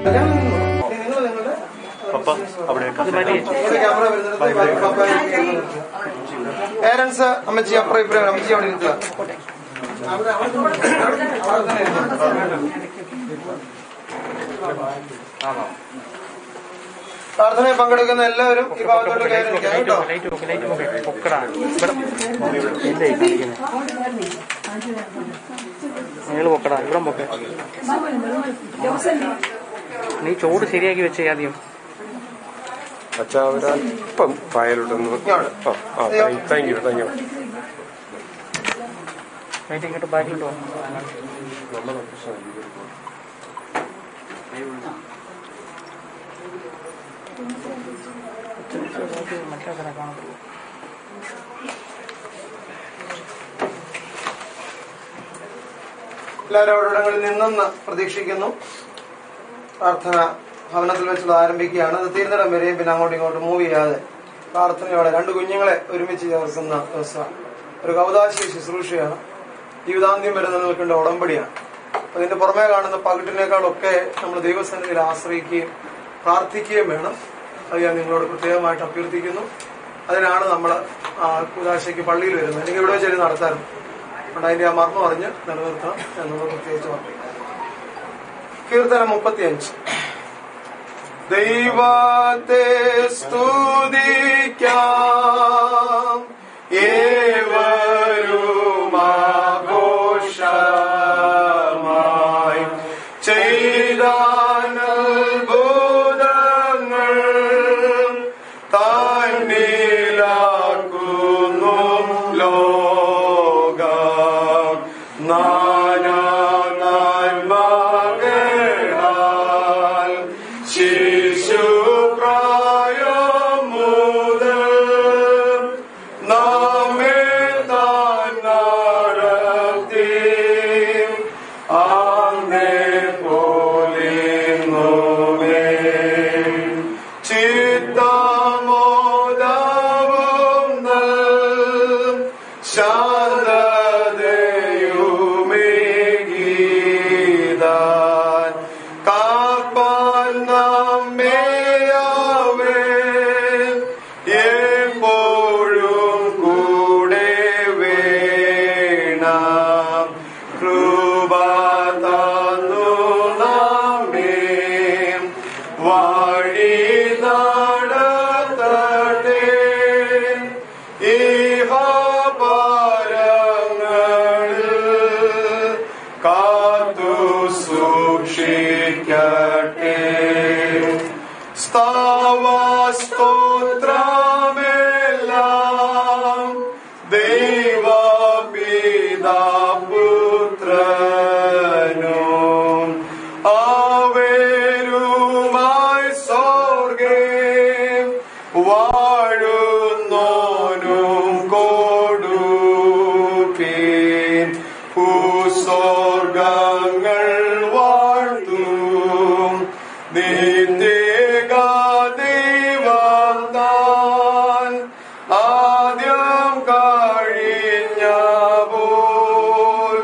ഞാൻ നിന്നു. ഇനി നിങ്ങൾ നിങ്ങളുടെ പപ്പ അവിടെ നിങ്ങളുടെ ക്യാമറ വരുന്നിടത്ത് പപ്പ പേരൻസ് അമ്മച്ചി അപ്പുറം ഇപ്പുറം അമ്മച്ചി അവിടെ ഇരുത്തുക അവിടെ അവിടെ അവിടെ തന്നെ ഇരുത്തുക. പ്രാർത്ഥനയിൽ പങ്കെടുക്കുന്ന എല്ലാവരും ഈ ഭാഗത്തോട്ട് കയറി നിൽക്കാം കേട്ടോ ലൈറ്റ് നോക്ക് ലൈറ്റ് നോക്ക് പൊക്കടാ ഇവിടെ എന്റെ കൈ കാണിക്കുന്നത് നിങ്ങൾ പൊക്കടാ ഇവിടെ പൊക്കെ നീ ചോട് ശരിയാക്കി വെച്ചേ ആദ്യം അച്ഛാ ഒരല്പം പായലോട്ടൊന്ന് ഇങ്ങോട്ട്. ആ ആ thank you thank you light ഇങ്ങോട്ട് ബാക്കിലോട്ട് വാ. മറ്റേ ആൾക്കാരെ കാണത്തുള്ളൂ എല്ലാവരും അവിടെങ്ങളിൽ നിന്നെന്ന് പ്രതീക്ഷിക്കുന്നു പ്രാർത്ഥന ഭവനത്തിൽ വെച്ചത് ആരംഭിക്കുകയാണ് അത് തീരുന്നിടം വരെയും പിന്നെ അങ്ങോട്ടും ഇങ്ങോട്ടും മൂവ് ചെയ്യാതെ പ്രാർത്ഥനയോടെ രണ്ട് കുഞ്ഞുങ്ങളെ ഒരുമിച്ച് ചേർക്കുന്ന ദിവസം ഒരു കൗതാശി ശുശ്രൂഷയാണ് ജീവിതാന്ത്യം വരെ നിൽക്കേണ്ട ഉടമ്പടിയാണ് അപ്പൊ ഇതിന്റെ പുറമേ കാണുന്ന പകിട്ടിനേക്കാളൊക്കെ നമ്മൾ ദൈവസന്നിധിയിൽ ആശ്രയിക്കുകയും പ്രാർത്ഥിക്കുകയും വേണം അത് ഞാൻ നിങ്ങളോട് പ്രത്യേകമായിട്ട് അഭ്യർത്ഥിക്കുന്നു അതിനാണ് നമ്മൾ കുദാശയ്ക്ക് പള്ളിയിൽ വരുന്നത് അല്ലെങ്കിൽ ഇവിടെ വെച്ച് നടത്താറുണ്ട് അതുകൊണ്ട് അതിന്റെ ആ മർമ്മം അറിഞ്ഞ് നിലനിർത്തണം എന്നുള്ളത് പ്രത്യേകിച്ച് പറഞ്ഞു കീർത്തനം മുപ്പത്തിയഞ്ച് ദൈവത്തെ സ്തുതിക്കാം ഏവരും ആഘോഷമായി ചെയ്താനത്ഭുതങ്ങൾ തന്നിലാക്കുന്നു ലോകം നാനാ നന്മകളാൽ ശിശുപ്രായം മുതൽ നമ്മെ താൻ നടത്തി അങ്ങേ പോലെ നോവേ ചിത്തമോദവും നൽ ശാന്തതയുമേകീതാൻ കാപ്പാൻ നമ്മെയാവേ എപ്പോഴും കൂടെ വേണം കൃപ തന്നു നമ്മെ വഴി നടത്തട്ടെ ഇഹപരങ്ങളിൽ കാത്തു സൂക്ഷിക്കട്ടെ സ്തവസ്തോത്രമെല്ലാം ദൈവപിതാപുത്രനും അവരുമായി സ്വർഗേ വാഴുന്നോനും കൊടുപ്പീൻ ഭൂസ്വർഗങ്ങൾ വാഴ്ത്തും നിത്യേക ദൈവം താൻ ആദ്യം കഴിഞ്ഞ പോൽ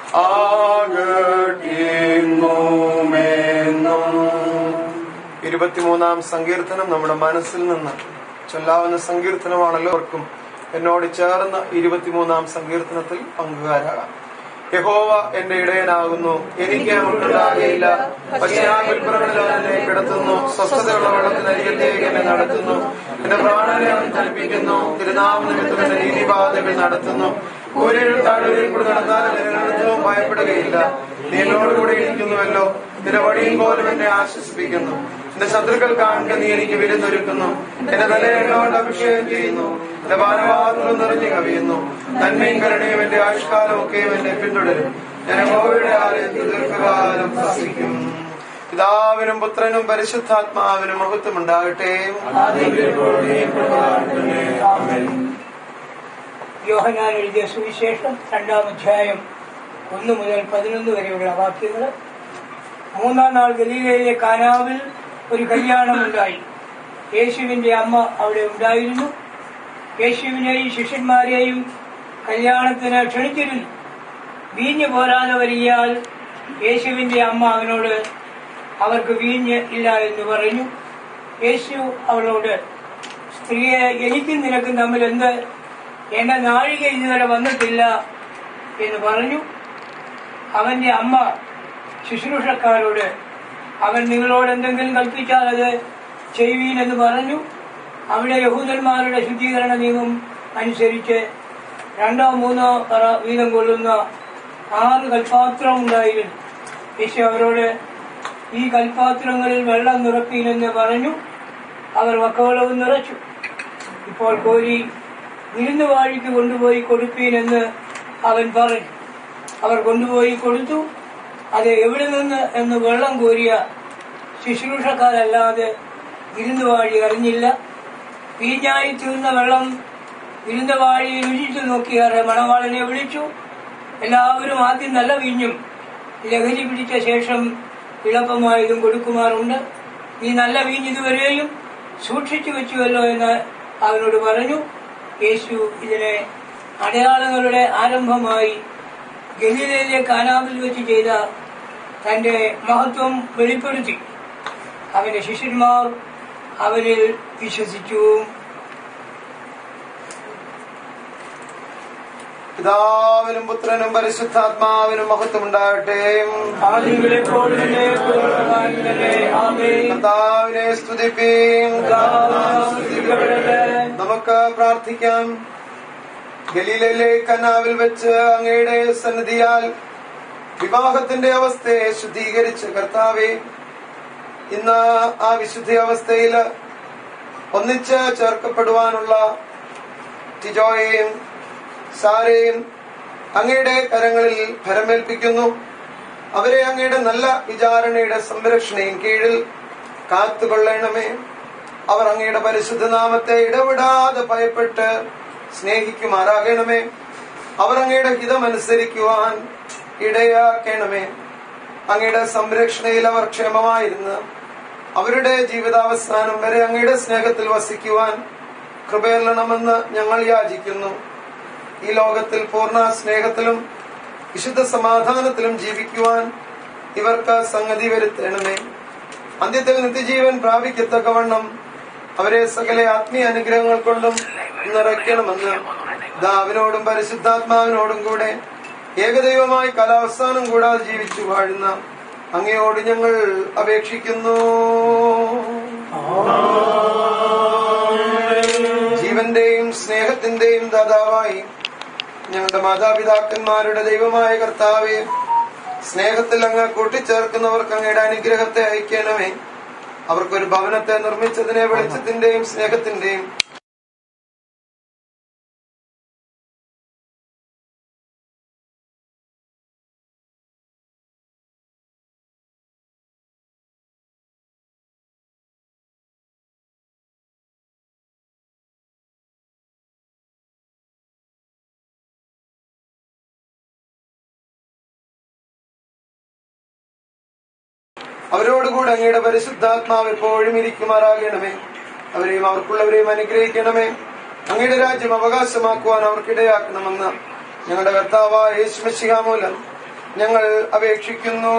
ആകട്ടിന്നുമെന്നും ഇരുപത്തിമൂന്നാം സങ്കീർത്തനം നമ്മുടെ മനസ്സിൽ നിന്ന് ചൊല്ലാവുന്ന സങ്കീർത്തനമാണല്ലോ അവർക്കും എന്നോട് ചേർന്ന് ഇരുപത്തിമൂന്നാം സങ്കീർത്തനത്തിൽ പങ്കുകാരാകാം യഹോവ എന്റെ ഇടയനാകുന്നു എനിക്ക് മുട്ടുണ്ടാകുകയില്ല പശ്ചാത്തലങ്ങളിൽ എന്നെ കിടത്തുന്നു സ്വസ്ഥതയുള്ള വെള്ളത്തിനരികത്തേക്ക് എന്നെ നടത്തുന്നു എന്റെ പ്രാണനെ അവൻ ചലിപ്പിക്കുന്നു തിരുനാമ നിമിത്തം എന്റെ നീതിപാതകൾ നടത്തുന്നു ഒരു താഴൂരിൽ കൂടെ നടന്നാലും നിരന്തരവും ഭയപ്പെടുകയില്ല നീ എന്നോടുകൂടെ ഇരിക്കുന്നുവല്ലോ നിന്റെ വഴിയും പോലും എന്നെ ആശ്വസിപ്പിക്കുന്നു എന്റെ ശത്രുക്കൾ കാണുക നീ എനിക്ക് വിരുന്നൊരുക്കുന്നു എന്റെ തലയെണ്ണോണ്ട് അഭിഷേകം ചെയ്യുന്നു എന്റെ പാനപാത്രം നിറഞ്ഞു കവിയുന്നു നന്മയും കരുണയും എന്റെ ആയുഷ്കാലം ഒക്കെയും എന്നെ പിന്തുടരും ഞാൻ യഹോവയുടെ ആലയത്തിൽ ദീർഘകാലം വസിക്കും പിതാവിനും പുത്രനും പരിശുദ്ധാത്മാവിനും മഹത്വം ഉണ്ടാകട്ടെ യോഹനാൻ എഴുതിയ സുവിശേഷം രണ്ടാം അധ്യായം ഒന്ന് മുതൽ പതിനൊന്ന് വരെയുള്ള വാക്യങ്ങൾ മൂന്നാം നാൾ ഗലീലയിലെ കാനാവിൽ ഒരു കല്യാണമുണ്ടായി യേശുവിന്റെ അമ്മ അവിടെ ഉണ്ടായിരുന്നു യേശുവിനെയും ശിഷ്യന്മാരെയും കല്യാണത്തിന് ക്ഷണിച്ചിരുന്നു വീഞ്ഞു പോരാതെ വരികയാൽ യേശുവിന്റെ അമ്മ അവനോട് അവർക്ക് വീഞ്ഞ് ഇല്ല എന്ന് പറഞ്ഞു യേശു അവളോട് സ്ത്രീയെ എനിക്കും നിനക്കും തമ്മിൽ എന്ത് എന്റെ നാഴിക ഇതുവരെ വന്നിട്ടില്ല എന്ന് പറഞ്ഞു അവന്റെ അമ്മ ശുശ്രൂഷക്കാരോട് അവൻ നിങ്ങളോട് എന്തെങ്കിലും കൽപ്പിച്ചാൽ അത് ചെയ്യുവീൻ എന്ന് പറഞ്ഞു അവിടെ യഹൂദന്മാരുടെ ശുദ്ധീകരണ നിയമം അനുസരിച്ച് രണ്ടോ മൂന്നോ പറ വീതം കൊള്ളുന്ന ആറ് കൽപാത്രം ഉണ്ടായിരുന്നു യേശു അവരോട് ഈ കൽപാത്രങ്ങളിൽ വെള്ളം നിറപ്പീനെന്ന് പറഞ്ഞു അവർ വക്കവളവും നിറച്ചു ഇപ്പോൾ കോരി വിരുന്നുവാഴിക്ക് കൊണ്ടുപോയി കൊടുപ്പീനെന്ന് അവൻ പറഞ്ഞു അവർ കൊണ്ടുപോയി കൊടുത്തു അത് എവിടെ നിന്ന് എന്ന് വെള്ളം കോരിയ ശുശ്രൂഷക്കാരല്ലാതെ വിരുന്നുവാഴി അറിഞ്ഞില്ല വീഞ്ഞായി തീർന്ന വെള്ളം വിരുന്നുവാഴി രുചിച്ചു നോക്കിയാറെ മണവാളനെ വിളിച്ചു എല്ലാവരും ആദ്യം നല്ല വീഞ്ഞും ലഹരി പിടിച്ച ശേഷം ഇളപ്പമായതും കൊടുക്കുമാറുണ്ട് ഈ നല്ല വീഞ്ഞ് ഇതുവരെയും സൂക്ഷിച്ചു വെച്ചുവല്ലോ എന്ന് അവനോട് പറഞ്ഞു യേശു ഇതിനെ അടയാളങ്ങളുടെ ആരംഭമായി ഗലീലയിലെ കാനാവിൽ വെച്ച് ചെയ്ത തന്റെ മഹത്വം വെളിപ്പെടുത്തി അവന്റെ ശിഷ്യന്മാർ അവരിൽ വിശ്വസിച്ചു പിതാവിനും പുത്രനും പരിശുദ്ധാത്മാവിനും മഹത്വം ഉണ്ടാകട്ടെ ആദികളെ പോലെ തന്നെ പൂർണ്ണമായി തന്നെ ആമേൻ. കർത്താവിനെ സ്തുതിപ്പീൻ സ്തുതിക്കപ്പെടട്ടെ. നമുക്ക് പ്രാർത്ഥിക്കാം ഗലീലയിലെ കനാവിൽ വെച്ച് അങ്ങയുടെ സന്നിധിയാൽ വിവാഹത്തിന്റെ അവസ്ഥയെ ശുദ്ധീകരിച്ച് കർത്താവെ ഇന്ന് ആ വിശുദ്ധ അവസ്ഥയിൽ ഒന്നിച്ച് ചേർക്കപ്പെടുവാനുള്ള ടിജോയെയും സാരയും അങ്ങയുടെ കരങ്ങളിൽ ഭരമേൽപ്പിക്കുന്നു അവരെ അങ്ങയുടെ നല്ല വിചാരണയുടെ സംരക്ഷണയും കീഴിൽ കാത്തുകൊള്ളണമേ അവർ അങ്ങയുടെ പരിശുദ്ധ നാമത്തെ ഇടപെടാതെ ഭയപ്പെട്ട് സ്നേഹിക്കുമാറാകണമേ അവർ അങ്ങയുടെ ഹിതമനുസരിക്കുവാൻ ഇടയാക്കണമേ അങ്ങയുടെ സംരക്ഷണയിൽ അവർ ക്ഷേമമായിരുന്നു അവരുടെ ജീവിതാവസാനം വരെ അങ്ങയുടെ സ്നേഹത്തിൽ വസിക്കുവാൻ കൃപയല്ലണമെന്ന് ഞങ്ങൾ യാചിക്കുന്നു ഈ ലോകത്തിൽ പൂർണ്ണ സ്നേഹത്തിലും വിശുദ്ധ സമാധാനത്തിലും ജീവിക്കുവാൻ ഇവർക്ക് സംഗതി വരുത്തണമേ അന്ത്യത്തിൽ നിത്യജീവൻ പ്രാപിക്കത്തക്കവണ്ണം അവരെ സകല ആത്മീയ അനുഗ്രഹങ്ങൾ കൊണ്ടും നിറയ്ക്കണമെന്ന് ദാവിനോടും പരിശുദ്ധാത്മാവിനോടും കൂടെ ഏകദൈവമായി കാലാവസാനം കൂടാതെ ജീവിച്ചു വാഴുന്ന അങ്ങയോട് ഞങ്ങൾ അപേക്ഷിക്കുന്നു ജീവന്റെയും സ്നേഹത്തിന്റെയും ദാതാവായി ഞങ്ങളുടെ മാതാപിതാക്കന്മാരുടെ ദൈവമായ കർത്താവെ സ്നേഹത്തിൽ അങ്ങ് കൂട്ടിച്ചേർക്കുന്നവർക്ക് അങ്ങയുടെ അനുഗ്രഹത്തെ അയക്കണമേ അവർക്കൊരു ഭവനത്തെ നിർമ്മിച്ചതിനെ വെളിച്ചത്തിന്റെയും സ്നേഹത്തിന്റെയും അവരോടുകൂടെ അങ്ങയുടെ പരിശുദ്ധാത്മാവ് എപ്പോഴും ഇരിക്കുമാറാകണമേ അവരെയും അവർക്കുള്ളവരെയും അനുഗ്രഹിക്കണമേ അങ്ങയുടെ രാജ്യം അവകാശമാക്കുവാൻ അവർക്കിടയാക്കണമെന്ന് ഞങ്ങളുടെ കർത്താവായ യേശുമശിഹ മൂലം ഞങ്ങൾ അപേക്ഷിക്കുന്നു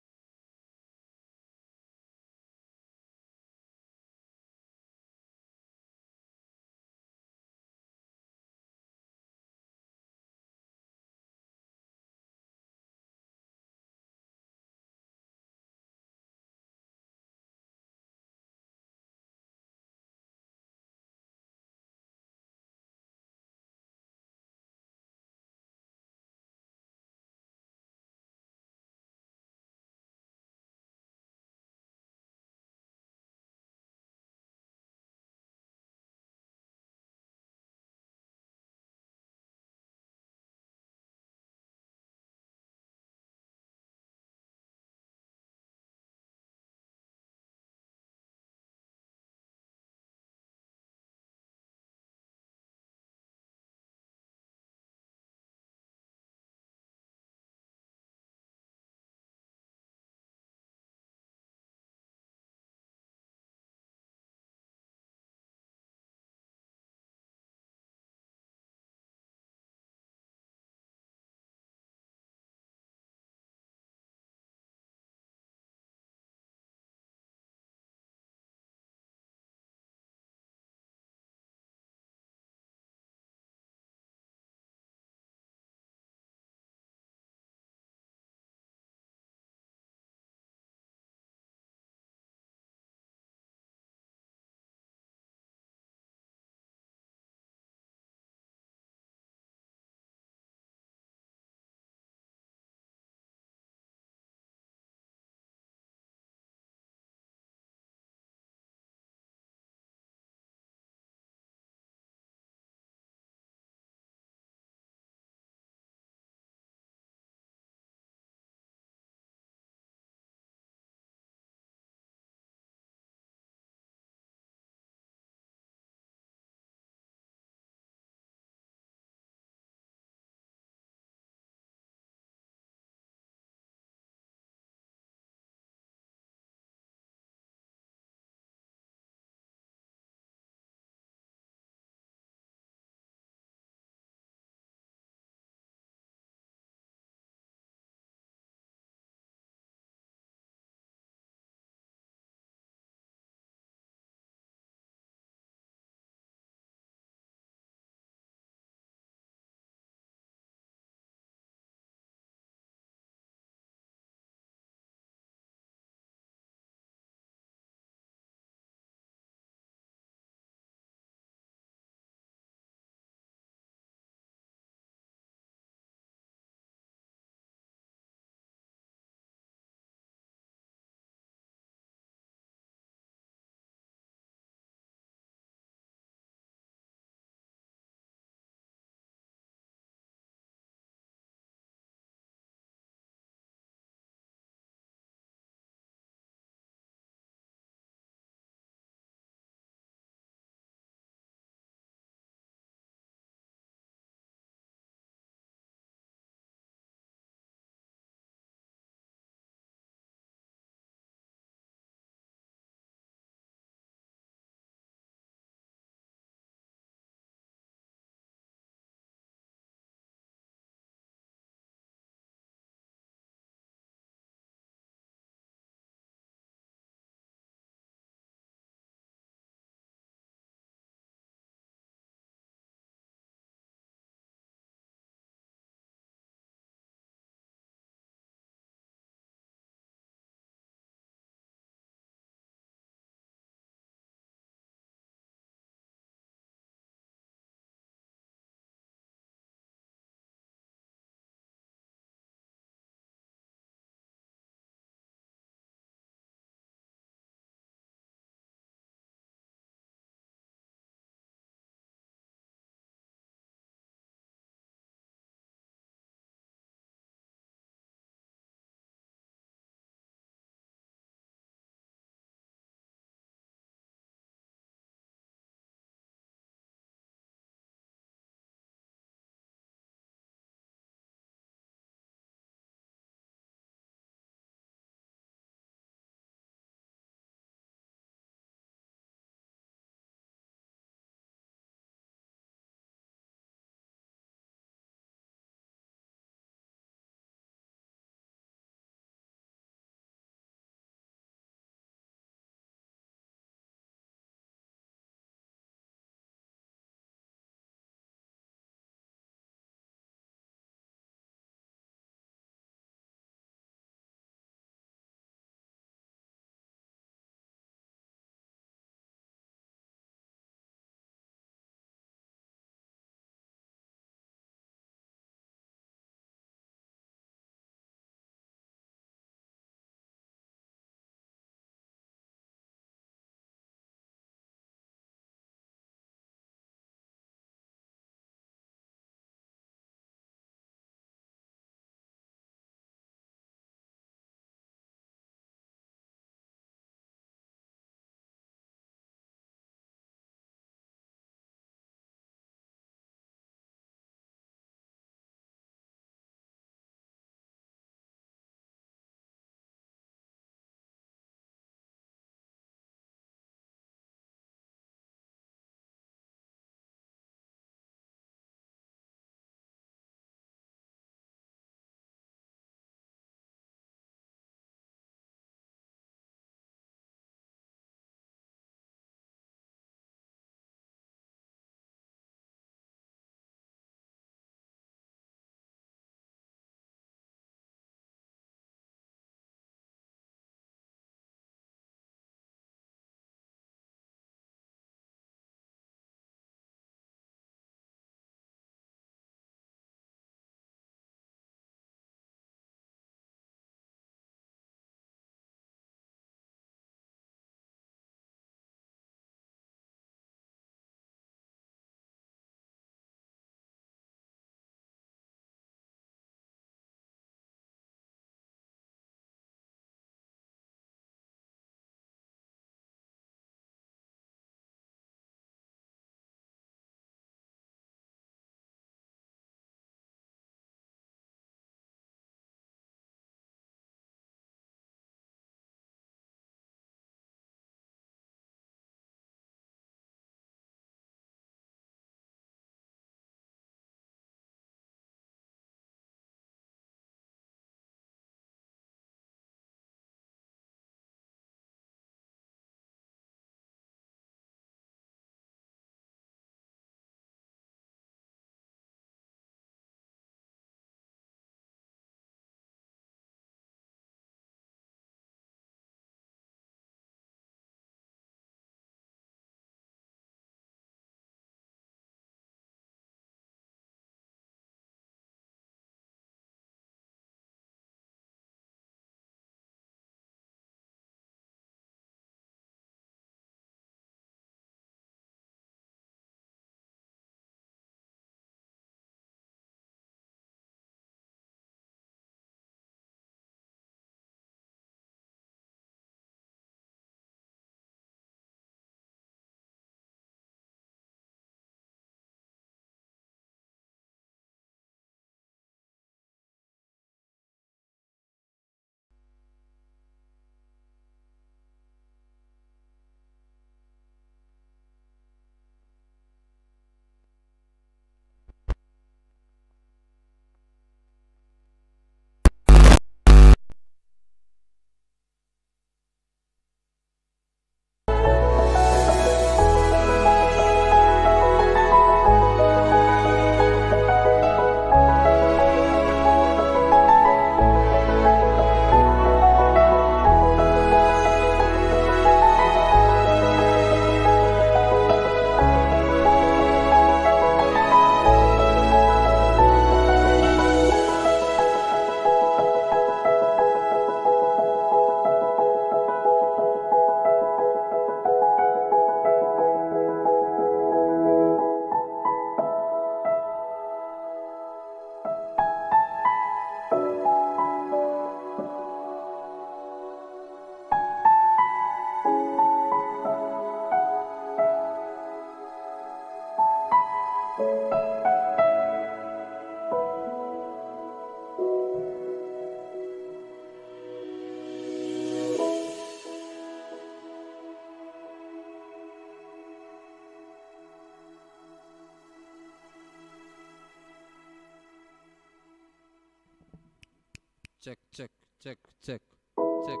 check check check check check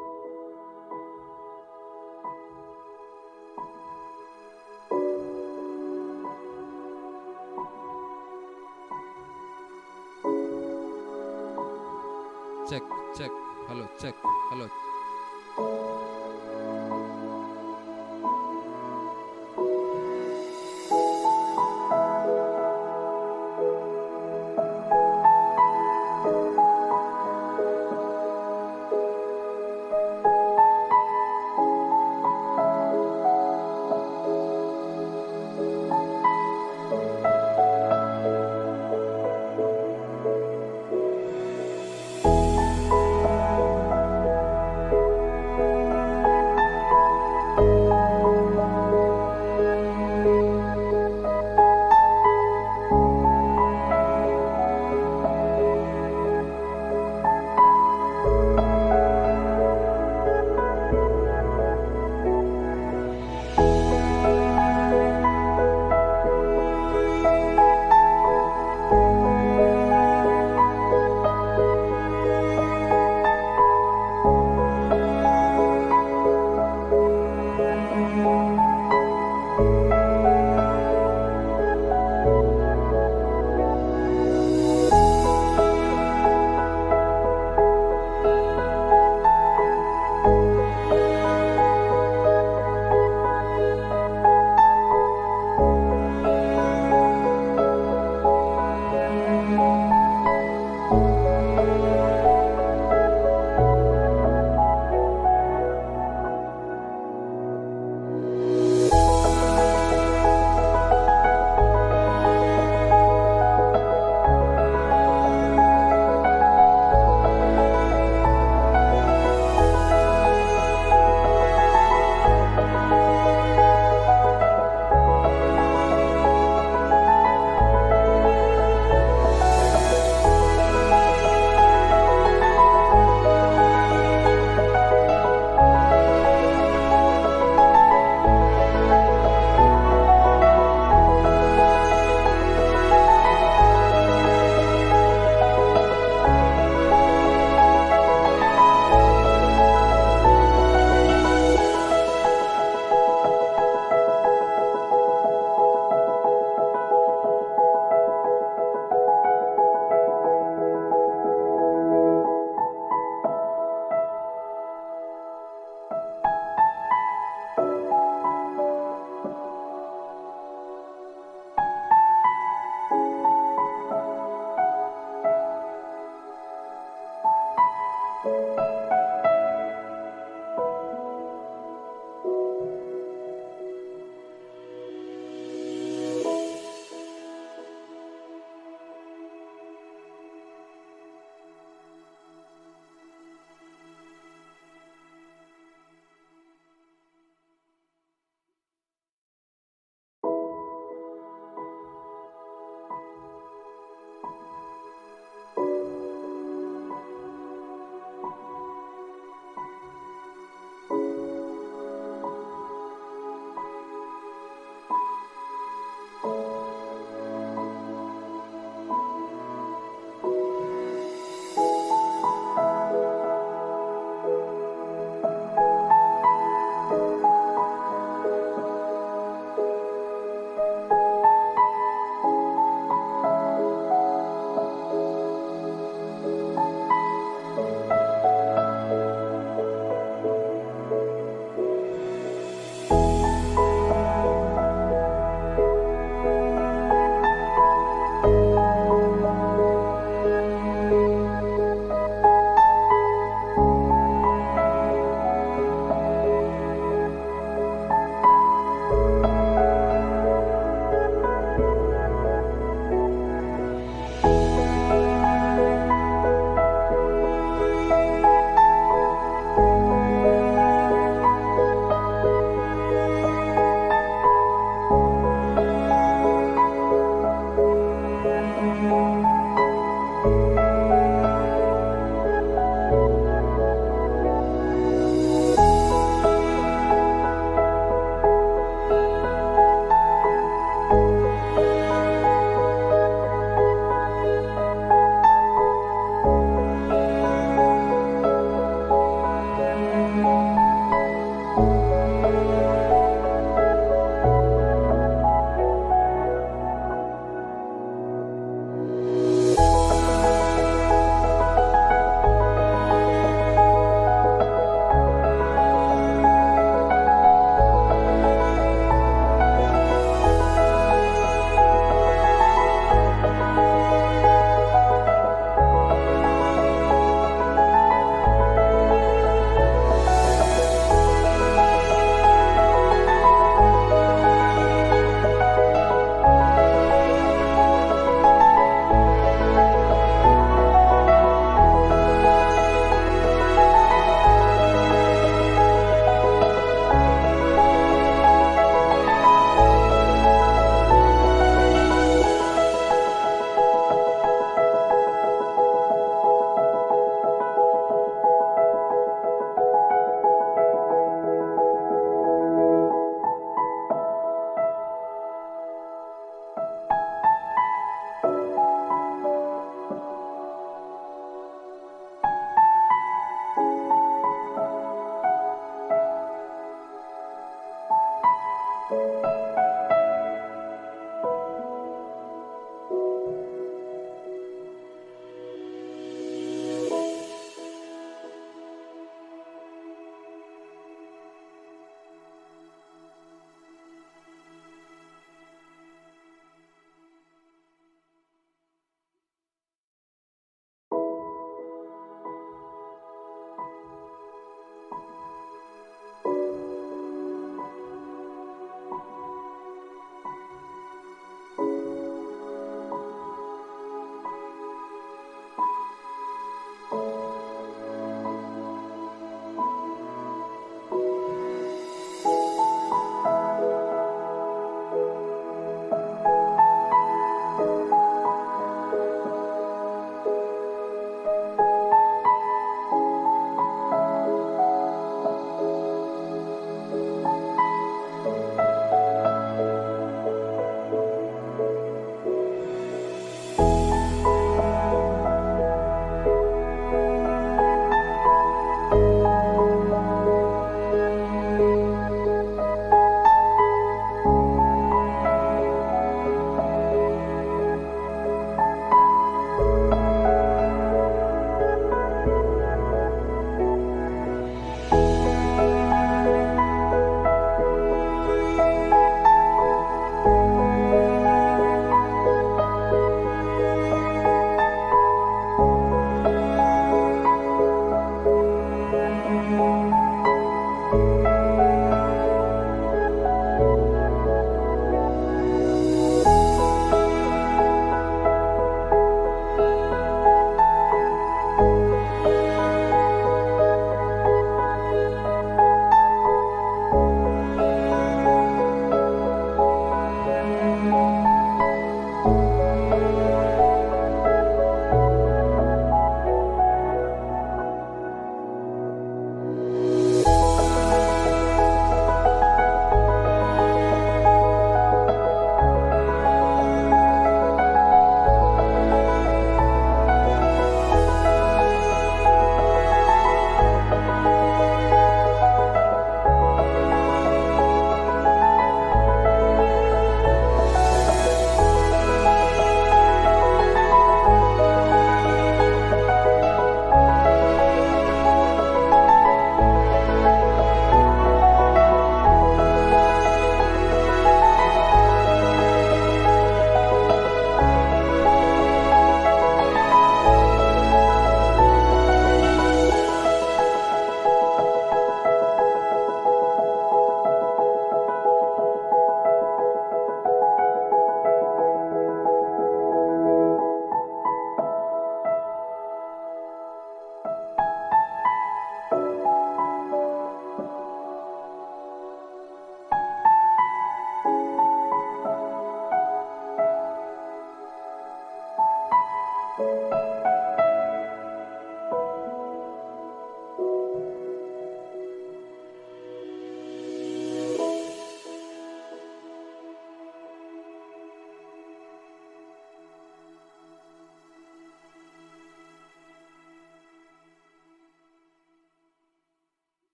check check hello check hello Thank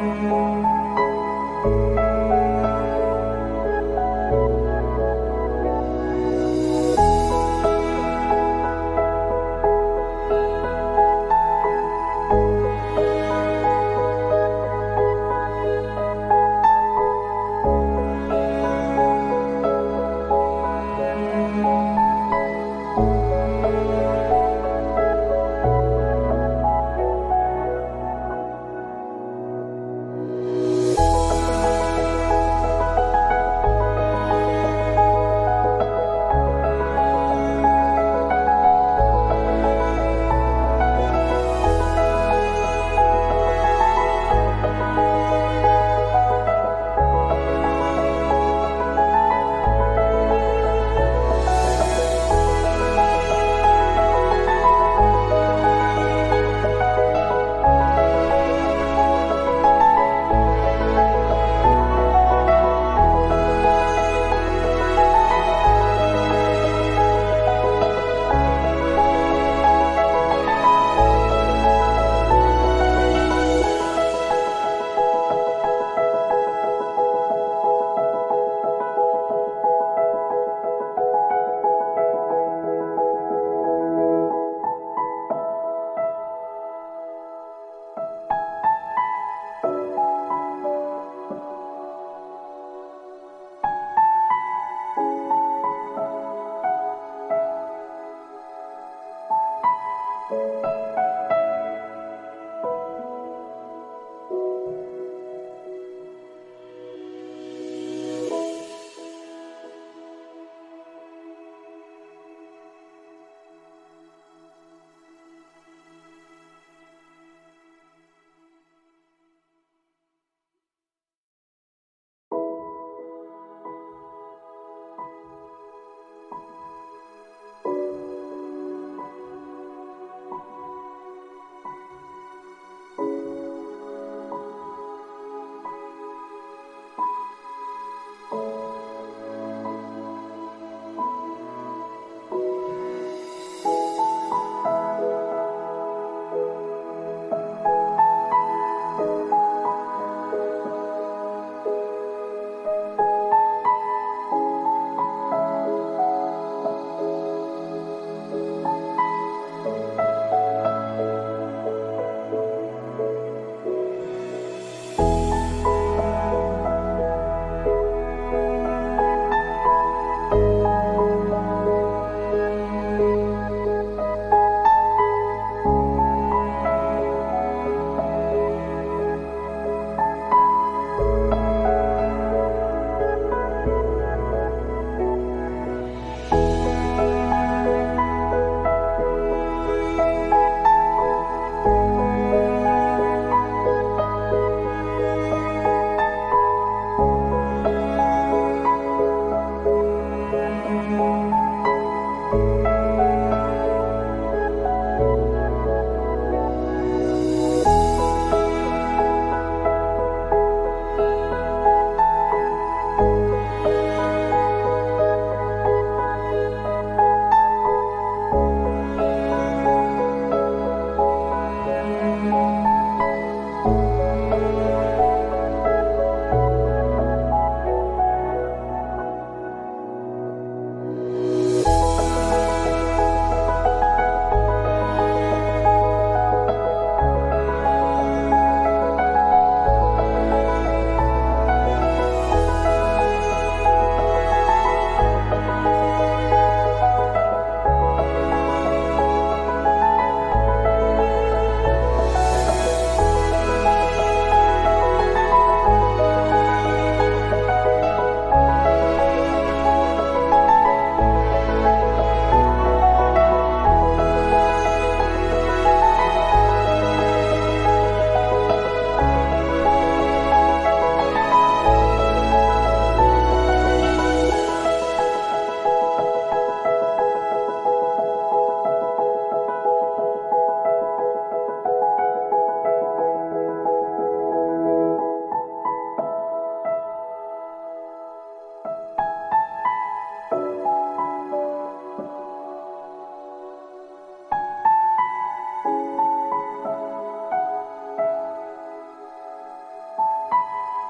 യേശുവേ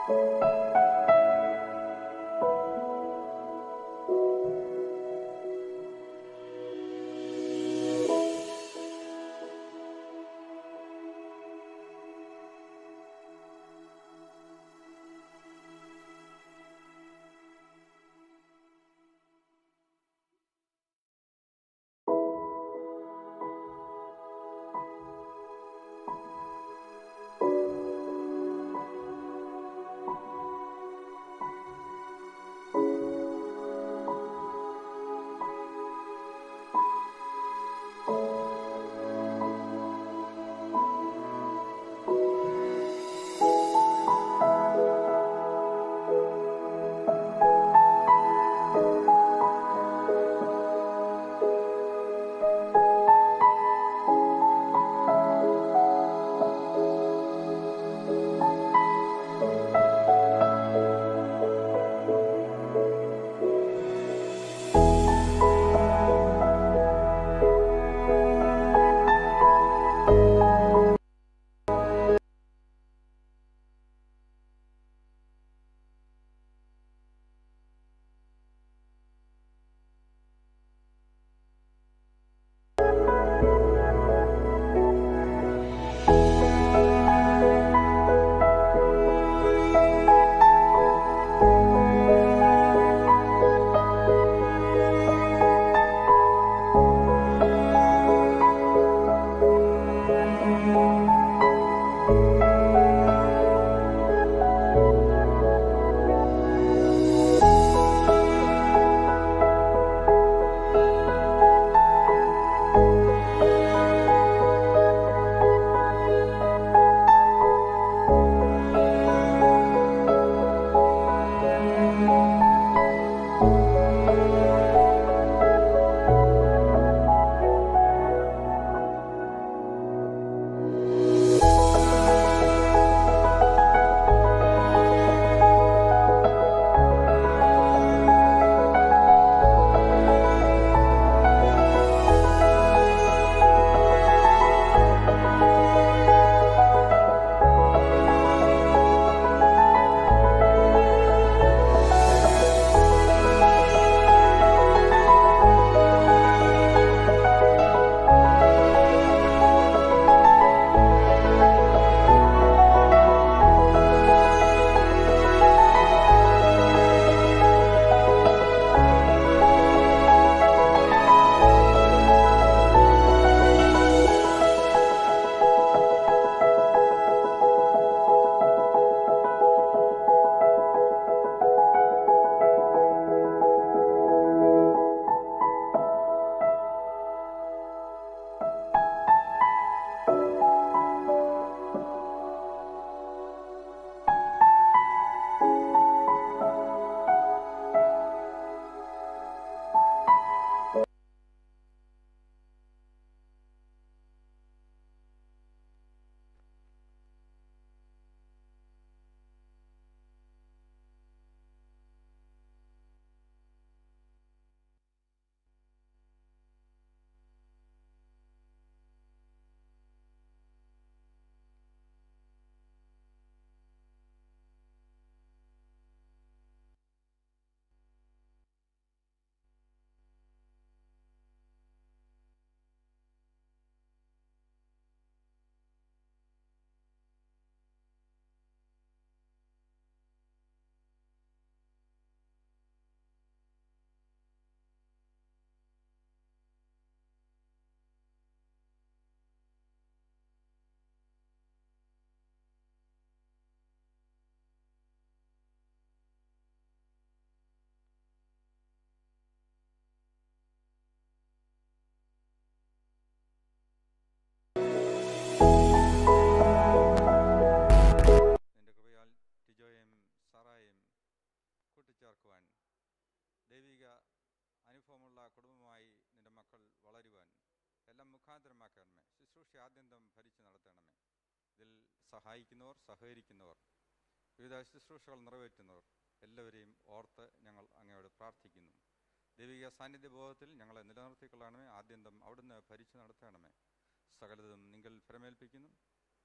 ദൈവിക അനുഭവമുള്ള കുടുംബമായി നിന്റെ മക്കൾ വളരുവാൻ എല്ലാം മുഖാന്തരമാക്കണമേ ശുശ്രൂഷ ആദ്യന്തം ഭരിച്ചു നടത്തണമേ ഇതിൽ സഹായിക്കുന്നവർ സഹകരിക്കുന്നവർ വിവിധ ശുശ്രൂഷകൾ നിറവേറ്റുന്നവർ എല്ലാവരെയും ഓർത്ത് ഞങ്ങൾ അങ്ങയോട് പ്രാർത്ഥിക്കുന്നു ദൈവിക സാന്നിധ്യ ബോധത്തിൽ ഞങ്ങളെ നിലനിർത്തിക്കൊള്ളണമേ ആദ്യന്തം അവിടുന്ന് ഭരിച്ചു നടത്തണമേ സകലതും നിങ്ങൾ ഫലമേൽപ്പിക്കുന്നു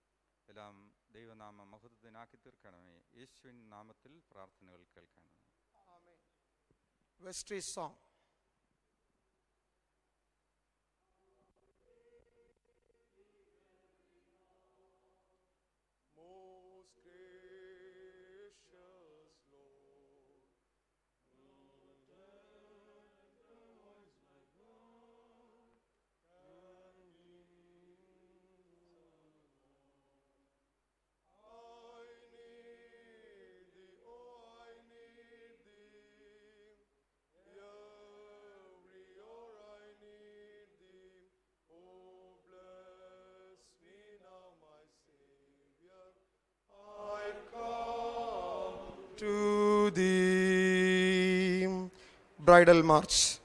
എല്ലാം ദൈവനാമ മഹത്വത്തിനാക്കി തീർക്കണമേ യേശുവിൻ നാമത്തിൽ പ്രാർത്ഥനകൾ കേൾക്കണമേ vestry song Most gracious Lord, I need thee, oh, I need thee. Every hour I need thee. Oh, bless me now, my Savior. I come to thee. Bridal March.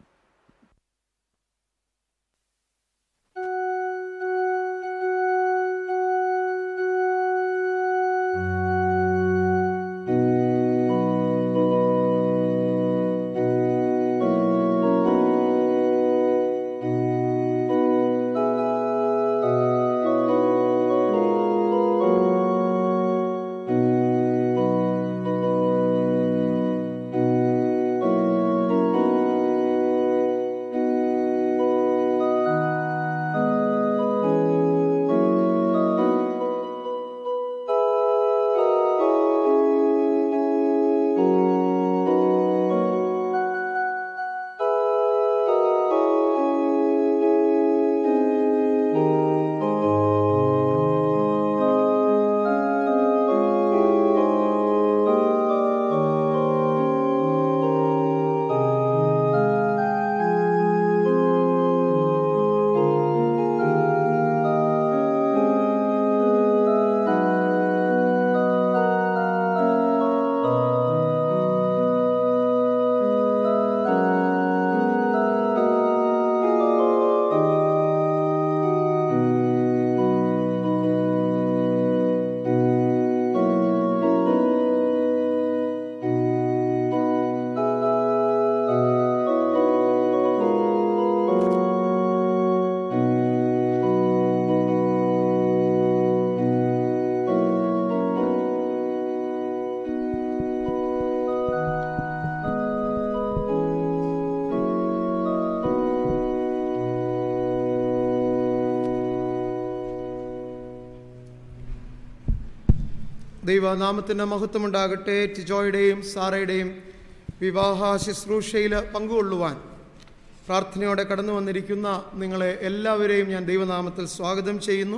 ദൈവനാമത്തിന് മഹത്വമുണ്ടാകട്ടെ ടിജോയുടെയും സാറയുടെയും വിവാഹ ശുശ്രൂഷയിൽ പങ്കുകൊള്ളുവാൻ പ്രാർത്ഥനയോടെ കടന്നു വന്നിരിക്കുന്ന നിങ്ങളെ എല്ലാവരെയും ഞാൻ ദൈവനാമത്തിൽ സ്വാഗതം ചെയ്യുന്നു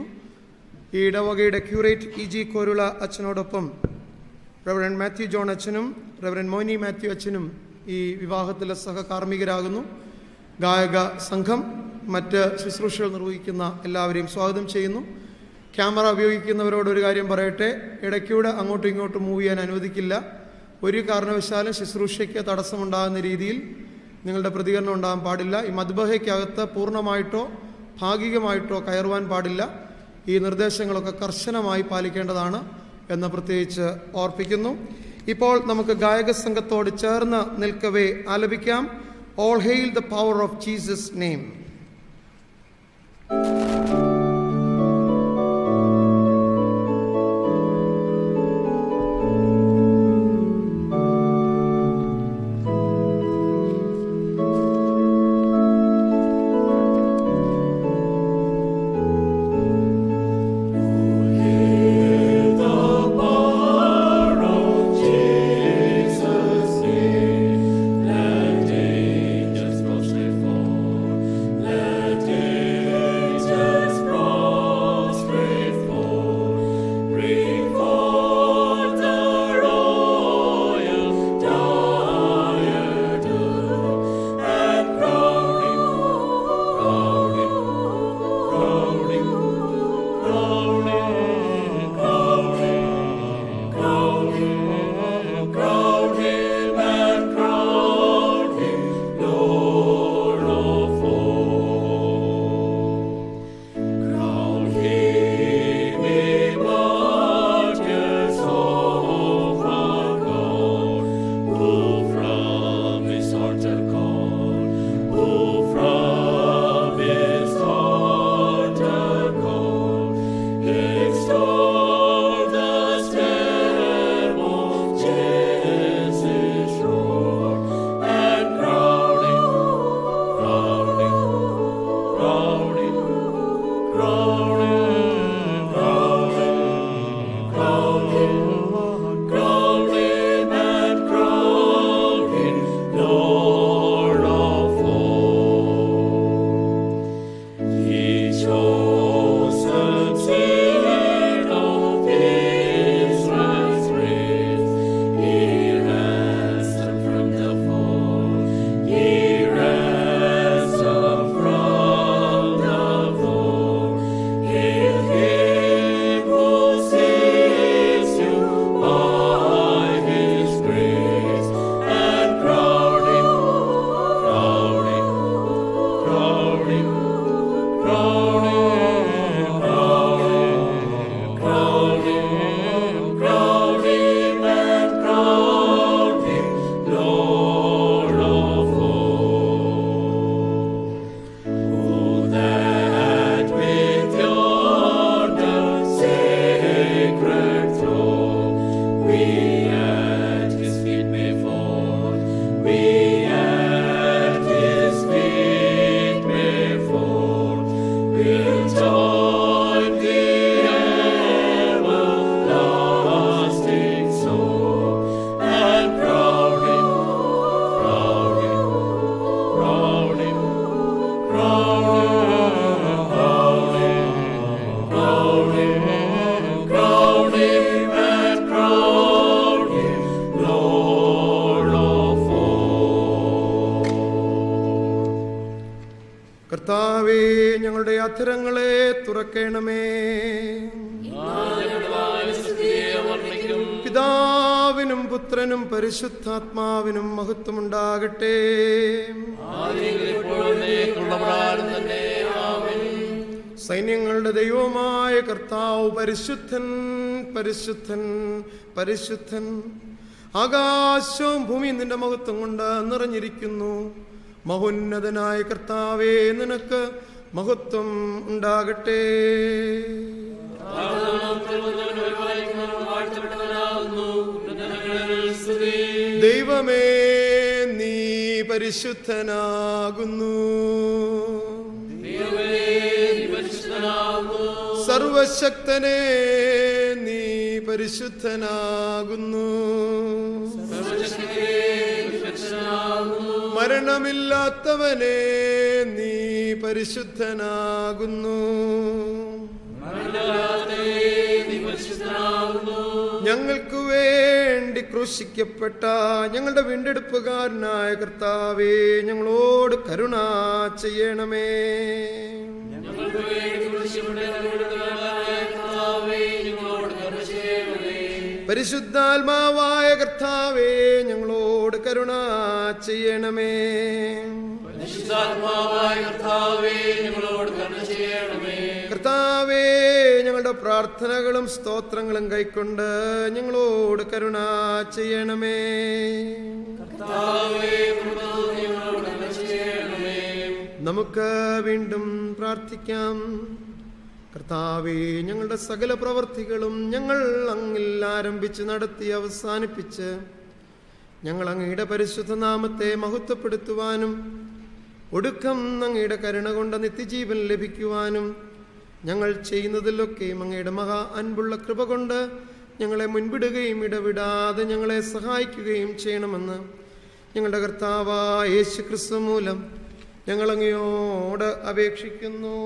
ഈ ഇടവകയുടെ ക്യൂറേറ്റ് ഇ ജി കോരുള അച്ഛനോടൊപ്പം റെവറൻ മാത്യു ജോൺ അച്ഛനും റെവറൻ മോനി മാത്യു അച്ഛനും ഈ വിവാഹത്തിലെ സഹകാർമ്മികരാകുന്നു ഗായക സംഘം മറ്റ് ശുശ്രൂഷകൾ നിർവഹിക്കുന്ന എല്ലാവരെയും സ്വാഗതം ചെയ്യുന്നു ക്യാമറ ഉപയോഗിക്കുന്നവരോട് ഒരു കാര്യം പറയട്ടെ ഇടയ്ക്കൂടെ അങ്ങോട്ടും ഇങ്ങോട്ടും മൂവ് ചെയ്യാൻ അനുവദിക്കില്ല ഒരു കാരണവശാലും ശുശ്രൂഷയ്ക്ക് തടസ്സമുണ്ടാകുന്ന രീതിയിൽ നിങ്ങളുടെ പ്രതികരണം ഉണ്ടാകാൻ പാടില്ല ഈ മദ്ബഹയ്ക്കകത്ത് പൂർണ്ണമായിട്ടോ ഭാഗികമായിട്ടോ കയറുവാൻ പാടില്ല ഈ നിർദ്ദേശങ്ങളൊക്കെ കർശനമായി പാലിക്കേണ്ടതാണ് എന്ന് പ്രത്യേകിച്ച് ഓർപ്പിക്കുന്നു ഇപ്പോൾ നമുക്ക് ഗായക സംഘത്തോട് ചേർന്ന് നിൽക്കവേ ആലപിക്കാം all hail the power of Jesus name Let angels mostly fall. Let angels We at his feet may fall. We at his feet may fall. We'll join the everlasting soul and crown him, crown him, crown him, crown him, crown him, crown him, and crown him Lord of all. കർത്താവേ ഞങ്ങളുടെ അധരങ്ങളെ തുറക്കണമേ പിതാവിനും പുത്രനും പരിശുദ്ധാത്മാവിനും മഹത്വമുണ്ടാകട്ടെ സൈന്യങ്ങളുടെ ദൈവമായ കർത്താവ് പരിശുദ്ധൻ പരിശുദ്ധൻ പരിശുദ്ധൻ ആകാശവും ഭൂമിയും നിന്റെ മഹത്വം കൊണ്ട് നിറഞ്ഞിരിക്കുന്നു മഹോന്നതനായ കർത്താവേ നിനക്ക് മഹത്വം ഉണ്ടാകട്ടെ ദൈവമേ നീ പരിശുദ്ധനാകുന്നു സർവശക്തനെ നീ പരിശുദ്ധനാകുന്നു മരണമില്ലാത്തവനെ നീ പരിശുദ്ധനാകുന്നു ഞങ്ങൾക്ക് വേണ്ടി ക്രൂശിക്കപ്പെട്ട ഞങ്ങളുടെ വീണ്ടെടുപ്പുകാരനായ കർത്താവേ ഞങ്ങളോട് കരുണ ചെയ്യണമേ പരിശുദ്ധാത്മാവായ കർത്താവേ ഞങ്ങളോട് കരുണ ചെയ്യണമേ കർത്താവേ ഞങ്ങളുടെ പ്രാർത്ഥനകളും സ്തോത്രങ്ങളും കൈക്കൊണ്ട് ഞങ്ങളോട് കരുണ ചെയ്യണമേ നമുക്ക് വീണ്ടും പ്രാർത്ഥിക്കാം കർത്താവേ ഞങ്ങളുടെ സകല പ്രവർത്തികളും ഞങ്ങൾ അങ്ങിൽ ആരംഭിച്ച് നടത്തി അവസാനിപ്പിച്ച് ഞങ്ങൾ അങ്ങയുടെ പരിശുദ്ധ നാമത്തെ മഹത്വപ്പെടുത്തുവാനും ഒടുക്കം അങ്ങയുടെ കരുണ കൊണ്ട് നിത്യജീവൻ ലഭിക്കുവാനും ഞങ്ങൾ ചെയ്യുന്നതിലൊക്കെയും അങ്ങയുടെ മഹാ അൻപുള്ള കൃപ കൊണ്ട് ഞങ്ങളെ മുൻപിടുകയും ഇടവിടാതെ ഞങ്ങളെ സഹായിക്കുകയും ചെയ്യണമെന്ന് ഞങ്ങളുടെ കർത്താവായ യേശു ക്രിസ്തു മൂലം ഞങ്ങൾ അങ്ങയോട് അപേക്ഷിക്കുന്നു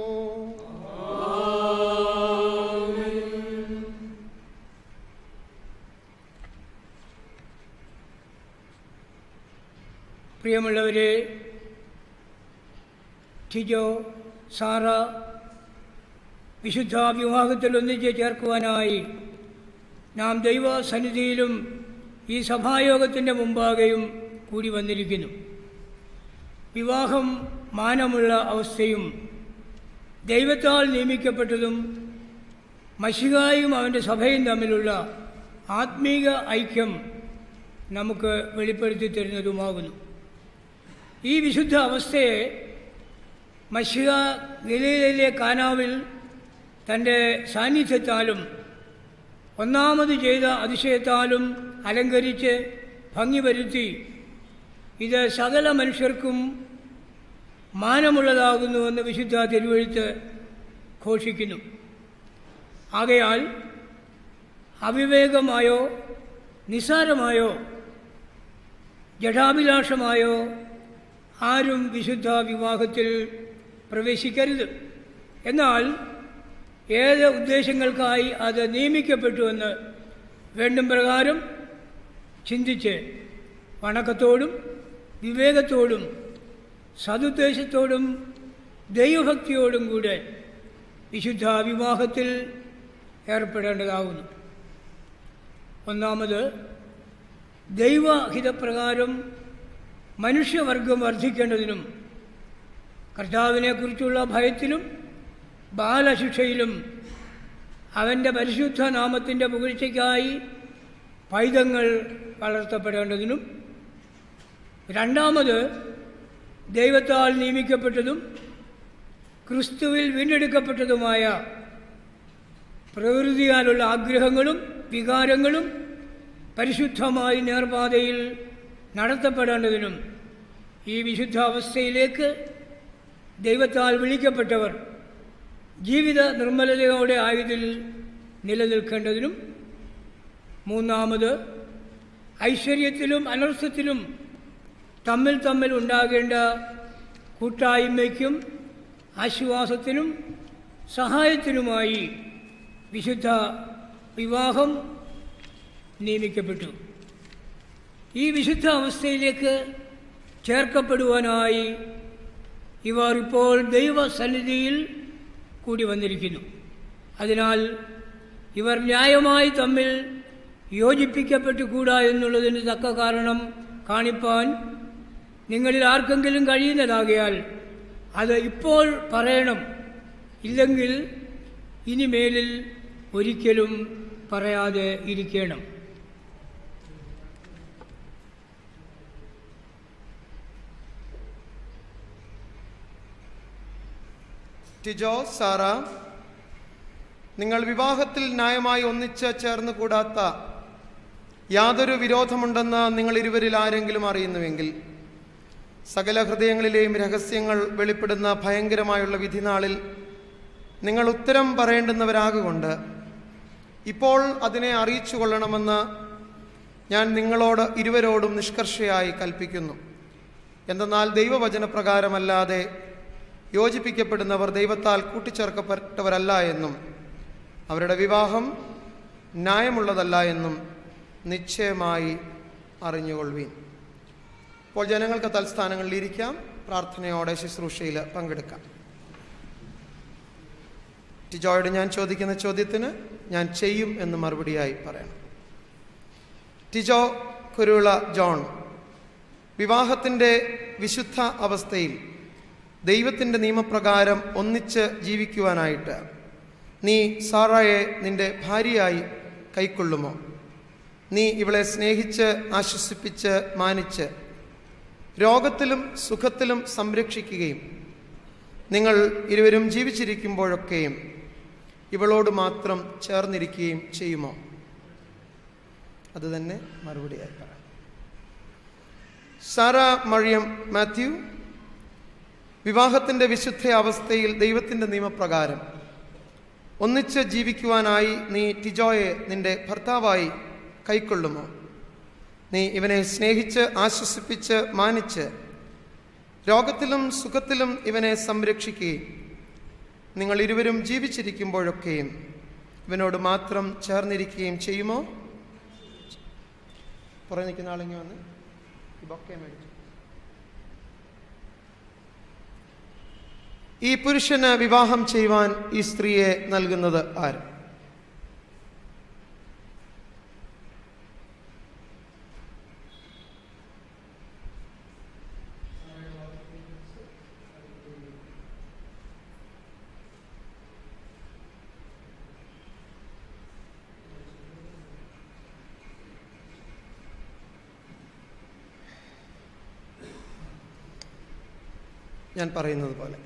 പ്രിയമുള്ളവരെ ടിജോ സാറ വിശുദ്ധ വിവാഹത്തിൽ ഒന്നിച്ച് ചേർക്കുവാനായി നാം ദൈവസന്നിധിയിലും ഈ സഭായോഗത്തിൻ്റെ മുമ്പാകെയും കൂടി വന്നിരിക്കുന്നു വിവാഹം മാനമുള്ള അവസ്ഥയും ദൈവത്താൽ നിയമിക്കപ്പെട്ടതും മഷികായും അവൻ്റെ സഭയും തമ്മിലുള്ള ആത്മീക ഐക്യം നമുക്ക് വെളിപ്പെടുത്തി തരുന്നതുമാകുന്നു ഈ വിശുദ്ധ അവസ്ഥയെ മഷിക ഗലീലയിലെ കാനാവിൽ തൻ്റെ സാന്നിധ്യത്താലും ഒന്നാമത് ചെയ്ത അതിശയത്താലും അലങ്കരിച്ച് ഭംഗി വരുത്തി ഇത് സകല മനുഷ്യർക്കും മാനമുള്ളതാകുന്നുവെന്ന് വിശുദ്ധ തിരുവഴുത്ത് ഘോഷിക്കുന്നു ആകയാൽ അവിവേകമായോ നിസ്സാരമായോ ജഡാഭിലാഷമായോ ആരും വിശുദ്ധ വിവാഹത്തിൽ പ്രവേശിക്കരുത് എന്നാൽ ഏത് ഉദ്ദേശങ്ങൾക്കായി അത് നിയമിക്കപ്പെട്ടുവെന്ന് വേണ്ടും പ്രകാരം ചിന്തിച്ച് വണക്കത്തോടും വിവേകത്തോടും സതുദ്ദേശത്തോടും ദൈവഭക്തിയോടും കൂടെ വിശുദ്ധ വിവാഹത്തിൽ ഏർപ്പെടേണ്ടതാകുന്നു ഒന്നാമത് ദൈവഹിതപ്രകാരം മനുഷ്യവർഗം വർദ്ധിക്കേണ്ടതിനും കർത്താവിനെക്കുറിച്ചുള്ള ഭയത്തിലും ബാലശിക്ഷയിലും അവൻ്റെ പരിശുദ്ധ നാമത്തിൻ്റെ പുകഴ്ചയ്ക്കായി പൈതങ്ങൾ വളർത്തപ്പെടേണ്ടതിനും രണ്ടാമത് ദൈവത്താൽ നിയമിക്കപ്പെട്ടതും ക്രിസ്തുവിൽ വീണ്ടെടുക്കപ്പെട്ടതുമായ പ്രകൃതിയാലുള്ള ആഗ്രഹങ്ങളും വികാരങ്ങളും പരിശുദ്ധമായി നേർപാതയിൽ നടത്തപ്പെടേണ്ടതിനും ഈ വിശുദ്ധാവസ്ഥയിലേക്ക് ദൈവത്താൽ വിളിക്കപ്പെട്ടവർ ജീവിത നിർമ്മലതയോടെ ആയതിൽ നിലനിൽക്കേണ്ടതിനും മൂന്നാമത് ഐശ്വര്യത്തിലും അനർത്ഥത്തിലും തമ്മിൽ തമ്മിൽ ഉണ്ടാകേണ്ട കൂട്ടായ്മയ്ക്കും ആശ്വാസത്തിനും സഹായത്തിനുമായി വിശുദ്ധ വിവാഹം നിയമിക്കപ്പെട്ടു ഈ വിശുദ്ധ അവസ്ഥയിലേക്ക് ചേർക്കപ്പെടുവാനായി ഇവർ ഇപ്പോൾ ദൈവസന്നിധിയിൽ കൂടി വന്നിരിക്കുന്നു അതിനാൽ ഇവർ ന്യായമായി തമ്മിൽ യോജിപ്പിക്കപ്പെട്ടുകൂടാ എന്നുള്ളതിന് തക്ക കാരണം കാണിപ്പാൻ നിങ്ങളിൽ ആർക്കെങ്കിലും കഴിയുന്നതാകിയാൽ അത് ഇപ്പോൾ പറയണം ഇല്ലെങ്കിൽ ഇനിമേലിൽ ഒരിക്കലും പറയാതെ ഇരിക്കണം ടിജോ സാറ നിങ്ങൾ വിവാഹത്തിൽ ന്യായമായി ഒന്നിച്ച് ചേർന്ന് കൂടാത്ത യാതൊരു വിരോധമുണ്ടെന്ന് നിങ്ങൾ ഇരുവരിൽ ആരെങ്കിലും അറിയുന്നുവെങ്കിൽ സകല ഹൃദയങ്ങളിലെയും രഹസ്യങ്ങൾ വെളിപ്പെടുന്ന ഭയങ്കരമായുള്ള വിധിനാളിൽ നിങ്ങൾ ഉത്തരം പറയേണ്ടുന്നവരാകൊണ്ട് ഇപ്പോൾ അതിനെ അറിയിച്ചു കൊള്ളണമെന്ന് ഞാൻ നിങ്ങളോട് ഇരുവരോടും നിഷ്കർഷയായി കൽപ്പിക്കുന്നു എന്തെന്നാൽ ദൈവവചനപ്രകാരമല്ലാതെ യോജിപ്പിക്കപ്പെടുന്നവർ ദൈവത്താൽ കൂട്ടിച്ചേർക്കപ്പെട്ടവരല്ല എന്നും അവരുടെ വിവാഹം ന്യായമുള്ളതല്ല എന്നും നിശ്ചയമായി അറിഞ്ഞുകൊള്ളുവീൻ ഇപ്പോൾ ജനങ്ങൾക്ക് തൽസ്ഥാനങ്ങളിൽ ഇരിക്കാം പ്രാർത്ഥനയോടെ ശുശ്രൂഷയിൽ പങ്കെടുക്കാം ടിജോയോട് ഞാൻ ചോദിക്കുന്ന ചോദ്യത്തിന് ഞാൻ ചെയ്യും എന്ന് മറുപടിയായി പറയണം ടിജോ കുരുള ജോൺ വിവാഹത്തിൻ്റെ വിശുദ്ധ അവസ്ഥയിൽ ദൈവത്തിൻ്റെ നിയമപ്രകാരം ഒന്നിച്ച് ജീവിക്കുവാനായിട്ട് നീ സാറായെ നിന്റെ ഭാര്യയായി കൈക്കൊള്ളുമോ നീ ഇവളെ സ്നേഹിച്ച് ആശ്വസിപ്പിച്ച് മാനിച്ച് രോഗത്തിലും സുഖത്തിലും സംരക്ഷിക്കുകയും നിങ്ങൾ ഇരുവരും ജീവിച്ചിരിക്കുമ്പോഴൊക്കെയും ഇവളോട് മാത്രം ചേർന്നിരിക്കുകയും ചെയ്യുമോ അത് തന്നെ മറുപടിയായി പറയാം സാറ മറിയം മാത്യു വിവാഹത്തിൻ്റെ വിശുദ്ധ അവസ്ഥയിൽ ദൈവത്തിൻ്റെ നിയമപ്രകാരം ഒന്നിച്ച് ജീവിക്കുവാനായി നീ ടിജോയെ നിന്റെ ഭർത്താവായി കൈക്കൊള്ളുമോ നീ ഇവനെ സ്നേഹിച്ച് ആശ്വസിപ്പിച്ച് മാനിച്ച് രോഗത്തിലും സുഖത്തിലും ഇവനെ സംരക്ഷിക്കുകയും നിങ്ങൾ ഇരുവരും ജീവിച്ചിരിക്കുമ്പോഴൊക്കെയും ഇവനോട് മാത്രം ചേർന്നിരിക്കുകയും ചെയ്യുമോ പുറകെ നിൽക്കുന്ന ആളിങ്ങി വന്ന് ഈ ബൊക്കെ മേടിച്ചു ഈ പുരുഷന് വിവാഹം ചെയ്യുവാൻ ഈ സ്ത്രീയെ നൽകുന്നത് ആര് ഞാൻ പറയുന്നത് പോലെ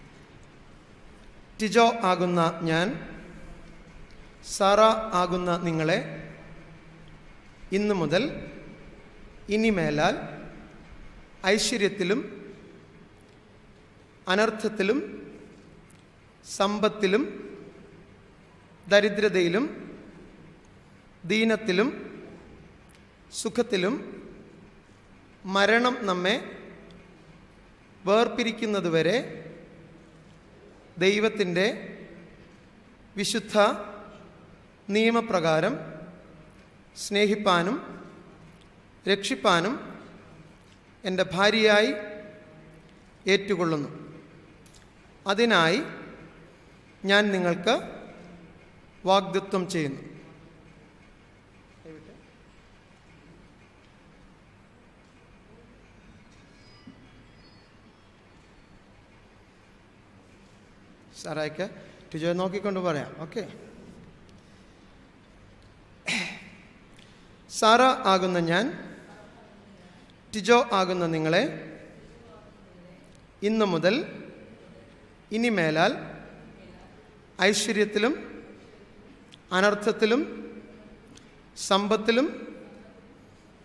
ടിജോ ആകുന്ന ഞാൻ സാറ ആകുന്ന നിങ്ങളെ ഇന്നു മുതൽ ഇനിമേലാൽ ഐശ്വര്യത്തിലും അനർത്ഥത്തിലും സമ്പത്തിലും ദരിദ്രതയിലും ദീനത്തിലും സുഖത്തിലും മരണം നമ്മെ വേർപിരിക്കുന്നതുവരെ ദൈവത്തിൻ്റെ വിശുദ്ധ നിയമപ്രകാരം സ്നേഹിപ്പാനും രക്ഷിപ്പാനും എൻ്റെ ഭാര്യയായി ഏറ്റുകൊള്ളുന്നു അതിനായി ഞാൻ നിങ്ങൾക്ക് വാഗ്ദത്വം ചെയ്യുന്നു സാറായിക്ക് ടിജോ നോക്കിക്കൊണ്ട് പറയാം ഓക്കെ സാറ ആകുന്ന ഞാൻ ടിജോ ആകുന്ന നിങ്ങളെ ഇന്നു മുതൽ ഇനിമേലാൽ ഐശ്വര്യത്തിലും അനർത്ഥത്തിലും സമ്പത്തിലും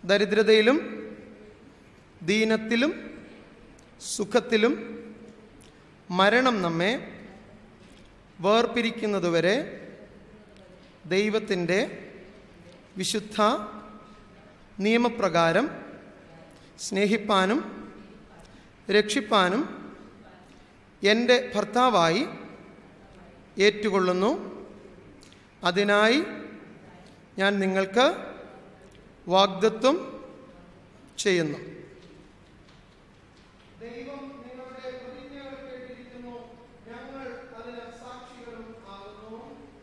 ദരിദ്രതയിലും ദീനത്തിലും സുഖത്തിലും മരണം നമ്മെ വേർപിരിക്കുന്നതുവരെ ദൈവത്തിൻ്റെ വിശുദ്ധ നിയമപ്രകാരം സ്നേഹിപ്പാനും രക്ഷിപ്പാനും എൻ്റെ ഭർത്താവായി ഏറ്റുകൊള്ളുന്നു അതിനായി ഞാൻ നിങ്ങൾക്ക് വാഗ്ദത്വം ചെയ്യുന്നു ദൈവം നിങ്ങളുടെ പ്രതിജ്ഞകൾ കേട്ടിരിക്കുന്നു ഞങ്ങൾ അതിന് സാക്ഷികളും ആകുന്നു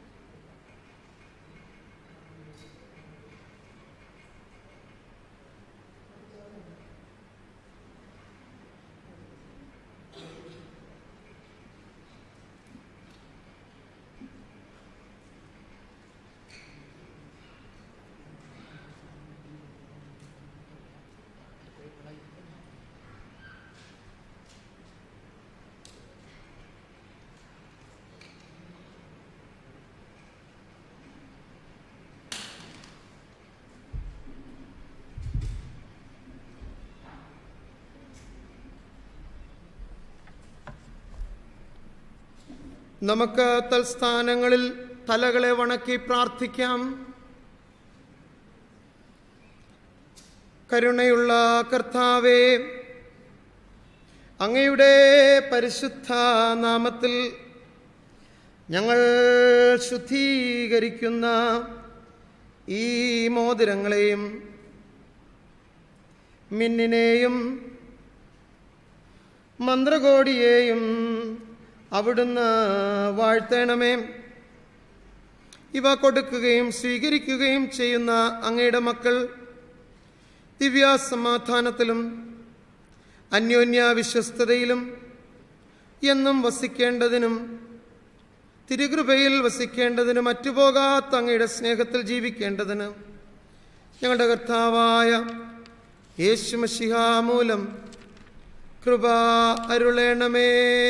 നമുക്ക് തൽസ്ഥാനങ്ങളിൽ തലകളെ വണക്കി പ്രാർത്ഥിക്കാം കരുണയുള്ള കർത്താവേ അങ്ങയുടെ പരിശുദ്ധ നാമത്തിൽ ഞങ്ങൾ ശുദ്ധീകരിക്കുന്ന ഈ മോതിരങ്ങളെയും മിന്നിനെയും മന്ത്രകോടിയെയും അവിടുന്ന് വാഴ്ത്തണമേ ഇവ കൊടുക്കുകയും സ്വീകരിക്കുകയും ചെയ്യുന്ന അങ്ങയുടെ മക്കൾ ദിവ്യാസമാധാനത്തിലും അന്യോന്യ വിശ്വസ്തതയിലും എന്നും വസിക്കേണ്ടതിനും തിരുകൃപയിൽ വസിക്കേണ്ടതിനും മറ്റുപോകാത്ത അങ്ങയുടെ സ്നേഹത്തിൽ ജീവിക്കേണ്ടതിന് ഞങ്ങളുടെ കർത്താവായ യേശുമഷിഹ മൂലം കൃപ അരുളേണമേ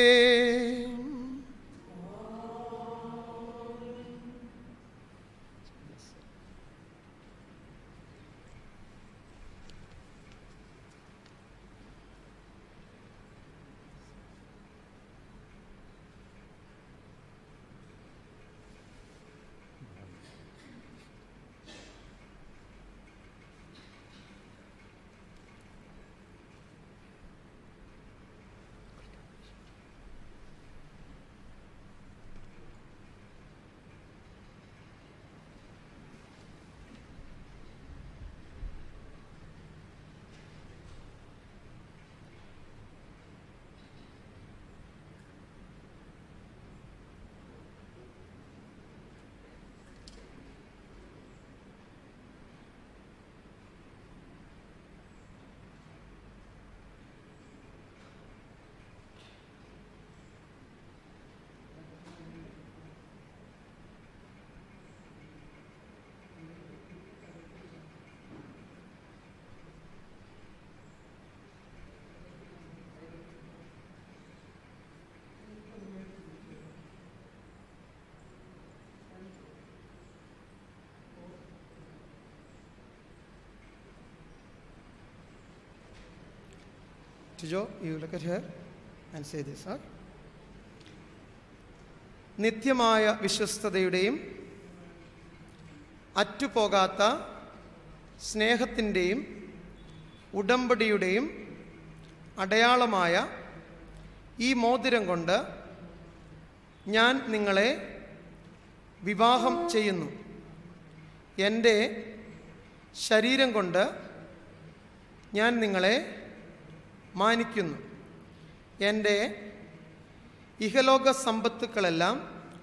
Tijo, you look at here and say this, huh? നിത്യമായ വിശ്വസ്തതയുടെയും അറ്റുപോകാത്ത സ്നേഹത്തിൻ്റെയും ഉടമ്പടിയുടെയും അടയാളമായ ഈ മോതിരം കൊണ്ട് ഞാൻ നിങ്ങളെ വിവാഹം ചെയ്യുന്നു എൻ്റെ ശരീരം കൊണ്ട് ഞാൻ നിങ്ങളെ മാനിക്കുന്നു എൻ്റെ ഇഹലോക സമ്പത്തുക്കളെല്ലാം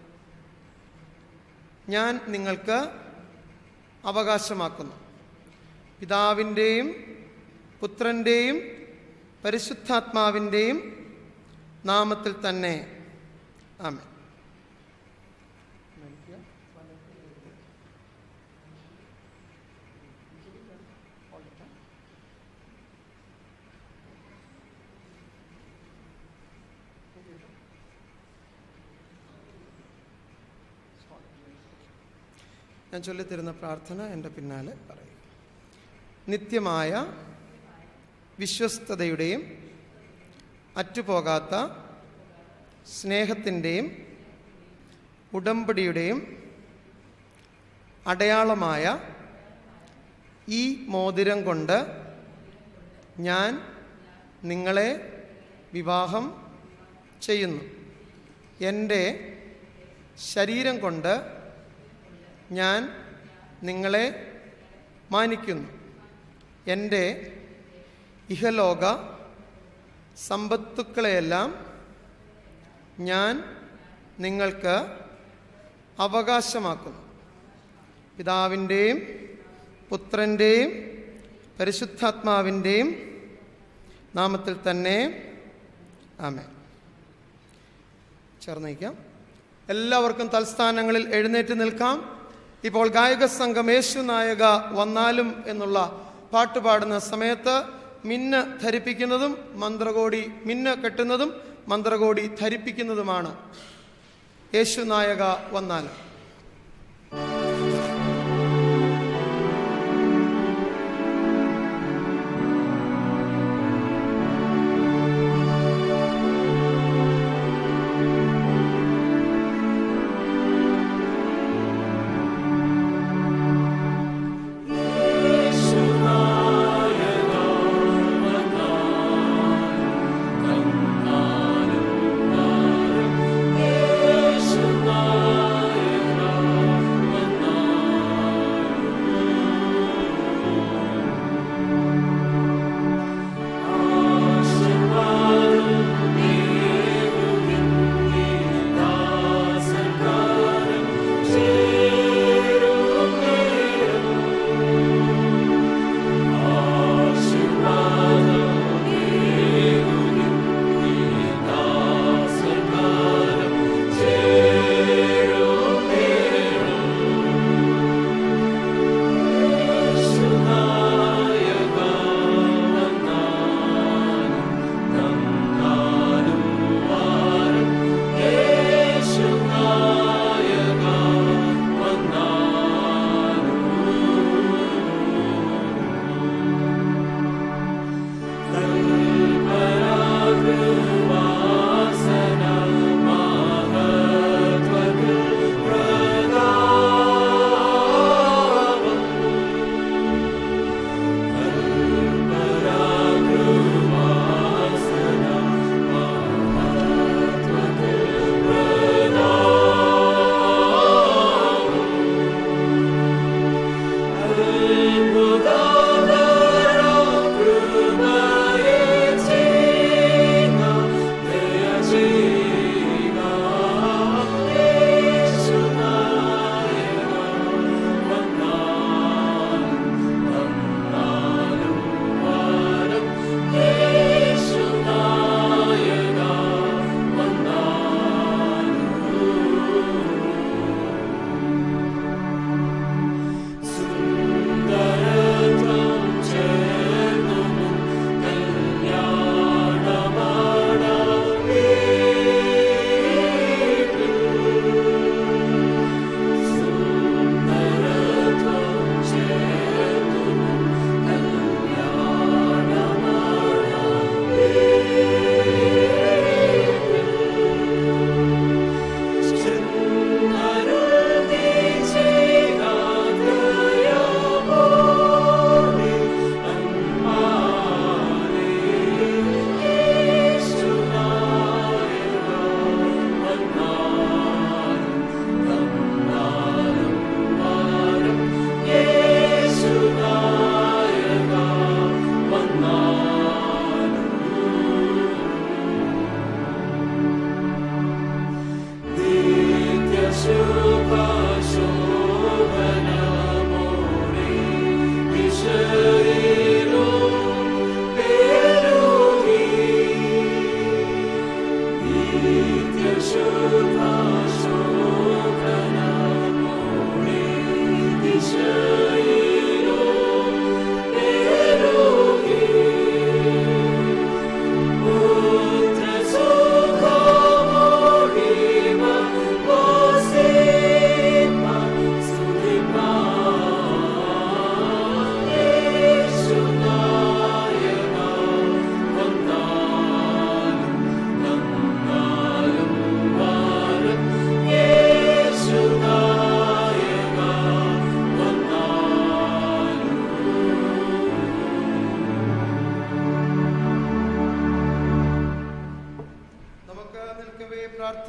ഞാൻ നിങ്ങൾക്ക് അവകാശമാക്കുന്നു പിതാവിൻ്റെയും പുത്രൻ്റെയും പരിശുദ്ധാത്മാവിൻ്റെയും നാമത്തിൽ തന്നെ ആമേ ഞാൻ ചൊല്ലിത്തരുന്ന പ്രാർത്ഥന എൻ്റെ പിന്നാലെ പറയും നിത്യമായ വിശ്വസ്തതയുടെയും അറ്റുപോകാത്ത സ്നേഹത്തിൻ്റെയും ഉടമ്പടിയുടെയും അടയാളമായ ഈ മോതിരം കൊണ്ട് ഞാൻ നിങ്ങളെ വിവാഹം ചെയ്യുന്നു എൻ്റെ ശരീരം കൊണ്ട് ഞാൻ നിങ്ങളെ മാനിക്കുന്നു എൻ്റെ ഇഹലോക സമ്പത്തുക്കളെയെല്ലാം ഞാൻ നിങ്ങൾക്ക് അവകാശമാക്കുന്നു പിതാവിൻ്റെയും പുത്രൻ്റെയും പരിശുദ്ധാത്മാവിൻ്റെയും നാമത്തിൽ തന്നെ ആമേ ചേർന്നേക്കാം എല്ലാവർക്കും തൽസ്ഥാനങ്ങളിൽ എഴുന്നേറ്റ് നിൽക്കാം ഇപ്പോൾ ഗായക സംഘം യേശു നായക വന്നാലും എന്നുള്ള പാട്ട് പാടുന്ന സമയത്ത് മിന്ന് ധരിപ്പിക്കുന്നതും മന്ത്രകോടി മിന്ന് കെട്ടുന്നതും മന്ത്രകോടി ധരിപ്പിക്കുന്നതുമാണ് യേശു നായക വന്നാലും Yes,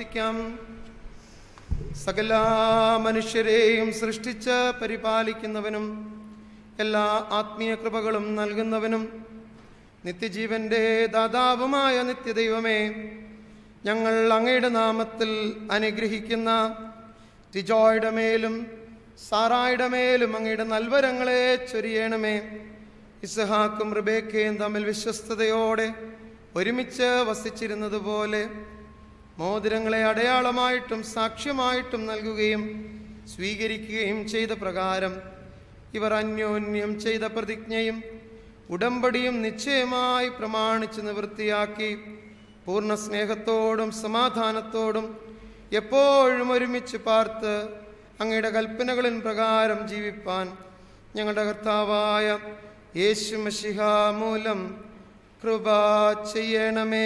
പ്രാർത്ഥിക്കാം സകല മനുഷ്യരെയും സൃഷ്ടിച്ച് പരിപാലിക്കുന്നവനും എല്ലാ ആത്മീയ കൃപകളും നൽകുന്നവനും നിത്യജീവന്റെ ദാതാവുമായ നിത്യദൈവമേ ഞങ്ങൾ അങ്ങയുടെ നാമത്തിൽ അനുഗ്രഹിക്കുന്ന ടിജോയുടെ മേലും സാറായുടെ മേലും അങ്ങയുടെ നൽവരങ്ങളെ ചൊരിയണമേ ഇസഹാക്കും റിബേക്കയും തമ്മിൽ വിശ്വസ്തയോടെ ഒരുമിച്ച് വസിച്ചിരുന്നതുപോലെ മോതിരങ്ങളെ അടയാളമായിട്ടും സാക്ഷ്യമായിട്ടും നൽകുകയും സ്വീകരിക്കുകയും ചെയ്ത പ്രകാരം ഇവർ അന്യോന്യം ചെയ്ത പ്രതിജ്ഞയും ഉടമ്പടിയും നിശ്ചയമായി പ്രമാണിച്ച് നിവൃത്തിയാക്കി പൂർണ്ണ സ്നേഹത്തോടും സമാധാനത്തോടും എപ്പോഴും ഒരുമിച്ച് പാർത്ത് അങ്ങയുടെ കൽപ്പനകളിൻ പ്രകാരം ജീവിപ്പാൻ ഞങ്ങളുടെ കർത്താവായ യേശു മഷിഹ മൂലം കൃപ ചെയ്യണമേ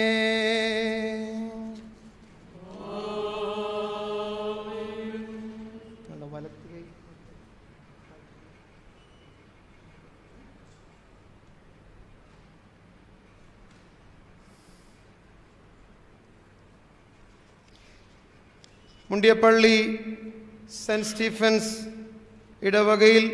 നിങ്ങളുടെ വലത്ത് കൈ മുണ്ടിയപ്പള്ളി സെന്റ് സ്റ്റീഫൻസ് ഇടവകയിൽ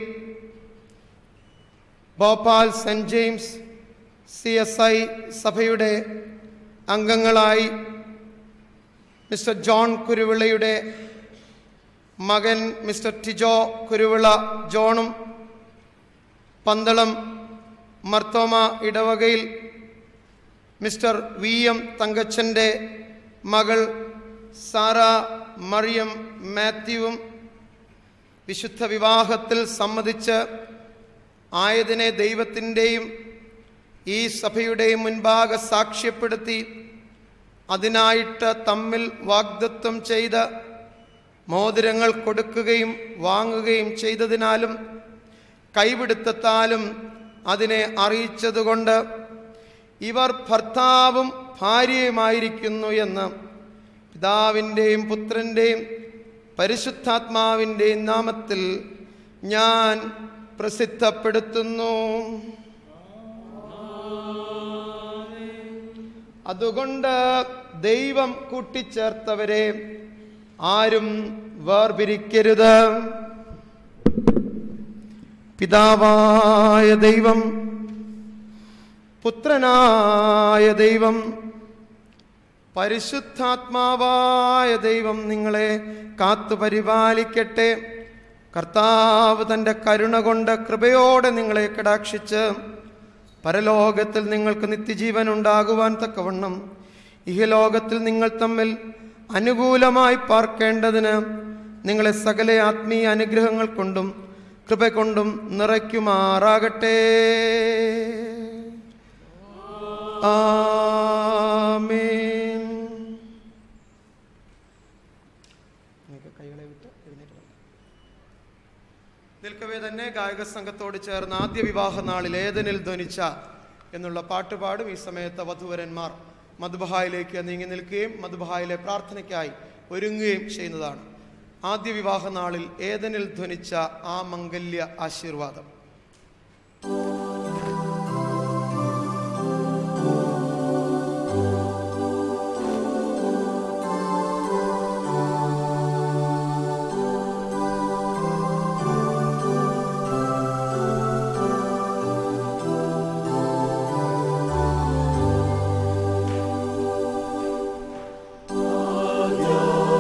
Bhopal Saint James C S I സഭയുടെ അംഗങ്ങളായി മിസ്റ്റർ ജോൺ കുരുവിളയുടെ മകൻ മിസ്റ്റർ ടിജോ കുരുവിള ജോണും പന്തളം മർത്തോമ ഇടവകയിൽ മിസ്റ്റർ വി എം തങ്കച്ചൻ്റെ മകൾ സാറ മറിയം മാത്യുവും വിശുദ്ധ വിവാഹത്തിൽ സമ്മതിച്ച് ആയതിനെ ദൈവത്തിൻ്റെയും ഈ സഭയുടെയും മുൻപാകെ സാക്ഷ്യപ്പെടുത്തി അതിനായിട്ട് തമ്മിൽ വാഗ്ദത്വം ചെയ്ത് മോതിരങ്ങൾ കൊടുക്കുകയും വാങ്ങുകയും ചെയ്തതിനാലും കൈപിടുത്തത്താലും അതിനെ അറിയിച്ചതുകൊണ്ട് ഇവർ ഭർത്താവും ഭാര്യയുമായിരിക്കുന്നു എന്ന് പിതാവിൻ്റെയും പുത്രൻ്റെയും പരിശുദ്ധാത്മാവിൻ്റെയും നാമത്തിൽ ഞാൻ പ്രസിദ്ധപ്പെടുത്തുന്നു അതുകൊണ്ട് ദൈവം കൂട്ടിച്ചേർത്തവരെ ആരും വേർപിരിക്കരുത് പിതാവായ ദൈവം പുത്രനായ ദൈവം പരിശുദ്ധാത്മാവായ ദൈവം നിങ്ങളെ കാത്തു പരിപാലിക്കട്ടെ കർത്താവ് തൻ്റെ കരുണ കൊണ്ട് കൃപയോടെ നിങ്ങളെ കടാക്ഷിച്ച് പരലോകത്തിൽ നിങ്ങൾക്ക് നിത്യജീവൻ ഉണ്ടാകുവാൻ തക്കവണ്ണം ഇഹലോകത്തിൽ നിങ്ങൾ തമ്മിൽ അനുകൂലമായി പാർക്കേണ്ടതിന് നിങ്ങളെ സകല ആത്മീയ അനുഗ്രഹങ്ങൾ കൊണ്ടും കൃപ കൊണ്ടും നിറയ്ക്കുമാറാകട്ടെ ആമേൻ കൈകളെ വിട്ട് എഴുന്നേറ്റ് വരണം. നിൽക്കവേ തന്നെ ഗായക സംഘത്തോട് ചേർന്ന് ആദ്യ വിവാഹ നാളിൽ ഏതനിൽ ധ്വനിച്ച എന്നുള്ള പാട്ടുപാടും ഈ സമയത്ത് വധുവരന്മാർ മധുബഹായിലേക്ക് നീങ്ങി നിൽക്കുകയും മധുബഹായിലെ പ്രാർത്ഥനയ്ക്കായി ഒരുങ്ങുകയും ചെയ്യുന്നതാണ് ആദ്യ വിവാഹ നാളിൽ ഏതനിൽ ധ്വനിച്ച ആ മംഗല്യ ആശീർവാദം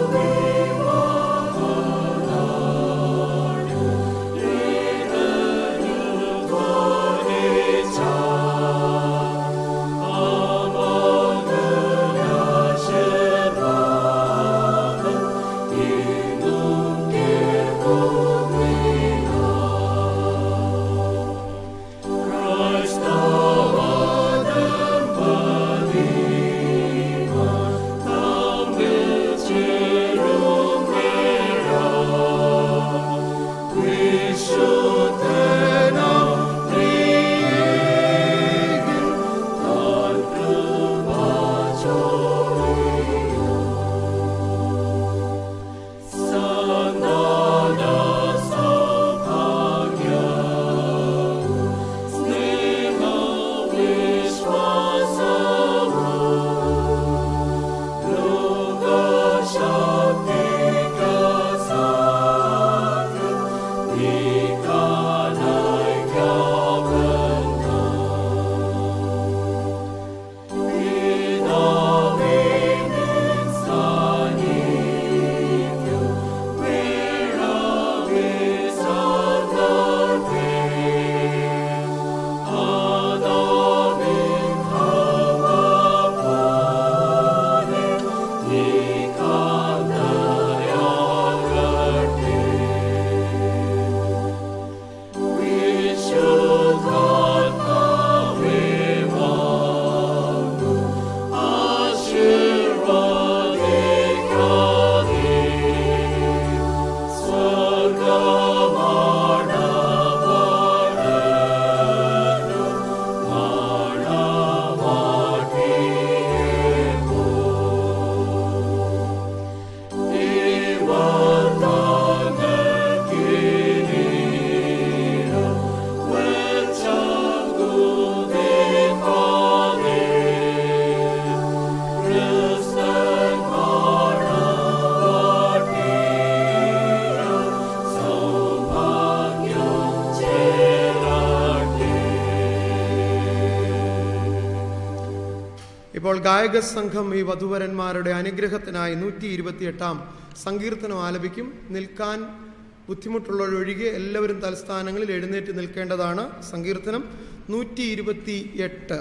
Amen. ഇപ്പോൾ ഗായക സംഘം ഈ വധുവരന്മാരുടെ അനുഗ്രഹത്തിനായി നൂറ്റി ഇരുപത്തിയെട്ടാം സങ്കീർത്തനം ആലപിക്കും നിൽക്കാൻ ബുദ്ധിമുട്ടുള്ളവരൊഴികെ എല്ലാവരും തലസ്ഥാനങ്ങളിൽ എഴുന്നേറ്റ് നിൽക്കേണ്ടതാണ് സങ്കീർത്തനം നൂറ്റി ഇരുപത്തി എട്ട്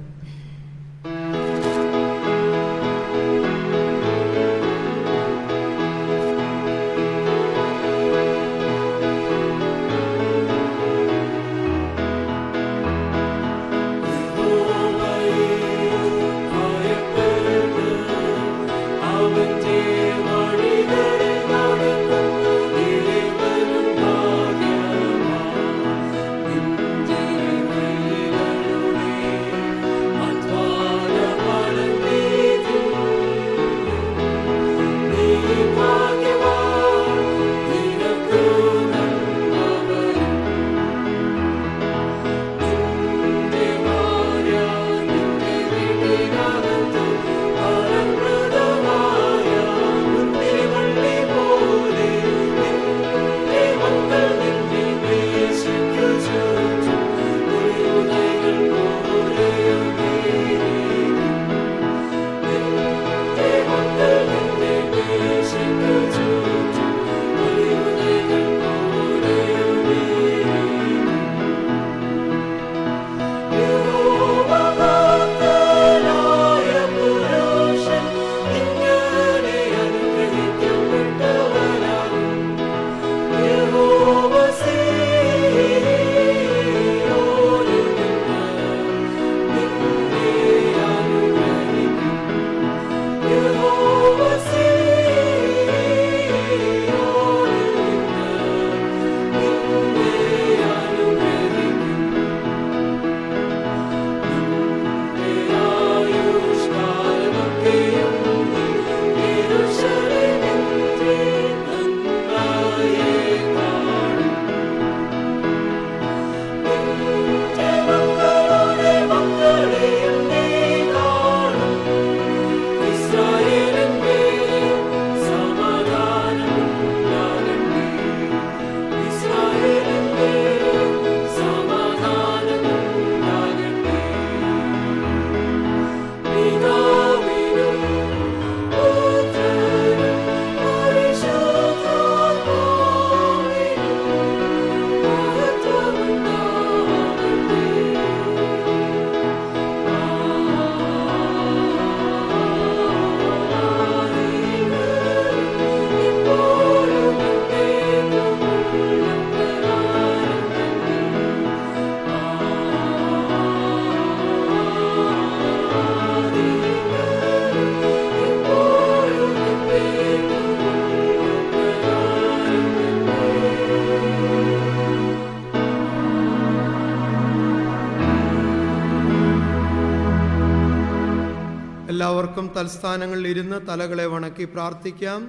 എല്ലാവർക്കും തൽസ്ഥാനങ്ങളിൽ ഇരുന്ന് തലകളെ വണക്കി പ്രാർത്ഥിക്കാം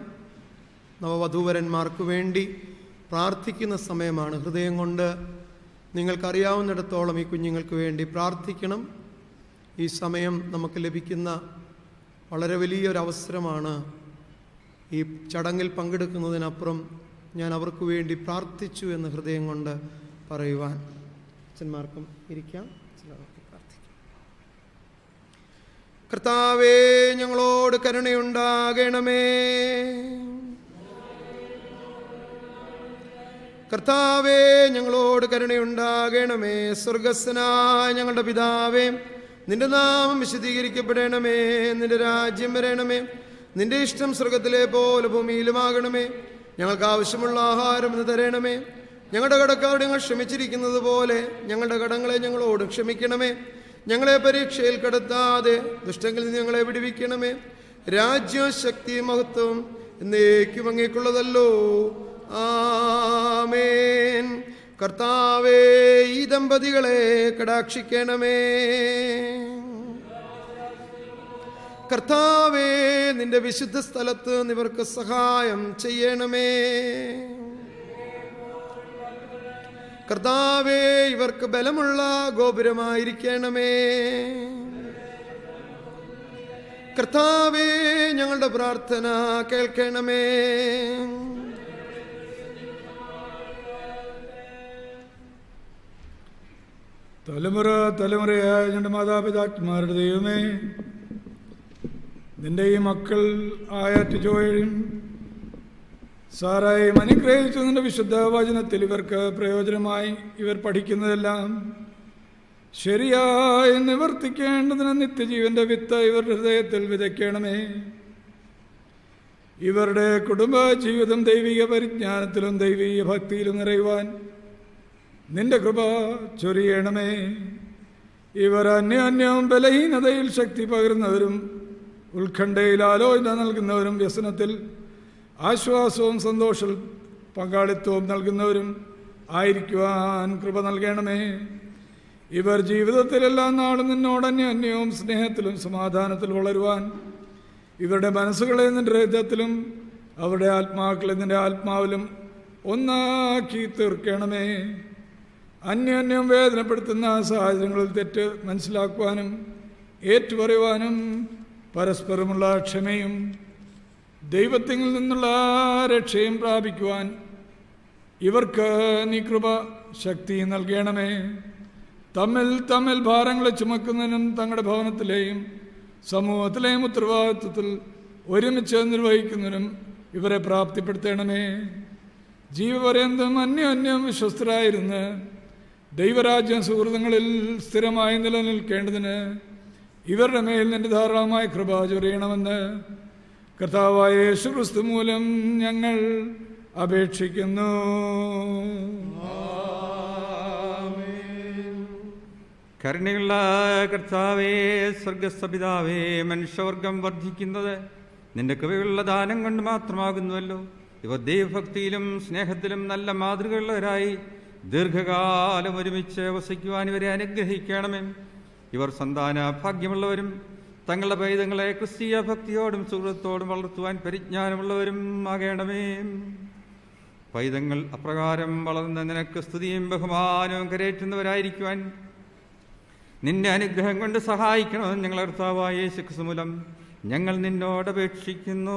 നവവധൂവരന്മാർക്ക് വേണ്ടി പ്രാർത്ഥിക്കുന്ന സമയമാണ് ഹൃദയം കൊണ്ട് നിങ്ങൾക്കറിയാവുന്നിടത്തോളം ഈ കുഞ്ഞുങ്ങൾക്ക് വേണ്ടി പ്രാർത്ഥിക്കണം ഈ സമയം നമുക്ക് ലഭിക്കുന്ന വളരെ വലിയൊരു അവസരമാണ് ഈ ചടങ്ങിൽ പങ്കെടുക്കുന്നതിനപ്പുറം ഞാൻ അവർക്ക് വേണ്ടി പ്രാർത്ഥിച്ചു എന്ന് ഹൃദയം കൊണ്ട് പറയുവാൻ അച്ഛന്മാർക്കും ഇരിക്കാം ചിലർക്ക് പ്രാർത്ഥിക്കാം കർത്താവേ ഞങ്ങളോട് കരുണയുണ്ടാകണമേ കർത്താവേ ഞങ്ങളോട് കരുണയുണ്ടാകണമേ സ്വർഗസ്സനായ ഞങ്ങളുടെ പിതാവേ നിന്റെ നാമം വിശദീകരിക്കപ്പെടണമേ നിന്റെ രാജ്യം വരണമേ നിന്റെ ഇഷ്ടം സ്വർഗത്തിലെ പോലെ ഭൂമിയിലുമാകണമേ ഞങ്ങൾക്ക് ആവശ്യമുള്ള ആഹാരം ഇന്ന് തരണമേ ഞങ്ങളുടെ കടക്കാരോട് ഞങ്ങൾ ക്ഷമിച്ചിരിക്കുന്നത് പോലെ ഞങ്ങളുടെ കടങ്ങളെ ഞങ്ങളോട് ക്ഷമിക്കണമേ ഞങ്ങളെ പരീക്ഷയിൽ കടത്താതെ ദുഷ്ടങ്ങളിൽ നിന്ന് ഞങ്ങളെ വിടുവിക്കണമേ രാജ്യവും ശക്തി മഹത്വം എന്നേക്കും അങ്ങേക്കുള്ളതല്ലോ ആമേൻ കർത്താവേ ഈ ദമ്പതികളെ കടാക്ഷിക്കണമേ കർത്താവേ നിന്റെ വിശുദ്ധ സ്ഥലത്ത് നിവർക്ക് സഹായം ചെയ്യണമേ കർത്താവേ ഇവർക്ക് ബലമുള്ള ഗോപുരമായിരിക്കണമേ കർത്താവേ ഞങ്ങളുടെ പ്രാർത്ഥന കേൾക്കണമേ തലമുറ തലമുറയായ ഞങ്ങളുടെ മാതാപിതാക്കന്മാരുടെ ദൈവമേ നിന്റെ ഈ മക്കൾ ആയ ടിജോയും സാറായും അനുഗ്രഹിച്ചു നിന്റെ വിശുദ്ധ വചനത്തിൽ ഇവർക്ക് പ്രയോജനമായി ഇവർ പഠിക്കുന്നതെല്ലാം ശരിയായി നിവർത്തിക്കേണ്ടതിന് നിത്യജീവന്റെ വിത്ത് ഇവരുടെ ഹൃദയത്തിൽ വിതയ്ക്കണമേ ഇവരുടെ കുടുംബ ജീവിതം ദൈവിക പരിജ്ഞാനത്തിലും ദൈവിക ഭക്തിയിലും നിറയുവാൻ നിന്റെ കൃപ ചൊരിയണമേ ഇവർ അന്യോന്യം ബലഹീനതയിൽ ശക്തി പകരുന്നവരും ഉത്കണ്ഠയിൽ ആലോചന നൽകുന്നവരും വ്യസനത്തിൽ ആശ്വാസവും സന്തോഷ പങ്കാളിത്തവും നൽകുന്നവരും ആയിരിക്കുവാൻ കൃപ നൽകണമേ ഇവർ ജീവിതത്തിൽ എല്ലാ നാളും നിന്നോട് അന്യോന്യവും സ്നേഹത്തിലും സമാധാനത്തിലും വളരുവാൻ ഇവരുടെ മനസ്സുകളെ നിന്റെ ഹൃദയത്തിലും അവരുടെ ആത്മാക്കളെ നിന്റെ ആത്മാവിലും ഒന്നാക്കി തീർക്കണമേ അന്യോന്യം വേദനപ്പെടുത്തുന്ന സാഹചര്യങ്ങളിൽ തെറ്റ് മനസ്സിലാക്കുവാനും ഏറ്റുപറയുവാനും പരസ്പരമുള്ള ക്ഷമയും ദൈവത്തിൽ നിന്നുള്ള രക്ഷയും പ്രാപിക്കുവാൻ ഇവർക്ക് നീ കൃപ ശക്തി നൽകണമേ തമ്മിൽ തമ്മിൽ ഭാരങ്ങളെ ചുമക്കുന്നതിനും തങ്ങളുടെ ഭവനത്തിലെയും സമൂഹത്തിലെയും ഉത്തരവാദിത്വത്തിൽ ഒരുമിച്ച് നിർവഹിക്കുന്നതിനും ഇവരെ പ്രാപ്തിപ്പെടുത്തണമേ ജീവപര്യന്തം അന്യോന്യം വിശ്വസ്തരായിരുന്ന് ദൈവരാജ്യ സുഹൃത്തുക്കളിൽ സ്ഥിരമായി നിലനിൽക്കേണ്ടതിന് ഇവരുടെ മേൽ നിന്റെ ധാരാളമായ കൃപ ചൊരിയണമെന്ന് കർത്താവായ യേശുക്രിസ്തു മൂലം ഞങ്ങൾ അപേക്ഷിക്കുന്നു കരുണയുള്ള കർത്താവേ സ്വർഗസ്ഥപിതാവേ മനുഷ്യവർഗം വർദ്ധിക്കുന്നത് നിന്റെ കൃപയുള്ള ദാനം കൊണ്ട് മാത്രമാകുന്നുവല്ലോ ഇവർ ദൈവഭക്തിയിലും സ്നേഹത്തിലും നല്ല മാതൃകയുള്ളവരായി ദീർഘകാലം ഒരുമിച്ച് വസിക്കുവാൻ ഇവരെ അനുഗ്രഹിക്കണമേ ഇവർ സന്താന ഭാഗ്യമുള്ളവരും തങ്ങളുടെ പൈതങ്ങളെ ക്രിസ്തീയ ഭക്തിയോടും സുഹൃത്തോടും വളർത്തുവാൻ പരിജ്ഞാനമുള്ളവരും ആകണമേ പൈതങ്ങൾ അപ്രകാരം വളർന്ന നിനക്ക് സ്തുതിയും ബഹുമാനവും കരയേറ്റുന്നവരായിരിക്കുവാൻ നിന്റെ അനുഗ്രഹം കൊണ്ട് സഹായിക്കണമെന്ന് ഞങ്ങൾ കർത്താവായ യേശുക്രിസ്തു മൂലം ഞങ്ങൾ നിന്നോട് അപേക്ഷിക്കുന്നു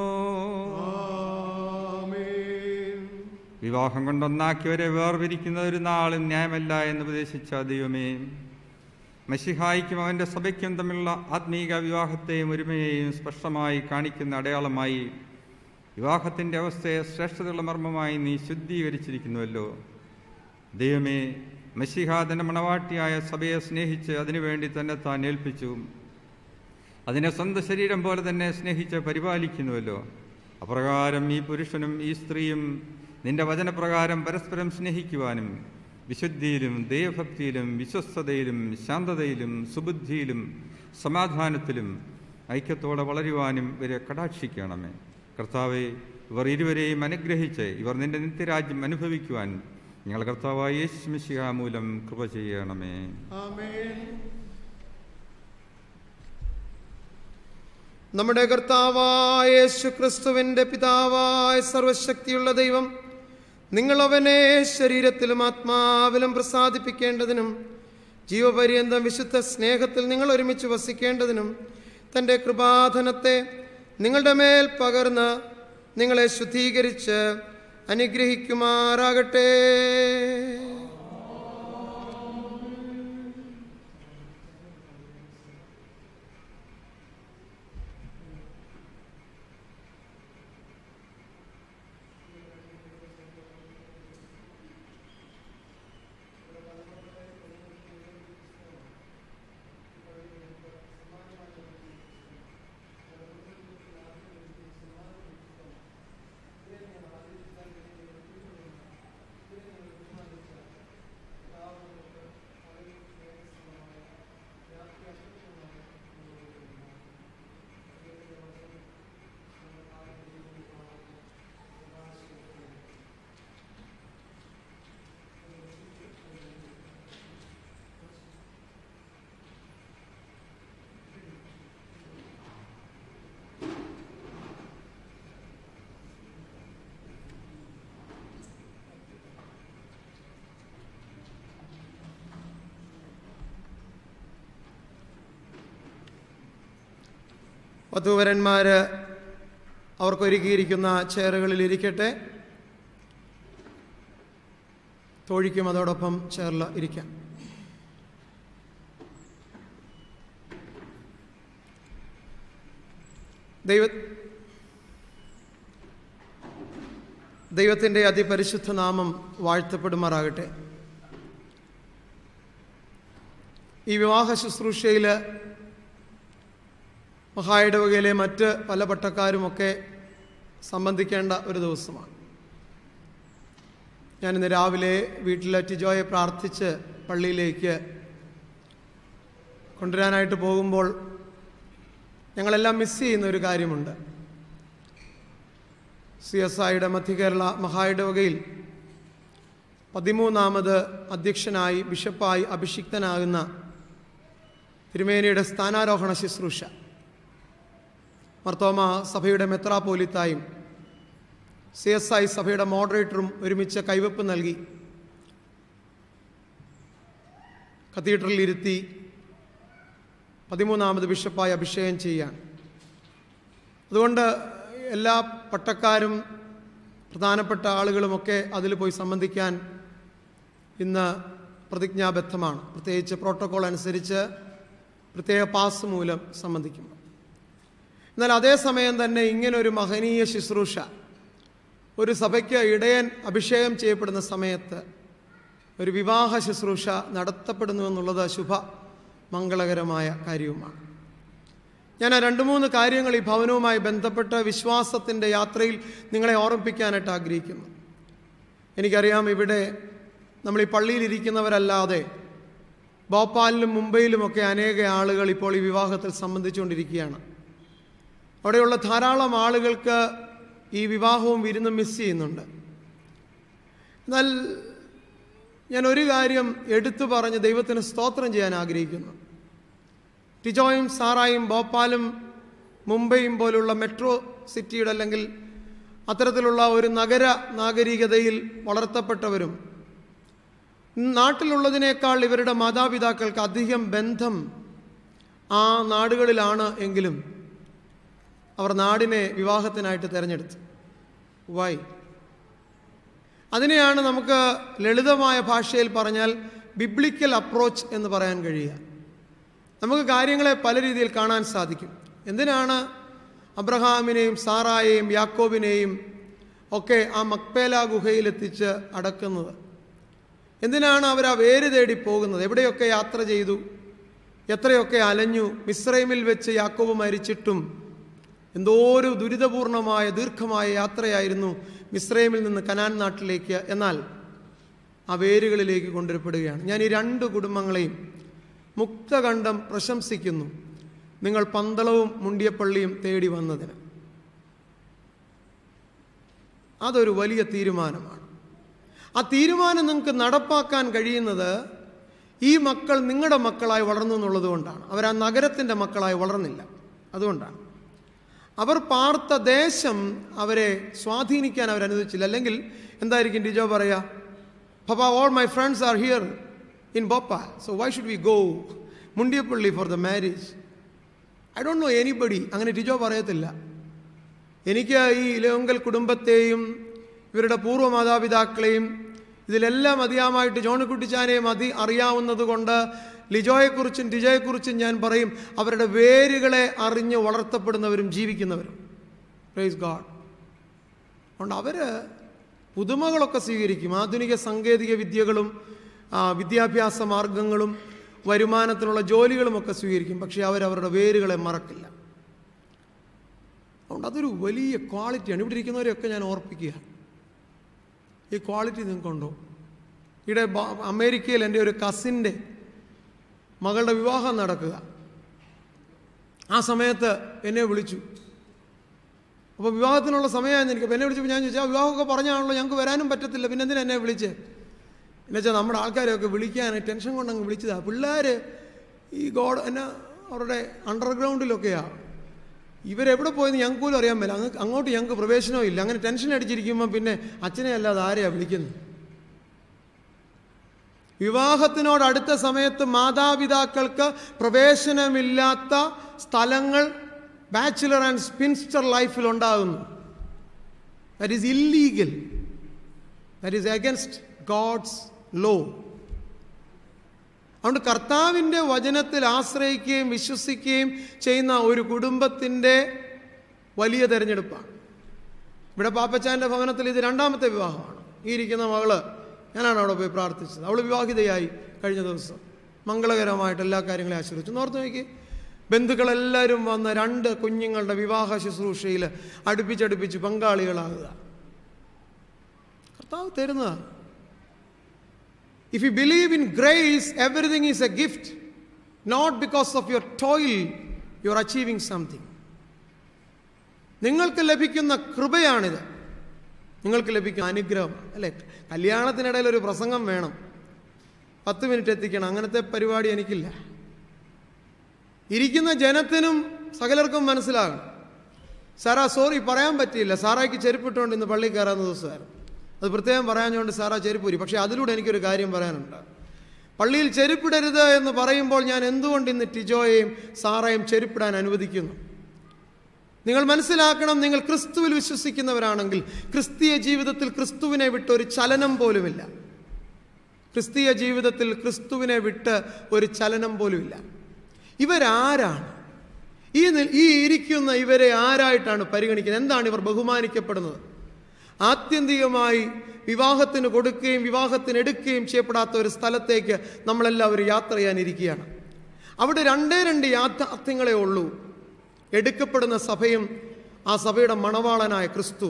വിവാഹം കൊണ്ടൊന്നാക്കിയവരെ വേർപിരിക്കുന്ന ഒരു നാളും ന്യായമല്ല എന്ന് ഉപദേശിച്ച ദൈവമേ മഷിഹായിക്കും അവൻ്റെ സഭയ്ക്കും തമ്മിലുള്ള ആത്മീക വിവാഹത്തെയും ഒരുമയെയും സ്പഷ്ടമായി കാണിക്കുന്ന അടയാളമായി വിവാഹത്തിൻ്റെ അവസ്ഥയെ ശ്രേഷ്ഠതയുള്ള മർമ്മമായി നീ ശുദ്ധീകരിച്ചിരിക്കുന്നുവല്ലോ ദൈവമേ മഷിഹാദന്റെ മണവാട്ടിയായ സഭയെ സ്നേഹിച്ച് അതിനുവേണ്ടി തന്നെ താൻ ഏൽപ്പിച്ചു അതിനെ സ്വന്തം ശരീരം പോലെ തന്നെ സ്നേഹിച്ച് പരിപാലിക്കുന്നുവല്ലോ അപ്രകാരം ഈ പുരുഷനും ഈ സ്ത്രീയും നിന്റെ വചനപ്രകാരം പരസ്പരം സ്നേഹിക്കുവാനും വിശുദ്ധിയിലും ദൈവഭക്തിയിലും വിശ്വസ്തതയിലും ശാന്തതയിലും സുബുദ്ധിയിലും സമാധാനത്തിലും ഐക്യത്തോടെ വളരുവാനും ഇവരെ കടാക്ഷിക്കണമേ കർത്താവെ ഇവർ ഇരുവരെയും അനുഗ്രഹിച്ച് ഇവർ നിന്റെ നിത്യരാജ്യം അനുഭവിക്കുവാൻ ഞങ്ങൾ കർത്താവായ യേശുമിശിഹ മൂലം കൃപ ചെയ്യണമേ നമ്മുടെ കർത്താവായ യേശു ക്രിസ്തുവിന്റെ പിതാവായ സർവശക്തിയുള്ള ദൈവം നിങ്ങൾ അവനെ ശരീരത്തിലും ആത്മാവിലും പ്രസാദിപ്പിക്കേണ്ടതിനും ജീവപര്യന്തം വിശുദ്ധ സ്നേഹത്തിൽ നിങ്ങൾ ഒരുമിച്ച് വസിക്കേണ്ടതിനും തൻ്റെ കൃപാധനത്തെ നിങ്ങളുടെ മേൽ പകർന്ന് നിങ്ങളെ ശുദ്ധീകരിച്ച് അനുഗ്രഹിക്കുമാറാകട്ടെ വധൂവരന്മാര് അവർക്കൊരുക്കിയിരിക്കുന്ന ചെയറുകളിൽ ഇരിക്കട്ടെ തോഴിക്കും അതോടൊപ്പം ചേർല ഇരിക്കാം ദൈവ ദൈവത്തിൻ്റെ അതിപരിശുദ്ധ നാമം വാഴ്ത്തപ്പെടുമാറാകട്ടെ ഈ വിവാഹ ശുശ്രൂഷയിൽ മഹായിടവകയിലെ മറ്റ് പല പട്ടക്കാരുമൊക്കെ സംബന്ധിക്കേണ്ട ഒരു ദിവസമാണ് ഞാനിന്ന് രാവിലെ വീട്ടിലെ ടിജോയെ പ്രാർത്ഥിച്ച് പള്ളിയിലേക്ക് കൊണ്ടുവരാനായിട്ട് പോകുമ്പോൾ ഞങ്ങളെല്ലാം മിസ് ചെയ്യുന്ന ഒരു കാര്യമുണ്ട് സി എസ് ഐയുടെ മധ്യകേരള മഹായിടവകയിൽ പതിമൂന്നാമത് അധ്യക്ഷനായി ബിഷപ്പായി അഭിഷിക്തനാകുന്ന തിരുമേനിയുടെ സ്ഥാനാരോഹണ ശുശ്രൂഷ മർത്തോമ സഭയുടെ മെത്രാപോലിത്തായും സി എസ് ഐ സഭയുടെ മോഡറേറ്ററും ഒരുമിച്ച് കൈവപ്പ് നൽകി കത്തീഡ്രലിൽ ഇരുത്തി പതിമൂന്നാമത് ബിഷപ്പായി അഭിഷേകം ചെയ്യുകയാണ് അതുകൊണ്ട് എല്ലാ പട്ടക്കാരും പ്രധാനപ്പെട്ട ആളുകളുമൊക്കെ അതിൽ പോയി സംബന്ധിക്കാൻ ഇന്ന് പ്രതിജ്ഞാബദ്ധമാണ് പ്രത്യേകിച്ച് പ്രോട്ടോകോൾ അനുസരിച്ച് പ്രത്യേക പാസ് മൂലം സംബന്ധിക്കും എന്നാൽ അതേസമയം തന്നെ ഇങ്ങനൊരു മഹനീയ ശുശ്രൂഷ ഒരു സഭയ്ക്ക് ഇടയൻ അഭിഷേകം ചെയ്യപ്പെടുന്ന സമയത്ത് ഒരു വിവാഹ ശുശ്രൂഷ നടത്തപ്പെടുന്നു എന്നുള്ളത് ശുഭ മംഗളകരമായ കാര്യവുമാണ് ഞാൻ ആ രണ്ട് മൂന്ന് കാര്യങ്ങൾ ഈ ഭവനവുമായി ബന്ധപ്പെട്ട് വിശ്വാസത്തിൻ്റെ യാത്രയിൽ നിങ്ങളെ ഓർമ്മിപ്പിക്കാനായിട്ട് ആഗ്രഹിക്കുന്നു എനിക്കറിയാം ഇവിടെ നമ്മൾ ഈ പള്ളിയിലിരിക്കുന്നവരല്ലാതെ ഭോപ്പാലിലും മുംബൈയിലുമൊക്കെ അനേക ആളുകൾ ഇപ്പോൾ ഈ വിവാഹത്തിൽ സംബന്ധിച്ചുകൊണ്ടിരിക്കുകയാണ് അവിടെയുള്ള ധാരാളം ആളുകൾക്ക് ഈ വിവാഹവും വിരുന്നും മിസ് ചെയ്യുന്നുണ്ട് എന്നാൽ ഞാൻ ഒരു കാര്യം എടുത്തു പറഞ്ഞ് ദൈവത്തിന് സ്തോത്രം ചെയ്യാൻ ആഗ്രഹിക്കുന്നു ടിജോയും സാറായും ഭോപ്പാലും മുംബൈയും പോലുള്ള മെട്രോ സിറ്റിയുടെ അല്ലെങ്കിൽ അത്തരത്തിലുള്ള ഒരു നഗര നാഗരികതയിൽ വളർത്തപ്പെട്ടവരും നാട്ടിലുള്ളതിനേക്കാൾ ഇവരുടെ മാതാപിതാക്കൾക്ക് അധികം ബന്ധം ആ നാടുകളിലാണ് എങ്കിലും അവർ നാടിനെ വിവാഹത്തിനായിട്ട് തിരഞ്ഞെടുത്തു വൈ അതിനെയാണ് നമുക്ക് ലളിതമായ ഭാഷയിൽ പറഞ്ഞാൽ ബിബ്ലിക്കൽ അപ്രോച്ച് എന്ന് പറയാൻ കഴിയുക നമുക്ക് കാര്യങ്ങളെ പല രീതിയിൽ കാണാൻ സാധിക്കും എന്തിനാണ് അബ്രഹാമിനെയും സാറായെയും യാക്കോബിനെയും ഒക്കെ ആ മക്പേല ഗുഹയിലെത്തിച്ച് അടക്കുന്നത് എന്തിനാണ് അവർ ആ വേര് തേടി പോകുന്നത് എവിടെയൊക്കെ യാത്ര ചെയ്തു എത്രയൊക്കെ അലഞ്ഞു മിശ്രൈമിൽ വെച്ച് യാക്കോബ് മരിച്ചിട്ടും എന്തോ ഒരു ദുരിതപൂർണമായ ദീർഘമായ യാത്രയായിരുന്നു മിശ്രൈമിൽ നിന്ന് കനാൻ നാട്ടിലേക്ക് എന്നാൽ ആ വേരുകളിലേക്ക് കൊണ്ടുവരപ്പെടുകയാണ് ഞാൻ ഈ രണ്ട് കുടുംബങ്ങളെയും മുക്തകണ്ഠം പ്രശംസിക്കുന്നു നിങ്ങൾ പന്തളവും മുണ്ടിയപ്പള്ളിയും തേടി വന്നതിന് അതൊരു വലിയ തീരുമാനമാണ് ആ തീരുമാനം നിങ്ങൾക്ക് നടപ്പാക്കാൻ കഴിയുന്നത് ഈ മക്കൾ നിങ്ങളുടെ മക്കളായി വളർന്നു എന്നുള്ളത് കൊണ്ടാണ് അവർ ആ നഗരത്തിൻ്റെ മക്കളായി വളർന്നില്ല അതുകൊണ്ടാണ് അവർ പാർത്ത ദേശം അവരെ സ്വാധീനിക്കാൻ അവർ അനുവദിച്ചില്ല അല്ലെങ്കിൽ എന്തായിരിക്കും ഡിജോ പറയുക പപ്പ all my friends are here in Bhopal so why should we go Mundiyappally for the marriage I don't know anybody അങ്ങനെ ടിജോ പറയത്തില്ല എനിക്ക് ഈ ഇലവുങ്കൽ കുടുംബത്തെയും ഇവരുടെ പൂർവ്വ മാതാപിതാക്കളെയും ഇതിലെല്ലാം അതിയാമായിട്ട് ജോണിക്കുട്ടിച്ചാനെയും അതി അറിയാവുന്നത് കൊണ്ട് ലിജോയെക്കുറിച്ചും ടിജോയെക്കുറിച്ചും ഞാൻ പറയും അവരുടെ വേരുകളെ അറിഞ്ഞ് വളർത്തപ്പെടുന്നവരും ജീവിക്കുന്നവരും പ്രൈസ് ഗാഡ് അതുകൊണ്ട് അവർ പുതുമകളൊക്കെ സ്വീകരിക്കും ആധുനിക സാങ്കേതിക വിദ്യകളും ആ, വിദ്യാഭ്യാസ മാർഗങ്ങളും വരുമാനത്തിനുള്ള ജോലികളുമൊക്കെ സ്വീകരിക്കും പക്ഷേ അവരവരുടെ വേരുകളെ മറക്കില്ല അതുകൊണ്ട് അതൊരു വലിയ ക്വാളിറ്റിയാണ് ഇവിടെ ഇരിക്കുന്നവരെയൊക്കെ ഞാൻ ഓർപ്പിക്കുക ഈ ക്വാളിറ്റി നിങ്ങൾക്കുണ്ടോ ഇവിടെ ബ- അമേരിക്കയിൽ എൻ്റെ ഒരു കസിൻ്റെ മകളുടെ വിവാഹം നടക്കുക ആ സമയത്ത് എന്നെ വിളിച്ചു അപ്പോൾ വിവാഹത്തിനുള്ള സമയമായിരുന്നു എനിക്ക് അപ്പോൾ എന്നെ വിളിച്ചപ്പോൾ ഞാൻ ചോദിച്ചാൽ വിവാഹമൊക്കെ പറഞ്ഞാണല്ലോ ഞങ്ങൾക്ക് വരാനും പറ്റത്തില്ല പിന്നെ എന്തിനാ എന്നെ വിളിച്ച് എന്നുവെച്ചാൽ നമ്മുടെ ആൾക്കാരെയൊക്കെ വിളിക്കാൻ ടെൻഷൻ കൊണ്ടങ്ങ് വിളിച്ചതാണ് പിള്ളേർ ഈ ഗോഡ് എന്നാ അവരുടെ അണ്ടർഗ്രൗണ്ടിലൊക്കെയാണ് ഇവരെവിടെ പോയെന്ന് ഞങ്ങൾക്ക് പോലും അറിയാൻ പറ്റില്ല അങ്ങ് അങ്ങോട്ട് ഞങ്ങൾക്ക് പ്രവേശനവും ഇല്ല അങ്ങനെ ടെൻഷൻ അടിച്ചിരിക്കുമ്പോൾ പിന്നെ അച്ഛനെ അല്ലാതെ ആരെയാ വിളിക്കുന്നത് വിവാഹത്തിനോട് അടുത്ത സമയത്ത് മാതാപിതാക്കൾക്ക് പ്രവേശനമില്ലാത്ത സ്ഥലങ്ങൾ ബാച്ചിലർ ആൻഡ് സ്പിൻസ്റ്റർ ലൈഫിൽ ഉണ്ടാകുന്നു that is illegal that is against God's law അതുകൊണ്ട് കർത്താവിൻ്റെ വചനത്തിൽ ആശ്രയിക്കുകയും വിശ്വസിക്കുകയും ചെയ്യുന്ന ഒരു കുടുംബത്തിൻ്റെ വലിയ തെരഞ്ഞെടുപ്പാണ് ഇവിടെ പാപ്പച്ചാൻ്റെ ഭവനത്തിൽ ഇത് രണ്ടാമത്തെ വിവാഹമാണ് ഈ ഇരിക്കുന്ന മകള് ഞാനാണ് അവിടെ പോയി പ്രാർത്ഥിച്ചത് അവൾ വിവാഹിതയായി കഴിഞ്ഞ ദിവസം മംഗളകരമായിട്ട് എല്ലാ കാര്യങ്ങളെയും ആശ്രയിച്ചു ഓർത്ത് നോക്കി ബന്ധുക്കളെല്ലാവരും വന്ന് രണ്ട് കുഞ്ഞുങ്ങളുടെ വിവാഹ ശുശ്രൂഷയിൽ അടുപ്പിച്ചടുപ്പിച്ച് പങ്കാളികളാകുക കർത്താവ് തരുന്നതാണ് if you believe in grace everything is a gift not because of your toil you are achieving something നിങ്ങൾക്ക് ലഭിക്കുന്ന കൃപയാണിത് നിങ്ങൾക്ക് ലഭിക്കുന്ന അനുഗ്രഹം അല്ലേ കല്യാണത്തിനിടയിൽ ഒരു പ്രസംഗം വേണം പത്ത് മിനിറ്റ് എത്തിക്കണം അങ്ങനത്തെ പരിപാടി എനിക്കില്ല ഇരിക്കുന്ന ജനത്തിനും സകലർക്കും മനസ്സിലാകണം സാറാ സോറി പറയാൻ പറ്റിയില്ല സാറായ്ക്ക് ചെരുപ്പിട്ടുകൊണ്ട് ഇന്ന് പള്ളി കയറാവുന്ന ദിവസമായിരുന്നു അത് പ്രത്യേകം പറയാഞ്ഞുകൊണ്ട് സാറാ ചെരുപ്പൂരി പക്ഷേ അതിലൂടെ എനിക്കൊരു കാര്യം പറയാനുണ്ട് പള്ളിയിൽ ചെരുപ്പിടരുത് എന്ന് പറയുമ്പോൾ ഞാൻ എന്തുകൊണ്ട് ഇന്ന് ടിജോയെയും സാറയും ചെരുപ്പിടാൻ അനുവദിക്കുന്നു നിങ്ങൾ മനസ്സിലാക്കണം നിങ്ങൾ ക്രിസ്തുവിൽ വിശ്വസിക്കുന്നവരാണെങ്കിൽ ക്രിസ്തീയ ജീവിതത്തിൽ ക്രിസ്തുവിനെ വിട്ട് ഒരു ചലനം പോലുമില്ല ക്രിസ്തീയ ജീവിതത്തിൽ ക്രിസ്തുവിനെ വിട്ട് ഒരു ചലനം പോലുമില്ല ഇവരാരാണ് ഈ നി- ഈ ഇരിക്കുന്ന ഇവരെ ആരായിട്ടാണ് പരിഗണിക്കുന്നത് എന്താണ് ഇവർ ബഹുമാനിക്കപ്പെടുന്നത് ആത്യന്തികമായി വിവാഹത്തിന് കൊടുക്കുകയും വിവാഹത്തിന് എടുക്കുകയും ചെയ്യപ്പെടാത്ത ഒരു സ്ഥലത്തേക്ക് നമ്മളെല്ലാവരും യാത്ര ചെയ്യാനിരിക്കുകയാണ് അവിടെ രണ്ടേ രണ്ട് യാഥാർത്ഥ്യങ്ങളേ ഉള്ളൂ എടുക്കപ്പെടുന്ന സഭയും ആ സഭയുടെ മണവാളനായ ക്രിസ്തു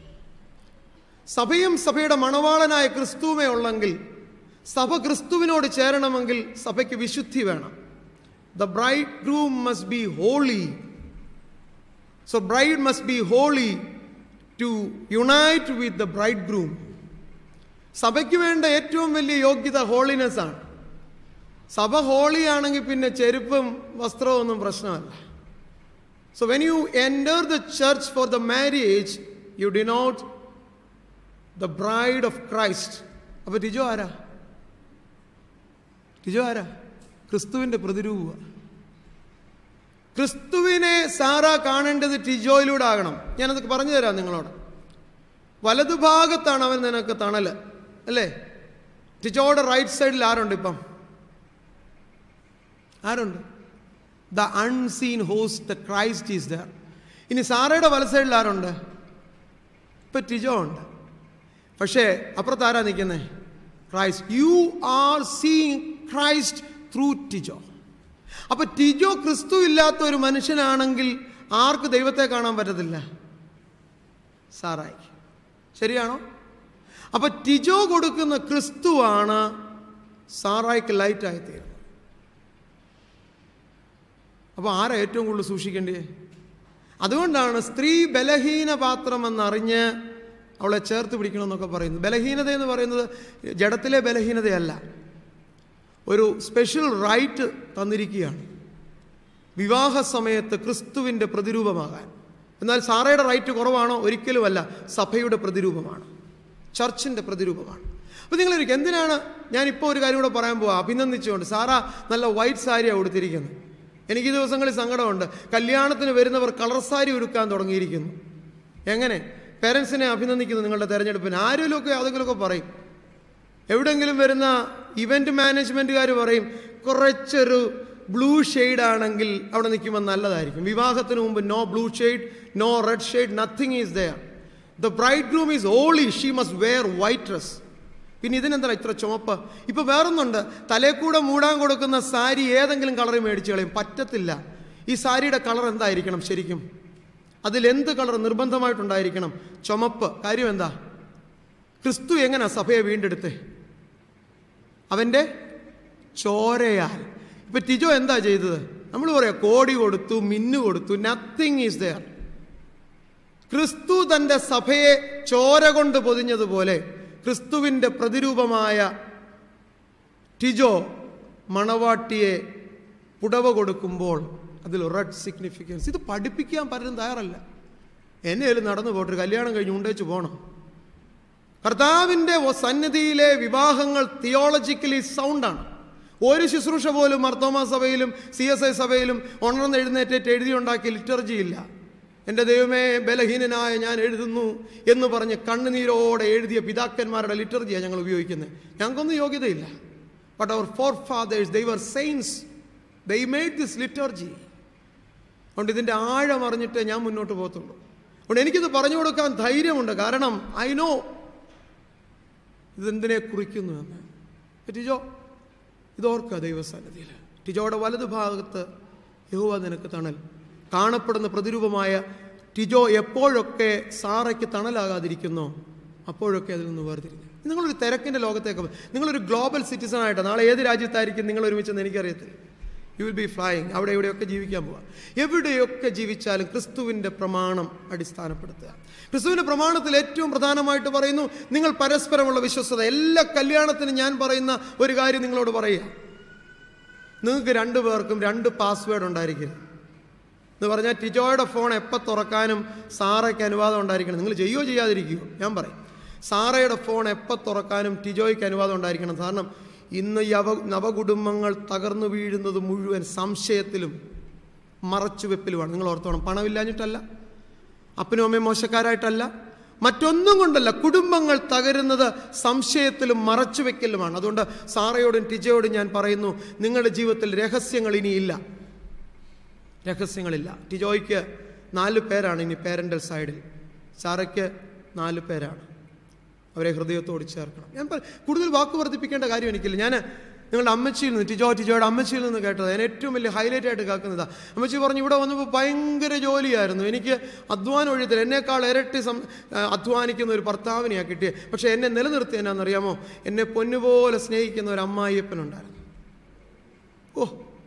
സഭയും സഭയുടെ മണവാളനായ ക്രിസ്തുവേ ഉള്ളെങ്കിൽ സഭ ക്രിസ്തുവിനോട് ചേരണമെങ്കിൽ സഭയ്ക്ക് വിശുദ്ധി വേണം the bridegroom must be holy so bride must be holy to unite with the bridegroom സഭയ്ക്ക് വേണ്ട ഏറ്റവും വലിയ യോഗ്യത ഹോളിനെസ് ആണ് സഭ ഹോളിയാണെങ്കിൽ പിന്നെ ചെരുപ്പും വസ്ത്രവും ഒന്നും പ്രശ്നമല്ല so when you enter the church for the marriage you denote the bride of Christ അപ്പൊ ടിജോ ആരാ ടിജോ ആരാ ക്രിസ്തുവിന്റെ പ്രതിരൂപ ക്രിസ്തുവിനെ സാറ കാണേണ്ടത് ടിജോയിലൂടെ ആകണം ഞാനത് പറഞ്ഞു തരാം നിങ്ങളോട് വലതുഭാഗത്താണ് അവൻ നിനക്ക് തണല് അല്ലേ ടിജോയുടെ റൈറ്റ് സൈഡിൽ ആരുണ്ട് ഇപ്പം ആരുണ്ട് the unseen host the Christ is there ഇനി സാറയുടെ വല സൈഡിൽ ആരുണ്ട് ഇപ്പൊ ടിജോ ഉണ്ട് പക്ഷേ അപ്പുറത്ത് ആരാ നിൽക്കുന്നേ Christ you are seeing Christ through Tijo അപ്പൊ ടിജോ ക്രിസ്തു ഇല്ലാത്ത ഒരു മനുഷ്യനാണെങ്കിൽ ആർക്ക് ദൈവത്തെ കാണാൻ പറ്റത്തില്ല സാറായി ശരിയാണോ അപ്പൊ ടിജോ കൊടുക്കുന്ന ക്രിസ്തുവാണ് സാറായിക്ക് ലൈറ്റായി തീരുന്നത് അപ്പോൾ ആരാ ഏറ്റവും കൂടുതൽ സൂക്ഷിക്കേണ്ടത് അതുകൊണ്ടാണ് സ്ത്രീ ബലഹീന പാത്രം എന്നറിഞ്ഞ് അവളെ ചേർത്ത് പിടിക്കണമെന്നൊക്കെ പറയുന്നു ബലഹീനത എന്ന് പറയുന്നത് ജഡത്തിലെ ബലഹീനതയല്ല ഒരു സ്പെഷ്യൽ റൈറ്റ് തന്നിരിക്കുകയാണ് വിവാഹ സമയത്ത് ക്രിസ്തുവിൻ്റെ പ്രതിരൂപമാകാൻ എന്നാൽ സാറയുടെ റൈറ്റ് കുറവാണോ ഒരിക്കലുമല്ല സഭയുടെ പ്രതിരൂപമാണ് ചർച്ചിൻ്റെ പ്രതിരൂപമാണ് അപ്പോൾ നിങ്ങളൊരിക്കും എന്തിനാണ് ഞാനിപ്പോൾ ഒരു കാര്യം കൂടെ പറയാൻ പോവാ അഭിനന്ദിച്ചുകൊണ്ട് സാറ നല്ല വൈറ്റ് സാരിയാണ് കൊടുത്തിരിക്കുന്നത് എനിക്ക് ഈ ദിവസങ്ങളിൽ സങ്കടമുണ്ട് കല്യാണത്തിന് വരുന്നവർ കളർ സാരി ഒരുക്കാൻ തുടങ്ങിയിരിക്കുന്നു എങ്ങനെ പേരൻസിനെ അഭിനന്ദിക്കുന്നു നിങ്ങളുടെ തെരഞ്ഞെടുപ്പിന് ആരെങ്കിലുമൊക്കെ അതെങ്കിലുമൊക്കെ പറയും എവിടെങ്കിലും വരുന്ന ഇവന്റ് മാനേജ്മെന്റുകാർ പറയും കുറച്ചൊരു ബ്ലൂ ഷെയ്ഡ് ആണെങ്കിൽ അവിടെ നിൽക്കുമ്പോൾ നല്ലതായിരിക്കും വിവാഹത്തിന് മുമ്പ് no blue shade no red shade nothing is there the bridegroom is holy she must wear white dress പിന്നെ ഇതിനെന്താ ഇത്ര ചുമപ്പ് ഇപ്പൊ വേറൊന്നുണ്ട് തലേ കൂടെ മൂടാൻ കൊടുക്കുന്ന സാരി ഏതെങ്കിലും കളർ മേടിച്ചു കളയും പറ്റത്തില്ല ഈ സാരിയുടെ കളർ എന്തായിരിക്കണം ശരിക്കും അതിൽ എന്ത് കളർ നിർബന്ധമായിട്ടുണ്ടായിരിക്കണം ചുമപ്പ് കാര്യം എന്താ ക്രിസ്തു എങ്ങനെ സഭയെ വീണ്ടെടുത്തേ അവൻ്റെ ചോരയാൽ ഇപ്പൊ ടിജോ എന്താ ചെയ്തത് നമ്മൾ പറയാ കോടി കൊടുത്തു മിന്നു കൊടുത്തു നത്തിങ് ഈസ് ദയർ ക്രിസ്തു തൻ്റെ സഭയെ ചോര കൊണ്ട് പൊതിഞ്ഞതുപോലെ ക്രിസ്തുവിൻ്റെ പ്രതിരൂപമായ ടിജോ മണവാട്ടിയെ പുടവ കൊടുക്കുമ്പോൾ അതിൽ റെഡ് സിഗ്നിഫിക്കൻസ് ഇത് പഠിപ്പിക്കാൻ പലരും തയ്യാറല്ല എന്നെയും നടന്നു പോയിട്ട് ഒരു കല്യാണം കഴിഞ്ഞ് ഉണ്ടേച്ച് പോകണം കർത്താവിൻ്റെ സന്നിധിയിലെ വിവാഹങ്ങൾ തിയോളജിക്കലി സൗണ്ടാണ് ഒരു ശുശ്രൂഷ പോലും മർത്തോമ സഭയിലും സി എസ് ഐ സഭയിലും ഉണർന്ന് എഴുന്നേറ്റേറ്റ് എഴുതിയുണ്ടാക്കിയ ലിറ്റർജി ഇല്ല എൻ്റെ ദൈവമേ ബലഹീനനായ ഞാൻ എഴുതുന്നു എന്ന് പറഞ്ഞ് കണ്ണുനീരോടെ എഴുതിയ പിതാക്കന്മാരുടെ ലിറ്റർജിയാണ് ഞങ്ങൾ ഉപയോഗിക്കുന്നത് ഞങ്ങൾക്കൊന്നും യോഗ്യതയില്ല but our forefathers their saints they made this liturgy അതുകൊണ്ട് ഇതിൻ്റെ ആഴം അറിഞ്ഞിട്ടേ ഞാൻ മുന്നോട്ട് പോകത്തുള്ളൂ അതുകൊണ്ട് എനിക്കിത് പറഞ്ഞു കൊടുക്കാൻ ധൈര്യമുണ്ട് കാരണം ഐ നോ ഇതെന്തിനെ കുറിക്കുന്നു എന്ന് ടിജോ ഇതോർക്കുക ദൈവസന്നിധിയിൽ ടിജോയുടെ വലതു ഭാഗത്ത് യഹോവ നിനക്ക് തണൽ കാണപ്പെടുന്ന പ്രതിരൂപമായ ടിജോ എപ്പോഴൊക്കെ സാറയ്ക്ക് തണലാകാതിരിക്കുന്നോ അപ്പോഴൊക്കെ അതിൽ നിന്ന് വേർതിരിഞ്ഞു നിങ്ങളൊരു തിരക്കിൻ്റെ ലോകത്തേക്ക് പോ- നിങ്ങളൊരു ഗ്ലോബൽ സിറ്റിസൺ ആയിട്ട് നാളെ ഏത് രാജ്യത്തായിരിക്കും നിങ്ങൾ ഒരുമിച്ചെന്ന് എനിക്കറിയത്തില്ല യു വിൽ ബി ഫ്ലൈയിങ് അവിടെ ഇവിടെയൊക്കെ ജീവിക്കാൻ പോവാം എവിടെയൊക്കെ ജീവിച്ചാലും ക്രിസ്തുവിൻ്റെ പ്രമാണം അടിസ്ഥാനപ്പെടുത്തുക ക്രിസ്തുവിൻ്റെ പ്രമാണത്തിൽ ഏറ്റവും പ്രധാനമായിട്ട് പറയുന്നു നിങ്ങൾ പരസ്പരമുള്ള വിശ്വസ്തത എല്ലാ കല്യാണത്തിനും ഞാൻ പറയുന്ന ഒരു കാര്യം നിങ്ങളോട് പറയുക നിങ്ങൾക്ക് രണ്ടു പേർക്കും രണ്ട് പാസ്വേഡ് ഉണ്ടായിരിക്കും എന്ന് പറഞ്ഞാൽ ടിജോയുടെ ഫോൺ എപ്പോൾ തുറക്കാനും സാറയ്ക്ക് അനുവാദം ഉണ്ടായിരിക്കണം നിങ്ങൾ ചെയ്യുകയോ ചെയ്യാതിരിക്കുകയോ ഞാൻ പറയും സാറയുടെ ഫോൺ എപ്പോൾ തുറക്കാനും ടിജോയ്ക്ക് അനുവാദം ഉണ്ടായിരിക്കണം കാരണം ഇന്ന് യവ നവകുടുംബങ്ങൾ തകർന്നു വീഴുന്നത് മുഴുവൻ സംശയത്തിലും മറച്ചുവെപ്പിലുമാണ് നിങ്ങൾ ഓർത്തോണം പണമില്ലാഞ്ഞിട്ടല്ല അപ്പനും അമ്മയും മോശക്കാരായിട്ടല്ല മറ്റൊന്നും കൊണ്ടല്ല കുടുംബങ്ങൾ തകരുന്നത് സംശയത്തിലും മറച്ചുവെക്കലുമാണ് അതുകൊണ്ട് സാറയോടും ടിജയോടും ഞാൻ പറയുന്നു നിങ്ങളുടെ ജീവിതത്തിൽ രഹസ്യങ്ങൾ ഇനിയില്ല രഹസ്യങ്ങളില്ല ടിജോയ്ക്ക് നാല് പേരാണ് ഇനി പേരൻ്റൽ സൈഡിൽ സാറയ്ക്ക് നാല് പേരാണ് അവരെ ഹൃദയത്തോട് ചേർക്കണം ഞാൻ പറ- കൂടുതൽ വാക്ക് വർദ്ധിപ്പിക്കേണ്ട കാര്യം എനിക്കില്ല ഞാൻ നിങ്ങളുടെ അമ്മച്ചിയിൽ നിന്ന് ടിജോ ടിജോയുടെ അമ്മച്ചിയിൽ നിന്ന് കേട്ടത് ഞാൻ ഏറ്റവും വലിയ ഹൈലൈറ്റ് ആയിട്ട് കേൾക്കുന്നതാ അമ്മച്ചി പറഞ്ഞു ഇവിടെ വന്നപ്പോൾ ഭയങ്കര ജോലിയായിരുന്നു എനിക്ക് അധ്വാനം ഒഴിയത്തില്ല എന്നേക്കാൾ ഇരട്ടി സം ആ, അധ്വാനിക്കുന്ന ഒരു ഭർത്താവിനെയാണ് കിട്ടിയത് പക്ഷേ എന്നെ നിലനിർത്തി എന്നാണെന്നറിയാമോ എന്നെ പൊന്നുപോലെ സ്നേഹിക്കുന്ന ഒരു അമ്മായിയപ്പനുണ്ടായിരുന്നു ഓ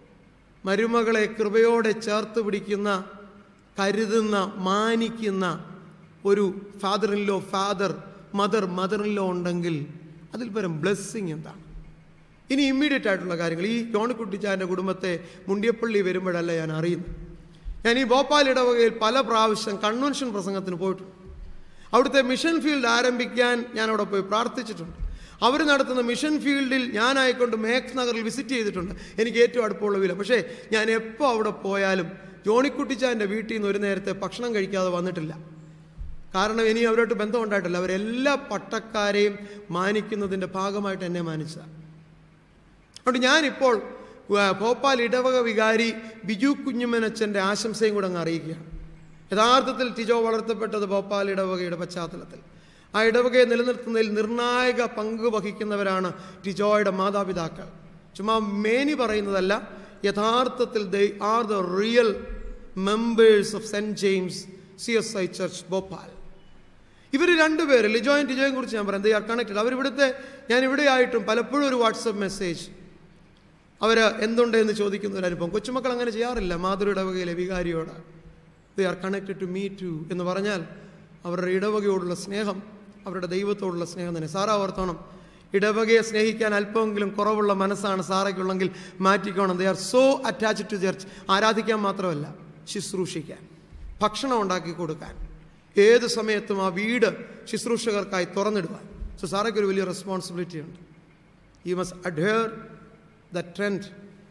മരുമകളെ കൃപയോടെ ചേർത്ത് പിടിക്കുന്ന കരുതുന്ന മാനിക്കുന്ന ഒരു father in law father mother mother in law ഉണ്ടെങ്കിൽ അതിൽ പരം ബ്ലെസ്സിങ് എന്താണ് ഇനി ഇമ്മീഡിയറ്റ് ആയിട്ടുള്ള കാര്യങ്ങൾ ഈ ജോണിക്കുട്ടിച്ചാൻ്റെ കുടുംബത്തെ മുണ്ടിയപ്പള്ളി വരുമ്പോഴല്ല ഞാൻ അറിയുന്നത് ഞാൻ ഈ ഭോപ്പാൽ ഇടവകയിൽ പല പ്രാവശ്യം കൺവെൻഷൻ പ്രസംഗത്തിന് പോയിട്ടുണ്ട് അവിടുത്തെ മിഷൻ ഫീൽഡ് ആരംഭിക്കാൻ ഞാൻ അവിടെ പോയി പ്രാർത്ഥിച്ചിട്ടുണ്ട് അവർ നടത്തുന്ന മിഷൻ ഫീൽഡിൽ ഞാനായിക്കൊണ്ട് മേഘ് നഗറിൽ വിസിറ്റ് ചെയ്തിട്ടുണ്ട് എനിക്ക് ഏറ്റവും അടുപ്പമുള്ള വില പക്ഷേ ഞാൻ എപ്പോൾ അവിടെ പോയാലും ജോണിക്കുട്ടിച്ചാൻ്റെ വീട്ടിൽ നിന്ന് ഒരു നേരത്തെ ഭക്ഷണം കഴിക്കാതെ വന്നിട്ടില്ല കാരണം ഇനി അവരോട്ട് ബന്ധം ഉണ്ടായിട്ടില്ല അവരെല്ലാ പട്ടക്കാരെയും മാനിക്കുന്നതിൻ്റെ ഭാഗമായിട്ട് എന്നെ മാനിച്ചതാണ് അതുകൊണ്ട് ഞാനിപ്പോൾ ആ, ഭോപ്പാൽ ഇടവക വികാരി ബിജു കുഞ്ഞുമനച്ചൻ്റെ ആശംസയും കൂടെ അങ്ങ് അറിയിക്കുകയാണ് യഥാർത്ഥത്തിൽ ടിജോ വളർത്തപ്പെട്ടത് ഭോപ്പാൽ ഇടവകയുടെ പശ്ചാത്തലത്തിൽ ആ ഇടവകയെ നിലനിർത്തുന്നതിൽ നിർണായക പങ്ക് വഹിക്കുന്നവരാണ് ടിജോയുടെ മാതാപിതാക്കൾ ചുമ്മാ മേനി പറയുന്നതല്ല യഥാർത്ഥത്തിൽ they are the real members of Saint James C S I church Bhopal ഇവർ രണ്ടുപേര് ലിജോയും ടിജോയും കുറിച്ച് ഞാൻ പറയാം ദേ ആർ കണക്റ്റഡ് അവരിവിടുത്തെ ഞാൻ ഇവിടെ ആയിട്ടും പലപ്പോഴും ഒരു വാട്സപ്പ് മെസ്സേജ് അവർ എന്തുണ്ട് എന്ന് ചോദിക്കുന്ന ഒരു അനുഭവം കൊച്ചുമക്കൾ അങ്ങനെ ചെയ്യാറില്ല മാതൃ ഇടവകയിലെ വികാരിയോട് they are connected to me too എന്ന് പറഞ്ഞാൽ അവരുടെ ഇടവകയോടുള്ള സ്നേഹം അവരുടെ ദൈവത്തോടുള്ള സ്നേഹം തന്നെ സാറാ ഓർത്തോണം ഇടവകയെ സ്നേഹിക്കാൻ അല്പമെങ്കിലും കുറവുള്ള മനസ്സാണ് സാറയ്ക്കുള്ളെങ്കിൽ മാറ്റിക്കോണം they are so attached to church ആരാധിക്കാൻ മാത്രമല്ല ശുശ്രൂഷിക്കാൻ ഭക്ഷണം ഉണ്ടാക്കി കൊടുക്കാൻ ഏത് സമയത്തും ആ വീട് ശുശ്രൂഷകർക്കായി തുറന്നിടുവാൻ സോ സാറയ്ക്ക് ഒരു വലിയ റെസ്പോൺസിബിലിറ്റി ഉണ്ട് you must adhere the trend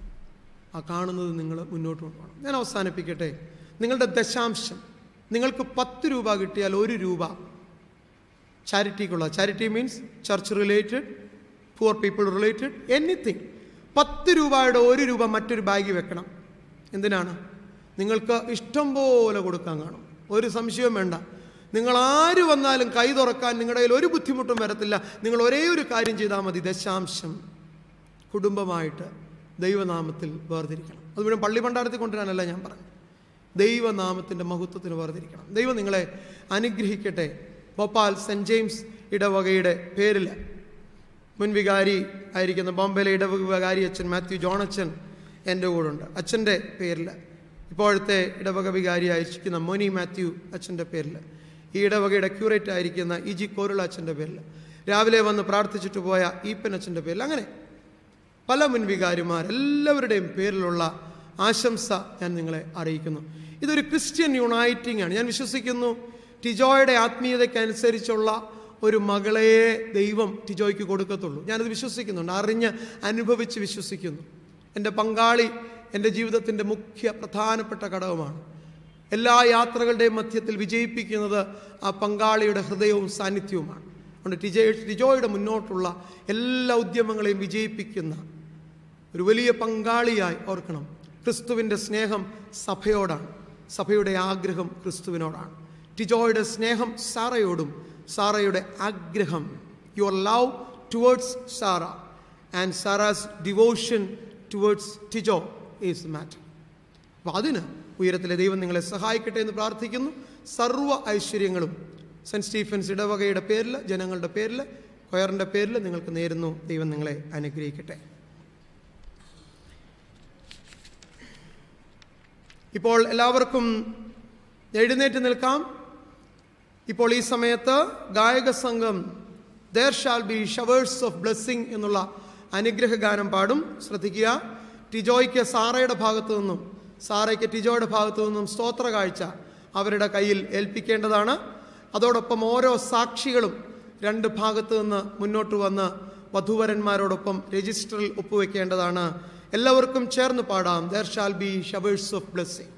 ആ കാണുന്നത് നിങ്ങൾ മുന്നോട്ട് കൊണ്ടുപോകണം ഞാൻ അവസാനിപ്പിക്കട്ടെ നിങ്ങളുടെ ദശാംശം നിങ്ങൾക്ക് പത്ത് രൂപ കിട്ടിയാൽ ഒരു രൂപ ചാരിറ്റിക്കുള്ള charity means church related poor people related anything പത്ത് രൂപയുടെ ഒരു രൂപ മറ്റൊരു ബാഗിൽ വെക്കണം എന്തിനാണ് നിങ്ങൾക്ക് ഇഷ്ടം പോലെ കൊടുക്കാൻ കാണും ഒരു സംശയവും വേണ്ട നിങ്ങൾ ആര് വന്നാലും കൈ തുറക്കാൻ നിങ്ങളുടെ കയ്യിൽ ഒരു ബുദ്ധിമുട്ടും വരത്തില്ല നിങ്ങൾ ഒരേ ഒരു കാര്യം ചെയ്താൽ മതി ദശാംശം കുടുംബമായിട്ട് ദൈവനാമത്തിൽ വേർതിരിക്കണം അത് മുഴുവൻ പള്ളി പണ്ടാരത്തിൽ കൊണ്ടുവരാനല്ല ഞാൻ പറഞ്ഞു ദൈവനാമത്തിൻ്റെ മഹത്വത്തിന് വേർതിരിക്കണം ദൈവം നിങ്ങളെ അനുഗ്രഹിക്കട്ടെ ഭോപ്പാൽ സെൻറ്റ് ജെയിംസ് ഇടവകയുടെ പേരിൽ മുൻ വികാരി ആയിരിക്കുന്ന ബോംബെയിലെ ഇടവക വികാരി അച്ഛൻ മാത്യു ജോൺ അച്ഛൻ എൻ്റെ കൂടെ അച്ഛൻ്റെ പേരിൽ ഇപ്പോഴത്തെ ഇടവക വികാരി ആയിരിക്കുന്ന മോനി മാത്യു അച്ഛൻ്റെ പേരിൽ ഈ ഇടവകയുടെ ക്യൂറേറ്റ് ആയിരിക്കുന്ന ഇജി കോരുള അച്ഛൻ്റെ പേരിൽ രാവിലെ വന്ന് പ്രാർത്ഥിച്ചിട്ട് പോയ ഈപ്പൻ അച്ഛൻ്റെ പേരിൽ അങ്ങനെ പല മുൻവികാരിമാർ എല്ലാവരുടെയും പേരിലുള്ള ആശംസ ഞാൻ നിങ്ങളെ അറിയിക്കുന്നു ഇതൊരു ക്രിസ്ത്യൻ യുണൈറ്റിംഗ് ആണ് ഞാൻ വിശ്വസിക്കുന്നു ടിജോയുടെ ആത്മീയതയ്ക്കനുസരിച്ചുള്ള ഒരു മകളെ ദൈവം ടിജോയ്ക്ക് കൊടുക്കത്തുള്ളൂ ഞാനത് വിശ്വസിക്കുന്നുണ്ട് അറിഞ്ഞ് അനുഭവിച്ച് വിശ്വസിക്കുന്നു എൻ്റെ പങ്കാളി എൻ്റെ ജീവിതത്തിൻ്റെ മുഖ്യ പ്രധാനപ്പെട്ട ഘടകമാണ് എല്ലാ യാത്രകളുടെയും മധ്യത്തിൽ വിജയിപ്പിക്കുന്നത് ആ പങ്കാളിയുടെ ഹൃദയവും സാന്നിധ്യവുമാണ് അതുകൊണ്ട് ടിജോ ടിജോയുടെ മുന്നോട്ടുള്ള എല്ലാ ഉദ്യമങ്ങളെയും വിജയിപ്പിക്കുന്ന ഒരു വലിയ പങ്കാളിയായി ഓർക്കണം ക്രിസ്തുവിൻ്റെ സ്നേഹം സഭയോടാണ് സഭയുടെ ആഗ്രഹം ക്രിസ്തുവിനോടാണ് ടിജോയുടെ സ്നേഹം സാറയോടും സാറയുടെ ആഗ്രഹം your love towards Sara and Sara's devotion towards Tijo is the matter അപ്പോൾ അതിന് ഉയരത്തിലെ ദൈവം നിങ്ങളെ സഹായിക്കട്ടെ എന്ന് പ്രാർത്ഥിക്കുന്നു സർവ്വ ഐശ്വര്യങ്ങളും സെൻറ്റ് സ്റ്റീഫൻസ് ഇടവകയുടെ പേരിൽ ജനങ്ങളുടെ പേരിൽ കൊയറിൻ്റെ പേരിൽ നിങ്ങൾക്ക് നേരുന്നു ദൈവം നിങ്ങളെ അനുഗ്രഹിക്കട്ടെ ഇപ്പോൾ എല്ലാവർക്കും എഴുന്നേറ്റ് നിൽക്കാം ഇപ്പോൾ ഈ സമയത്ത് ഗായക സംഘം there shall be showers of blessing എന്നുള്ള അനുഗ്രഹ ഗാനം പാടും ശ്രദ്ധിക്കുക ടിജോയ്ക്ക് സാറയുടെ ഭാഗത്തു നിന്നും സാറയ്ക്ക് ടിജോയുടെ ഭാഗത്തു നിന്നും സ്തോത്ര കാഴ്ച അവരുടെ കയ്യിൽ ഏൽപ്പിക്കേണ്ടതാണ് അതോടൊപ്പം ഓരോ സാക്ഷികളും രണ്ട് ഭാഗത്തു നിന്ന് മുന്നോട്ട് വന്ന് വധുവരന്മാരോടൊപ്പം രജിസ്റ്ററിൽ ഒപ്പുവെക്കേണ്ടതാണ് എല്ലാവർക്കും ചേർന്ന് പാടാം there shall be showers of blessing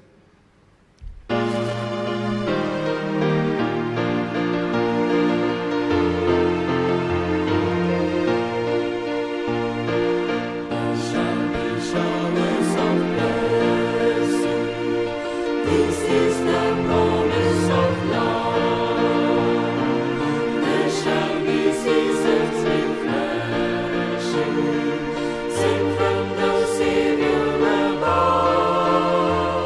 This is the promise of love. There shall be seasons refreshing, sent from the Savior above.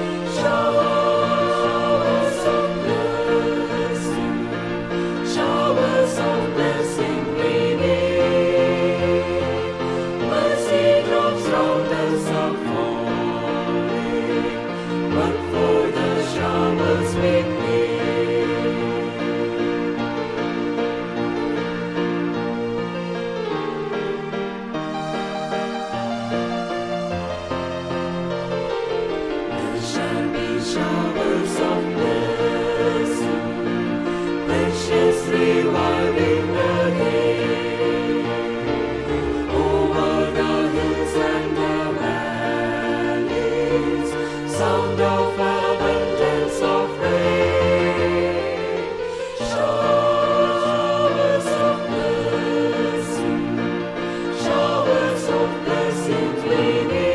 Showers of blessing, showers of blessing we need. Mercy drops from the sun falling, but for the showers we need. There shall be showers of blessing, precious reviving again. Over the hills and the valleys, sound of abundance of rain. Showers of blessing, showers of blessing we need.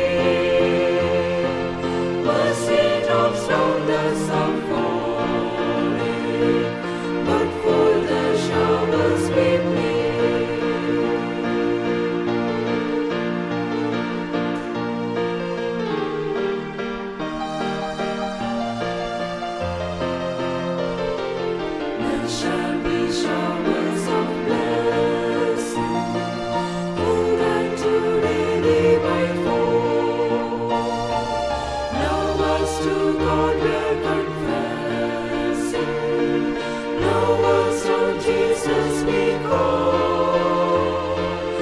Mercy drops from the sun falling, but for the showers we plead. There shall be showers of blessing, all that today they might fall. Now us to God we're confessing, now us to Jesus we call.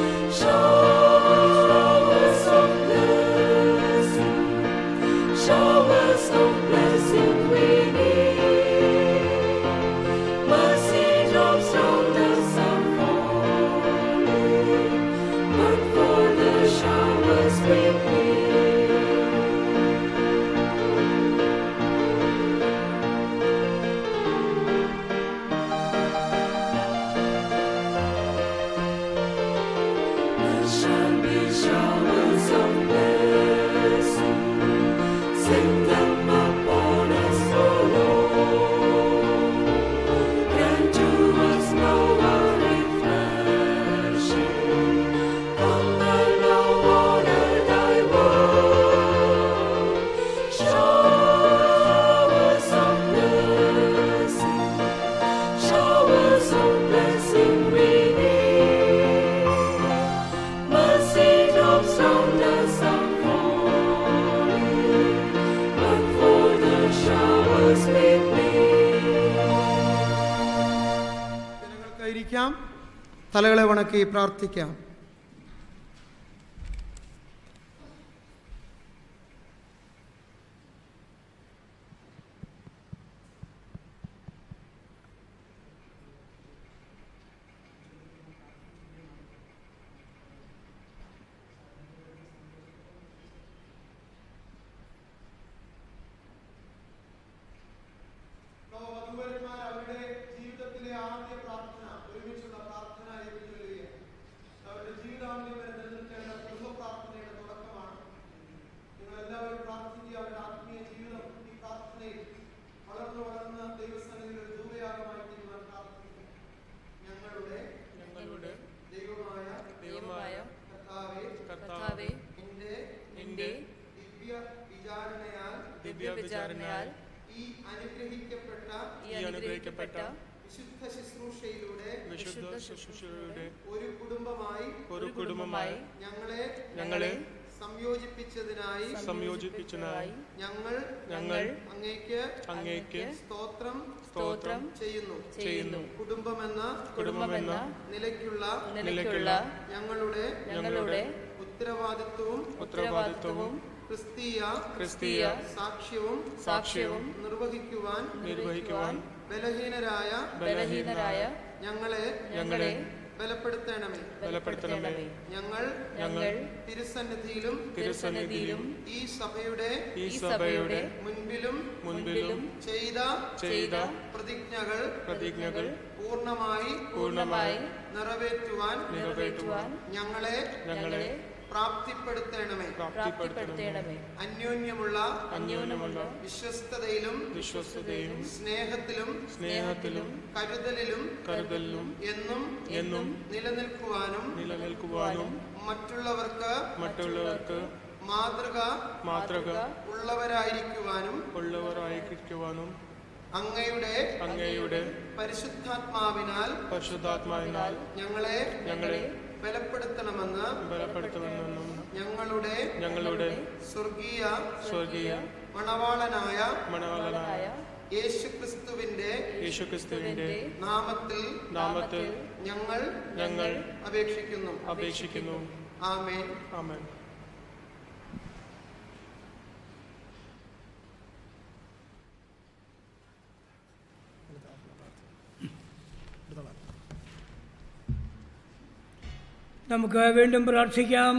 Showers of blessing, showers of blessing we need. Mercy drops from the sun falling, but for the showers we plead. There shall be showers of blessing, send them upon us, O Lord. Grant to us now our refreshing. Come and now honor thy word. Showers of blessing, showers of blessing we need. Mercy drops from the sun falling, but for the showers we plead. ജനങ്ങൾക്കായിരിക്കാം തലകളെ വണക്കി പ്രാർത്ഥിക്കാം അവരുടെ ജീവിതത്തിലെ ആദ്യ പ്രാർത്ഥന ഒരുമിച്ചുള്ള പ്രാർത്ഥന ചൊല്ലുകയാണ് അവരുടെ വ്യഭിചാരണയാൽ ഈ അനുഗ്രഹിക്കപ്പെട്ട ഈ അനുഗ്രഹിക്കപ്പെട്ട വിശുദ്ധ ശുശ്രൂഷയിലൂടെ വിശുദ്ധ ശുശ്രൂഷയുടെ ഒരു കുടുംബമായി ഒരു കുടുംബമായി ഞങ്ങളെ ഞങ്ങളെ സംയോജിപ്പിച്ചതിനായി സംയോജിപ്പിച്ചതിനായി ഞങ്ങൾ ഞങ്ങൾ അങ്ങേക്ക് അങ്ങേക്ക് സ്തോത്രം സ്തോത്രം ചെയ്യുന്നു ചെയ്യുന്നു കുടുംബമെന്ന കുടുംബമെന്ന നിലയ്ക്കുള്ള നിലയ്ക്കുള്ള ഞങ്ങളുടെ ഞങ്ങളുടെ ഉത്തരവാദിത്വവും ഉത്തരവാദിത്വവും ക്രിസ്തീയ ക്രിസ്തീയ സാക്ഷ്യവും സാക്ഷ്യവും നിർവഹിക്കുവാൻ നിർവഹിക്കുവാൻ ബലഹീനരായ ബലഹീനരായ ഞങ്ങളെ ഞങ്ങളെ ബലപ്പെടുത്തണമേ ബലപ്പെടുത്തണമേ ഞങ്ങൾ ഞങ്ങൾ തിരുസന്നിധിയിലും തിരുസന്നിധിയിലും ഈ സഭയുടെ ഈ സഭയുടെ മുൻപിലും മുൻപിലും ചെയ്ത ചെയ്ത പ്രതിജ്ഞകൾ പ്രതിജ്ഞകൾ പൂർണ്ണമായി പൂർണ്ണമായി നിറവേറ്റുവാൻ നിറവേറ്റുവാൻ ഞങ്ങളെ ഞങ്ങളെ പ്രാപ്തിപ്പെടുത്തണമേ പ്രാപ്തിപ്പെടുത്തേണമേ അന്യോന്യമുള്ള അന്യോന്യമുള്ള വിശ്വസ്തതയിലും വിശ്വസ്തതയും സ്നേഹത്തിലും സ്നേഹത്തിലും കരുതലിലും കരുതലിലും എന്നും എന്നും നിലനിൽക്കുവാനും നിലനിൽക്കുവാനും മറ്റുള്ളവർക്ക് മറ്റുള്ളവർക്ക് മാതൃക മാതൃക ഉള്ളവരായിരിക്കുവാനും ഉള്ളവരായിരിക്കുവാനും അങ്ങയുടെ അങ്ങയുടെ പരിശുദ്ധാത്മാവിനാൽ പരിശുദ്ധാത്മാവിനാൽ ഞങ്ങളെ ഞങ്ങളെ ബലപ്പെടുത്തണമെന്ന് ബലപ്പെടുത്തുമെന്നും ഞങ്ങളുടെ ഞങ്ങളുടെ സ്വർഗീയ സ്വർഗീയ മണവാളനായ മണവാളനായ യേശുക്രിസ്തുവിന്റെ യേശുക്രിസ്തുവിന്റെ നാമത്തിൽ നാമത്തിൽ ഞങ്ങൾ ഞങ്ങൾ അപേക്ഷിക്കുന്നു അപേക്ഷിക്കുന്നു ആമേൻ ആമേൻ നമുക്ക് വീണ്ടും പ്രാർത്ഥിക്കാം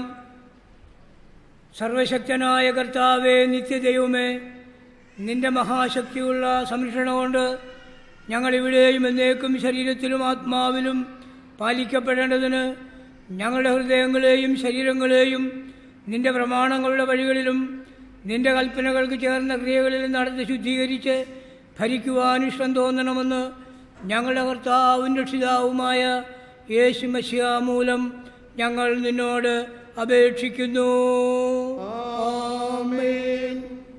സർവശക്തനായ കർത്താവേ നിത്യദൈവമേ നിന്റെ മഹാശക്തിയുള്ള സംരക്ഷണം കൊണ്ട് ഞങ്ങളിവിടെയും എന്നേക്കും ശരീരത്തിലും ആത്മാവിലും പാലിക്കപ്പെടേണ്ടതിന് ഞങ്ങളുടെ ഹൃദയങ്ങളെയും ശരീരങ്ങളെയും നിന്റെ പ്രമാണങ്ങളുടെ വഴികളിലും നിന്റെ കൽപ്പനകൾക്ക് ചേർന്ന ക്രിയകളിലും നടത്തി ശുദ്ധീകരിച്ച് ഭരിക്കുവാൻ ഇഷ്ടം തോന്നണമെന്ന് ഞങ്ങളുടെ കർത്താവും രക്ഷിതാവുമായ യേശു മഷിയ മൂലം ഞങ്ങൾ നിന്നോട് അപേക്ഷിക്കുന്നു ആമേൻ.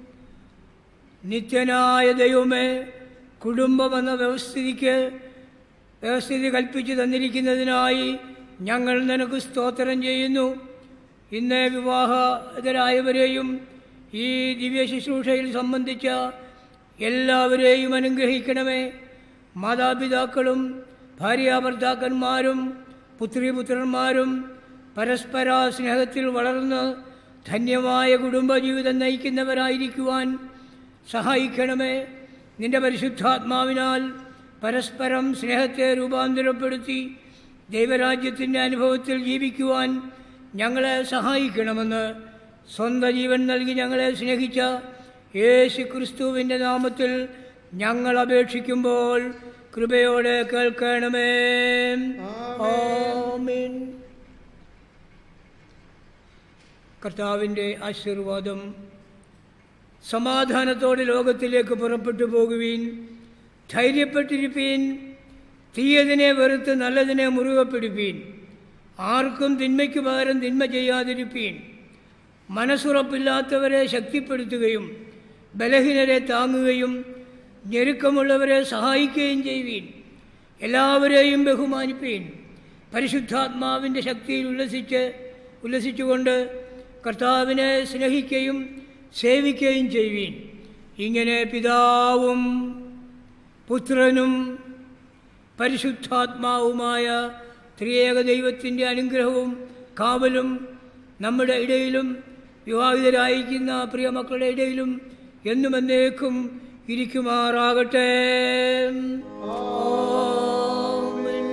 നിത്യനായ ദൈവമേ കുടുംബമെന്ന വ്യവസ്ഥിതിക്ക് വ്യവസ്ഥിതി കൽപ്പിച്ചു തന്നിരിക്കുന്നതിനായി ഞങ്ങൾ നിനക്ക് സ്തോത്രം ചെയ്യുന്നു ഇന്ന് വിവാഹിതരായവരെയും ഈ ദിവ്യ ശുശ്രൂഷയിൽ സംബന്ധിച്ച എല്ലാവരെയും അനുഗ്രഹിക്കണമേ മാതാപിതാക്കളും ഭാര്യാഭർത്താക്കന്മാരും പുത്രിപുത്രന്മാരും പരസ്പര സ്നേഹത്തിൽ വളർന്ന് ധന്യമായ കുടുംബജീവിതം നയിക്കുന്നവരായിരിക്കുവാൻ സഹായിക്കണമേ നിന്റെ പരിശുദ്ധാത്മാവിനാൽ പരസ്പരം സ്നേഹത്തെ രൂപാന്തരപ്പെടുത്തി ദൈവരാജ്യത്തിൻ്റെ അനുഭവത്തിൽ ജീവിക്കുവാൻ ഞങ്ങളെ സഹായിക്കണമെന്ന് സ്വന്തം ജീവൻ നൽകി ഞങ്ങളെ സ്നേഹിച്ച യേശു ക്രിസ്തുവിൻ്റെ നാമത്തിൽ ഞങ്ങൾ അപേക്ഷിക്കുമ്പോൾ കൃപയോടെ കേൾക്കണമേ ആമേൻ കർത്താവിൻ്റെ ആശീർവാദം സമാധാനത്തോടെ ലോകത്തിലേക്ക് പുറപ്പെട്ടു പോകുവീൻ ധൈര്യപ്പെട്ടിരിപ്പീൻ തീയതിനെ വെറുത്ത് നല്ലതിനെ മുറുകെ പിടിപ്പീൻ ആർക്കും തിന്മയ്ക്ക് പകരം തിന്മ ചെയ്യാതിരിപ്പീൻ മനസ്സുറപ്പില്ലാത്തവരെ ശക്തിപ്പെടുത്തുകയും ബലഹീനരെ താങ്ങുകയും ഞെരുക്കമുള്ളവരെ സഹായിക്കുകയും ചെയ്യുവീൻ എല്ലാവരെയും ബഹുമാനിപ്പീൻ പരിശുദ്ധാത്മാവിൻ്റെ ശക്തിയിൽ ഉല്ലസിച്ച് ഉല്ലസിച്ചുകൊണ്ട് കർത്താവിനെ സ്നേഹിക്കുകയും സേവിക്കുകയും ചെയ്യുവീൻ ഇങ്ങനെ പിതാവും പുത്രനും പരിശുദ്ധാത്മാവുമായ ത്രിയേക ദൈവത്തിൻ്റെ അനുഗ്രഹവും കാവലും നമ്മുടെ ഇടയിലും വിവാഹിതരായിരിക്കുന്ന പ്രിയ മക്കളുടെ ഇടയിലും എന്നും എന്നേക്കും ഇരിക്കുമാറാകട്ടെ ആമേൻ.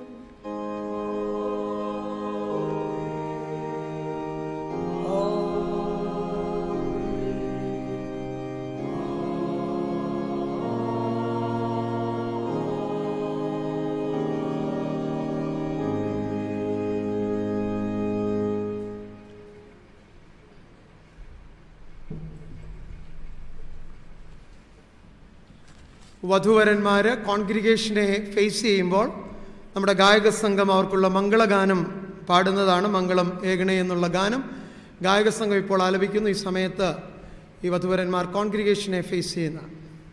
വധുവരന്മാര് കോൺഗ്രിഗേഷനെ ഫേസ് ചെയ്യുമ്പോൾ നമ്മുടെ ഗായക സംഘം അവർക്കുള്ള മംഗളഗാനം പാടുന്നതാണ് മംഗളം ഏകണേ എന്നുള്ള ഗാനം ഗായക സംഘം ഇപ്പോൾ ആലപിക്കുന്നു ഈ സമയത്ത് ഈ വധുവരന്മാർ കോൺഗ്രിഗേഷനെ ഫേസ് ചെയ്യുന്നതാണ്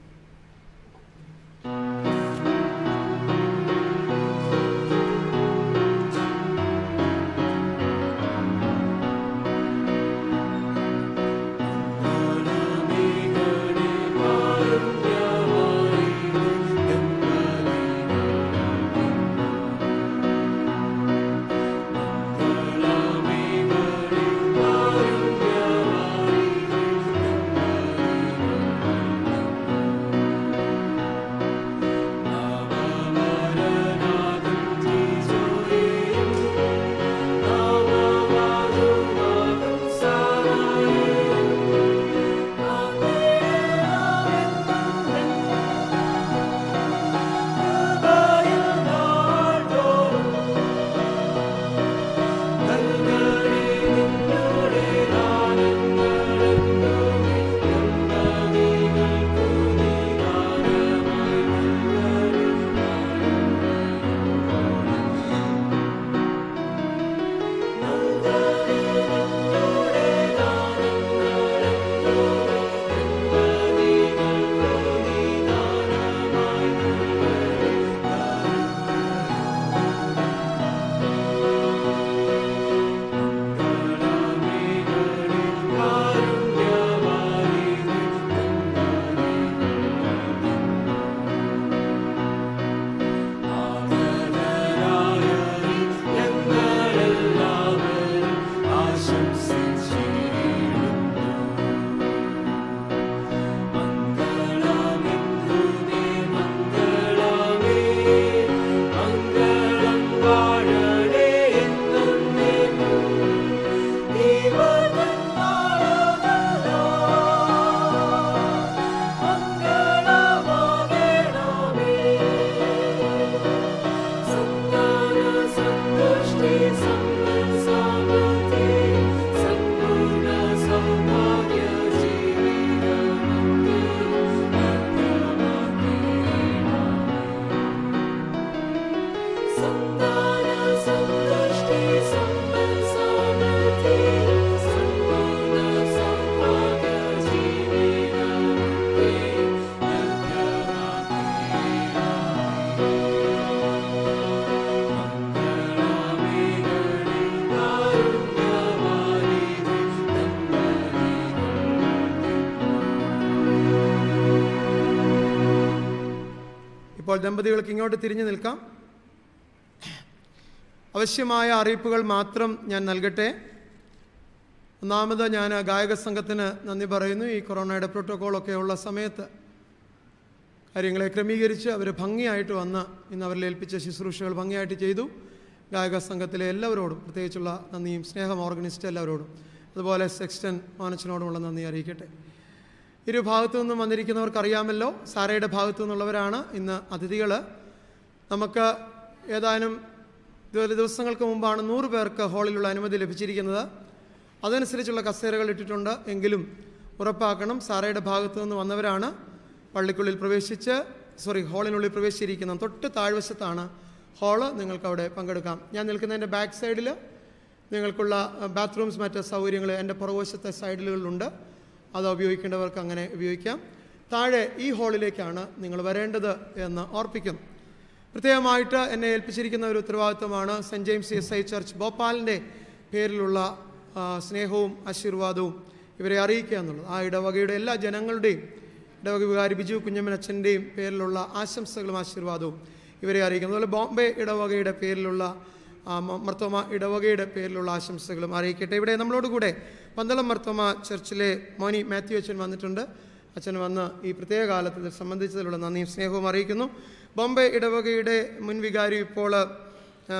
ഇപ്പോൾ ദമ്പതികൾക്ക് ഇങ്ങോട്ട് തിരിഞ്ഞു നിൽക്കാം ആവശ്യമായ അറിയിപ്പുകൾ മാത്രം ഞാൻ നൽകട്ടെ ഒന്നാമത് ഞാൻ ഗായക സംഘത്തിന് നന്ദി പറയുന്നു ഈ കൊറോണയുടെ പ്രോട്ടോക്കോളൊക്കെ ഉള്ള സമയത്ത് കാര്യങ്ങളെ ക്രമീകരിച്ച് അവർ ഭംഗിയായിട്ട് വന്ന് ഇന്ന് അവരിൽ ഏൽപ്പിച്ച ശുശ്രൂഷകൾ ഭംഗിയായിട്ട് ചെയ്തു ഗായക സംഘത്തിലെ എല്ലാവരോടും പ്രത്യേകിച്ചുള്ള നന്ദിയും സ്നേഹം ഓർഗനിസ്റ്റ് എല്ലാവരോടും അതുപോലെ സെക്സ്റ്റൻ മാനച്ചനോടുമുള്ള നന്ദി അറിയിക്കട്ടെ ഇരു ഭാഗത്തു നിന്നും വന്നിരിക്കുന്നവർക്ക് അറിയാമല്ലോ സാറയുടെ ഭാഗത്തു നിന്നുള്ളവരാണ് ഇന്ന് അതിഥികൾ നമുക്ക് ഏതാനും ഇതുപോലെ ദിവസങ്ങൾക്ക് മുമ്പാണ് നൂറ് പേർക്ക് ഹാളിലുള്ള അനുമതി ലഭിച്ചിരിക്കുന്നത് അതനുസരിച്ചുള്ള കസേരകൾ ഇട്ടിട്ടുണ്ട് എങ്കിലും ഉറപ്പാക്കണം സാറയുടെ ഭാഗത്തു നിന്ന് വന്നവരാണ് പള്ളിക്കുള്ളിൽ പ്രവേശിച്ച് സോറി ഹാളിനുള്ളിൽ പ്രവേശിച്ചിരിക്കുന്ന തൊട്ട് താഴ്വശത്താണ് ഹാള് നിങ്ങൾക്ക് അവിടെ പങ്കെടുക്കാം ഞാൻ നിൽക്കുന്നതിൻ്റെ ബാക്ക് സൈഡിൽ നിങ്ങൾക്കുള്ള ബാത്റൂംസ് മറ്റ് സൗകര്യങ്ങൾ എൻ്റെ പുറകുവശത്തെ സൈഡിലുകളുണ്ട് അത് ഉപയോഗിക്കേണ്ടവർക്ക് അങ്ങനെ ഉപയോഗിക്കാം താഴെ ഈ ഹാളിലേക്കാണ് നിങ്ങൾ വരേണ്ടത് എന്ന് ഓർപ്പിക്കുന്നു പ്രത്യേകമായിട്ട് എന്നെ ഏൽപ്പിച്ചിരിക്കുന്ന ഒരു ഉത്തരവാദിത്വമാണ് saint James S I church ഭോപ്പാലിൻ്റെ പേരിലുള്ള ആ, സ്നേഹവും ആശീർവാദവും ഇവരെ അറിയിക്കുക എന്നുള്ളത് ആ ഇടവകയുടെ എല്ലാ ജനങ്ങളുടെയും ഇടവക വികാരി ബിജു കുഞ്ഞമ്മൻ അച്ഛൻ്റെയും പേരിലുള്ള ആശംസകളും ആശീർവാദവും ഇവരെ അറിയിക്കുന്നു അതുപോലെ ബോംബെ ഇടവകയുടെ പേരിലുള്ള ആ, മ- മർത്തോമ ഇടവകയുടെ പേരിലുള്ള ആശംസകളും അറിയിക്കട്ടെ ഇവിടെ നമ്മളോട് കൂടെ പന്തളം മർത്തോമ ചർച്ചിലെ മോനി മാത്യു അച്ഛൻ വന്നിട്ടുണ്ട് അച്ഛൻ വന്ന് ഈ പ്രത്യേക കാലത്ത് ഇത് സംബന്ധിച്ചതിലുള്ള നന്ദിയും സ്നേഹവും അറിയിക്കുന്നു ബോംബെ ഇടവകയുടെ മുൻ വികാരി ഇപ്പോൾ ആ,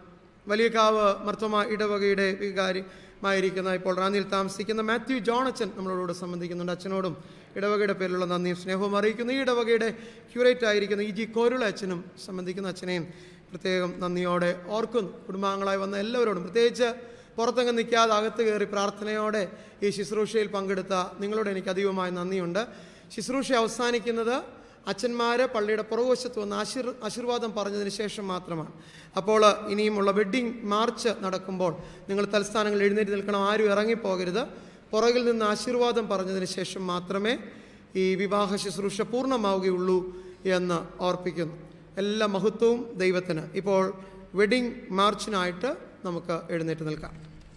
വലിയകാവ് മർത്തോമ ഇടവകയുടെ വികാരിമായിരിക്കുന്ന ഇപ്പോൾ റാന്നിയിൽ താമസിക്കുന്ന മാത്യു ജോൺ അച്ഛൻ നമ്മളോട് സംബന്ധിക്കുന്നുണ്ട് അച്ഛനോടും ഇടവകയുടെ പേരിലുള്ള നന്ദിയും സ്നേഹവും അറിയിക്കുന്നു ഈ ഇടവകയുടെ ക്യൂറേറ്റ് ആയിരിക്കുന്ന ഇ ജി കോരുള അച്ഛനും സംബന്ധിക്കുന്ന അച്ഛനെയും പ്രത്യേകം നന്ദിയോടെ ഓർക്കുന്നു കുടുംബാംഗങ്ങളായി വന്ന എല്ലാവരോടും പ്രത്യേകിച്ച് പുറത്തെങ്ങും നിൽക്കാതെ അകത്ത് കയറി പ്രാർത്ഥനയോടെ ഈ ശുശ്രൂഷയിൽ പങ്കെടുത്ത നിങ്ങളോട് എനിക്ക് അധികമായി നന്ദിയുണ്ട് ശുശ്രൂഷ അവസാനിക്കുന്നത് അച്ഛന്മാർ പള്ളിയുടെ പുറകുവശത്ത് വന്ന് ആശീർ ആശീർവാദം പറഞ്ഞതിന് ശേഷം മാത്രമാണ് അപ്പോൾ ഇനിയുമുള്ള വെഡ്ഡിംഗ് മാർച്ച് നടക്കുമ്പോൾ നിങ്ങൾ തലസ്ഥാനങ്ങളിൽ എഴുന്നേറ്റ് നിൽക്കണം ആരും ഇറങ്ങിപ്പോകരുത് പുറകിൽ നിന്ന് ആശീർവാദം പറഞ്ഞതിന് ശേഷം മാത്രമേ ഈ വിവാഹ ശുശ്രൂഷ പൂർണ്ണമാവുകയുള്ളൂ എന്ന് ഓർപ്പിക്കുന്നു എല്ലാ മഹത്വവും ദൈവത്തിന് ഇപ്പോൾ വെഡിങ് മാർച്ചിനായിട്ട് നമുക്ക് എഴുന്നേറ്റ് നിൽക്കാം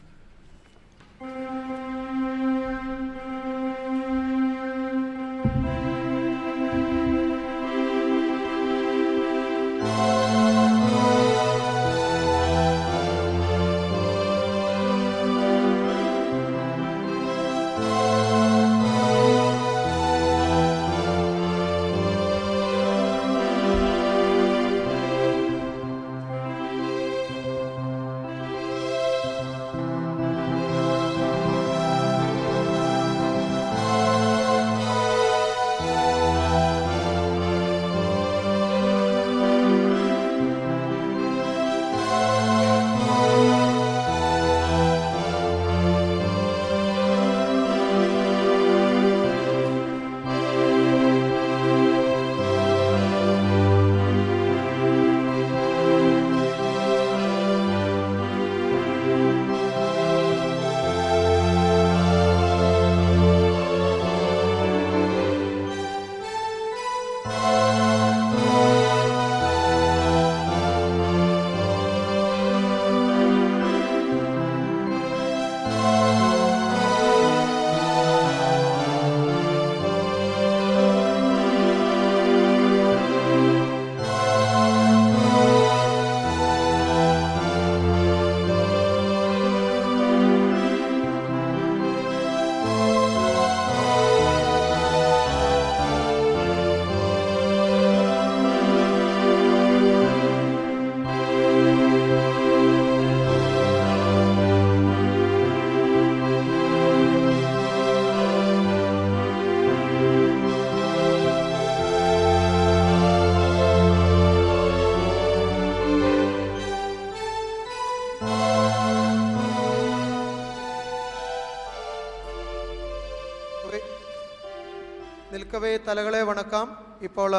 നിൽക്കവേ തലകളെ വണക്കാം ഇപ്പോൾ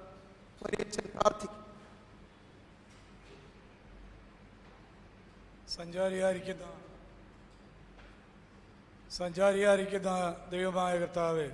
മരിയച്ചൻ പ്രാർത്ഥിക്കും സഞ്ചാരിയായിരിക്കുന്ന സഞ്ചാരിയായിരിക്കുന്ന ദൈവമായ കർത്താവെ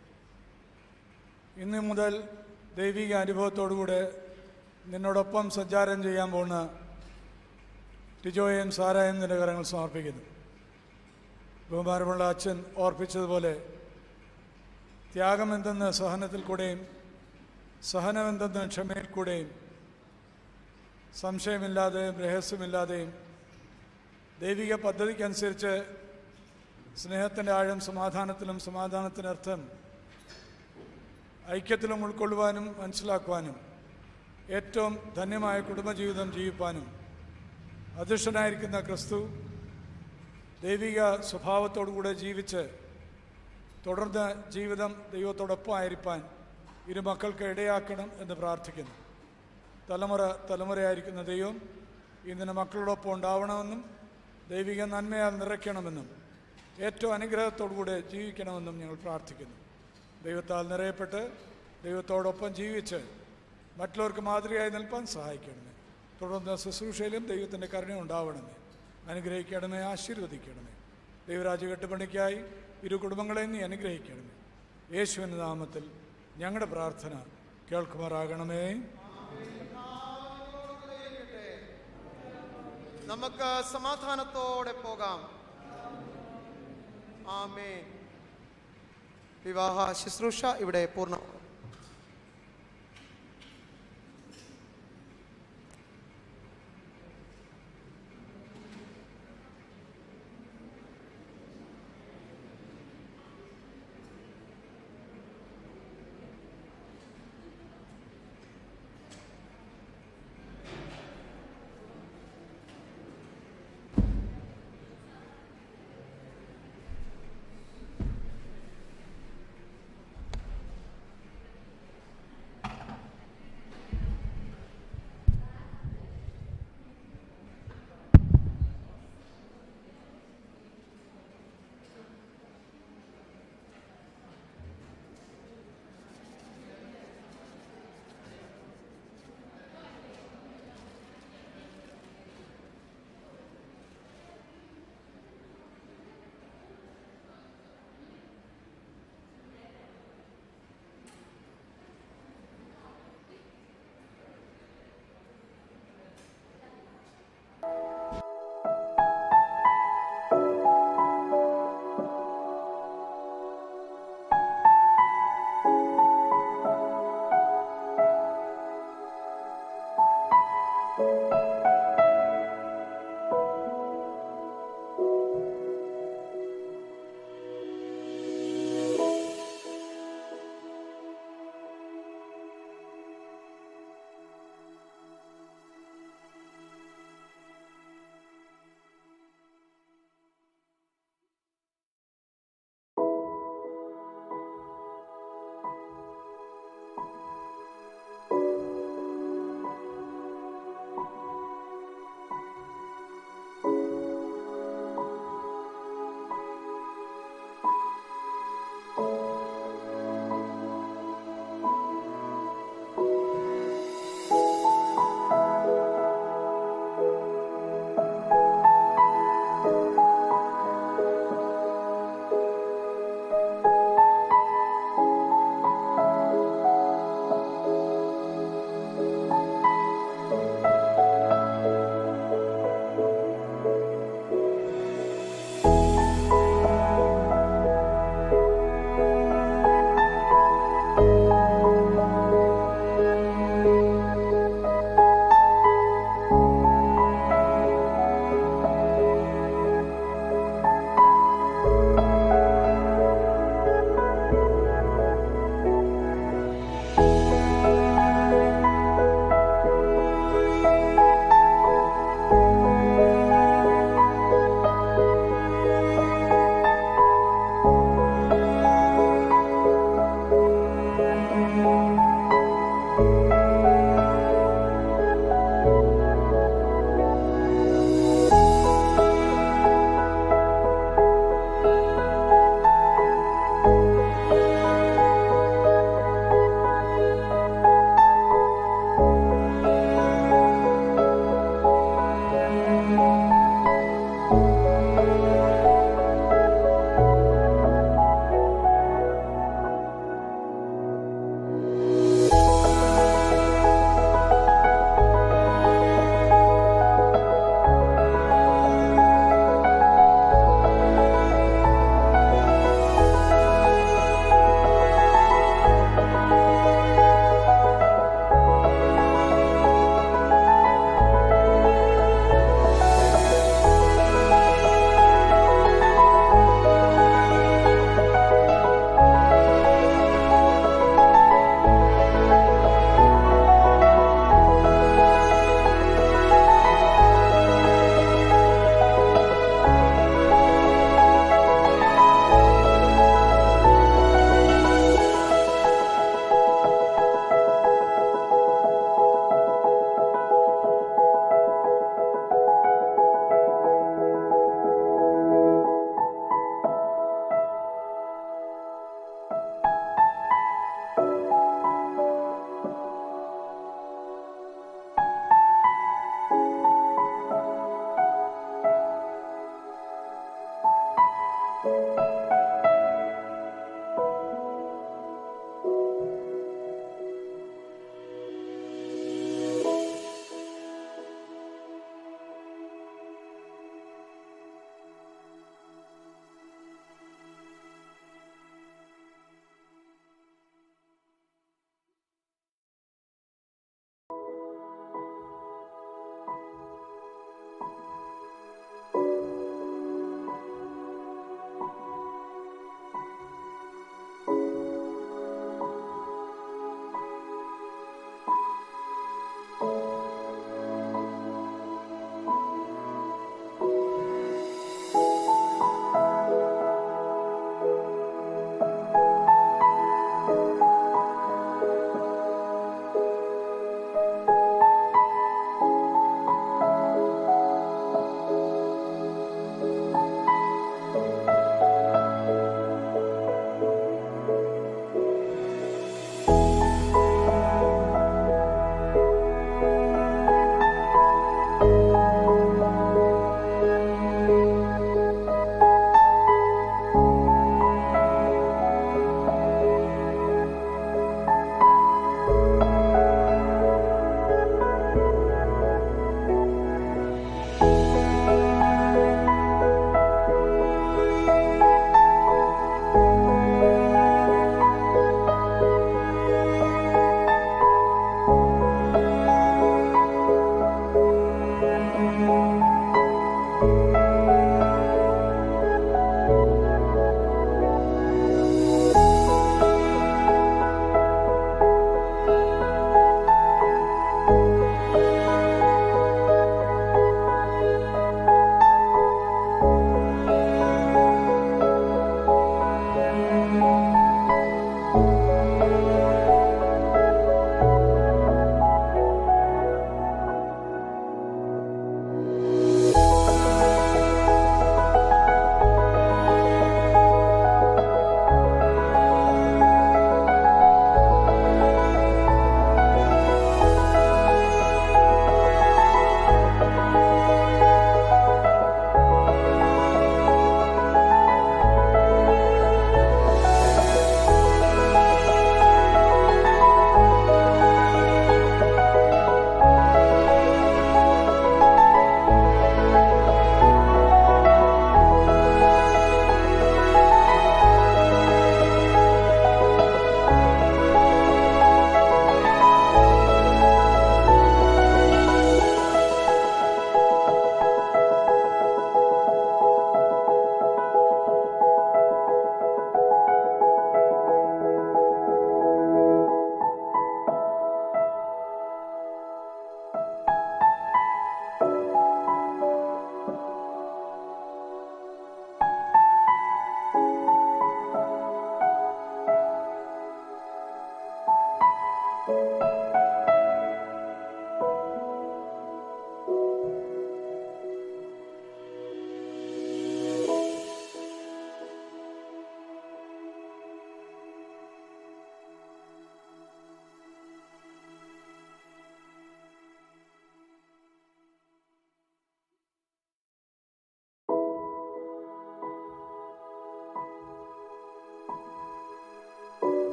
ഇന്ന് മുതൽ ദൈവിക അനുഭവത്തോടുകൂടെ നിന്നോടൊപ്പം സഞ്ചാരം ചെയ്യാൻ പോകുന്ന ടിജോയും സാരായും നിന്റെ കരങ്ങൾ സമർപ്പിക്കുന്നു ബഹുമാനമുള്ള അച്ഛൻ ഓർപ്പിച്ചതുപോലെ ത്യാഗമെന്തെന്ന് സഹനത്തിൽ കൂടെയും സഹനമെന്തെന്ന് ക്ഷമയിൽ കൂടെയും സംശയമില്ലാതെയും രഹസ്യമില്ലാതെയും ദൈവിക പദ്ധതിക്കനുസരിച്ച് സ്നേഹത്തിൻ്റെ ആഴം സമാധാനത്തിലും സമാധാനത്തിനർത്ഥം ഐക്യത്തിലും ഉൾക്കൊള്ളുവാനും മനസ്സിലാക്കുവാനും ഏറ്റവും ധന്യമായ കുടുംബജീവിതം ജീവിപ്പാനും അധ്യക്ഷനായിരിക്കുന്ന ക്രിസ്തു ദൈവിക സ്വഭാവത്തോടുകൂടെ ജീവിച്ച് തുടർന്ന് ജീവിതം ദൈവത്തോടൊപ്പം ആയിരിക്കാൻ ഇരു മക്കൾക്ക് ഇടയാക്കണം എന്ന് പ്രാർത്ഥിക്കുന്നു തലമുറ തലമുറയായിരിക്കുന്ന ദൈവം ഇന്നിന് മക്കളോടൊപ്പം ഉണ്ടാവണമെന്നും ദൈവിക നന്മയാൽ നിറയ്ക്കണമെന്നും ഏറ്റവും അനുഗ്രഹത്തോടുകൂടെ ജീവിക്കണമെന്നും ഞങ്ങൾ പ്രാർത്ഥിക്കുന്നു ദൈവത്താൽ നിറയപ്പെട്ട് ദൈവത്തോടൊപ്പം ജീവിച്ച് മറ്റുള്ളവർക്ക് മാതൃകയായി നിൽപ്പാൻ സഹായിക്കണമേ തുടർന്ന് ശുശ്രൂഷയിലും ദൈവത്തിൻ്റെ കരുണ ഉണ്ടാവണമേ അനുഗ്രഹിക്കണമേ ആശീർവദിക്കണമേ ദൈവരാജ്യ കെട്ടുപണിക്കായി ഇരു കുടുംബങ്ങളെയും നീ അനുഗ്രഹിക്കണമേ യേശുവിൻ്റെ നാമത്തിൽ ഞങ്ങളുടെ പ്രാർത്ഥന കേൾക്കുമാറാകണമേ നമുക്ക് സമാധാനത്തോടെ പോകാം ആമേൻ വിവാഹ ശുശ്രൂഷ ഇവിടെ പൂർണ്ണ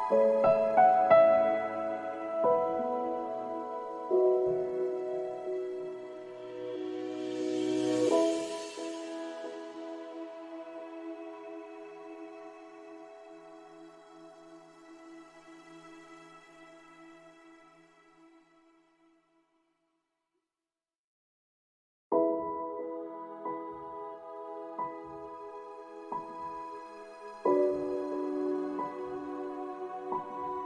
ും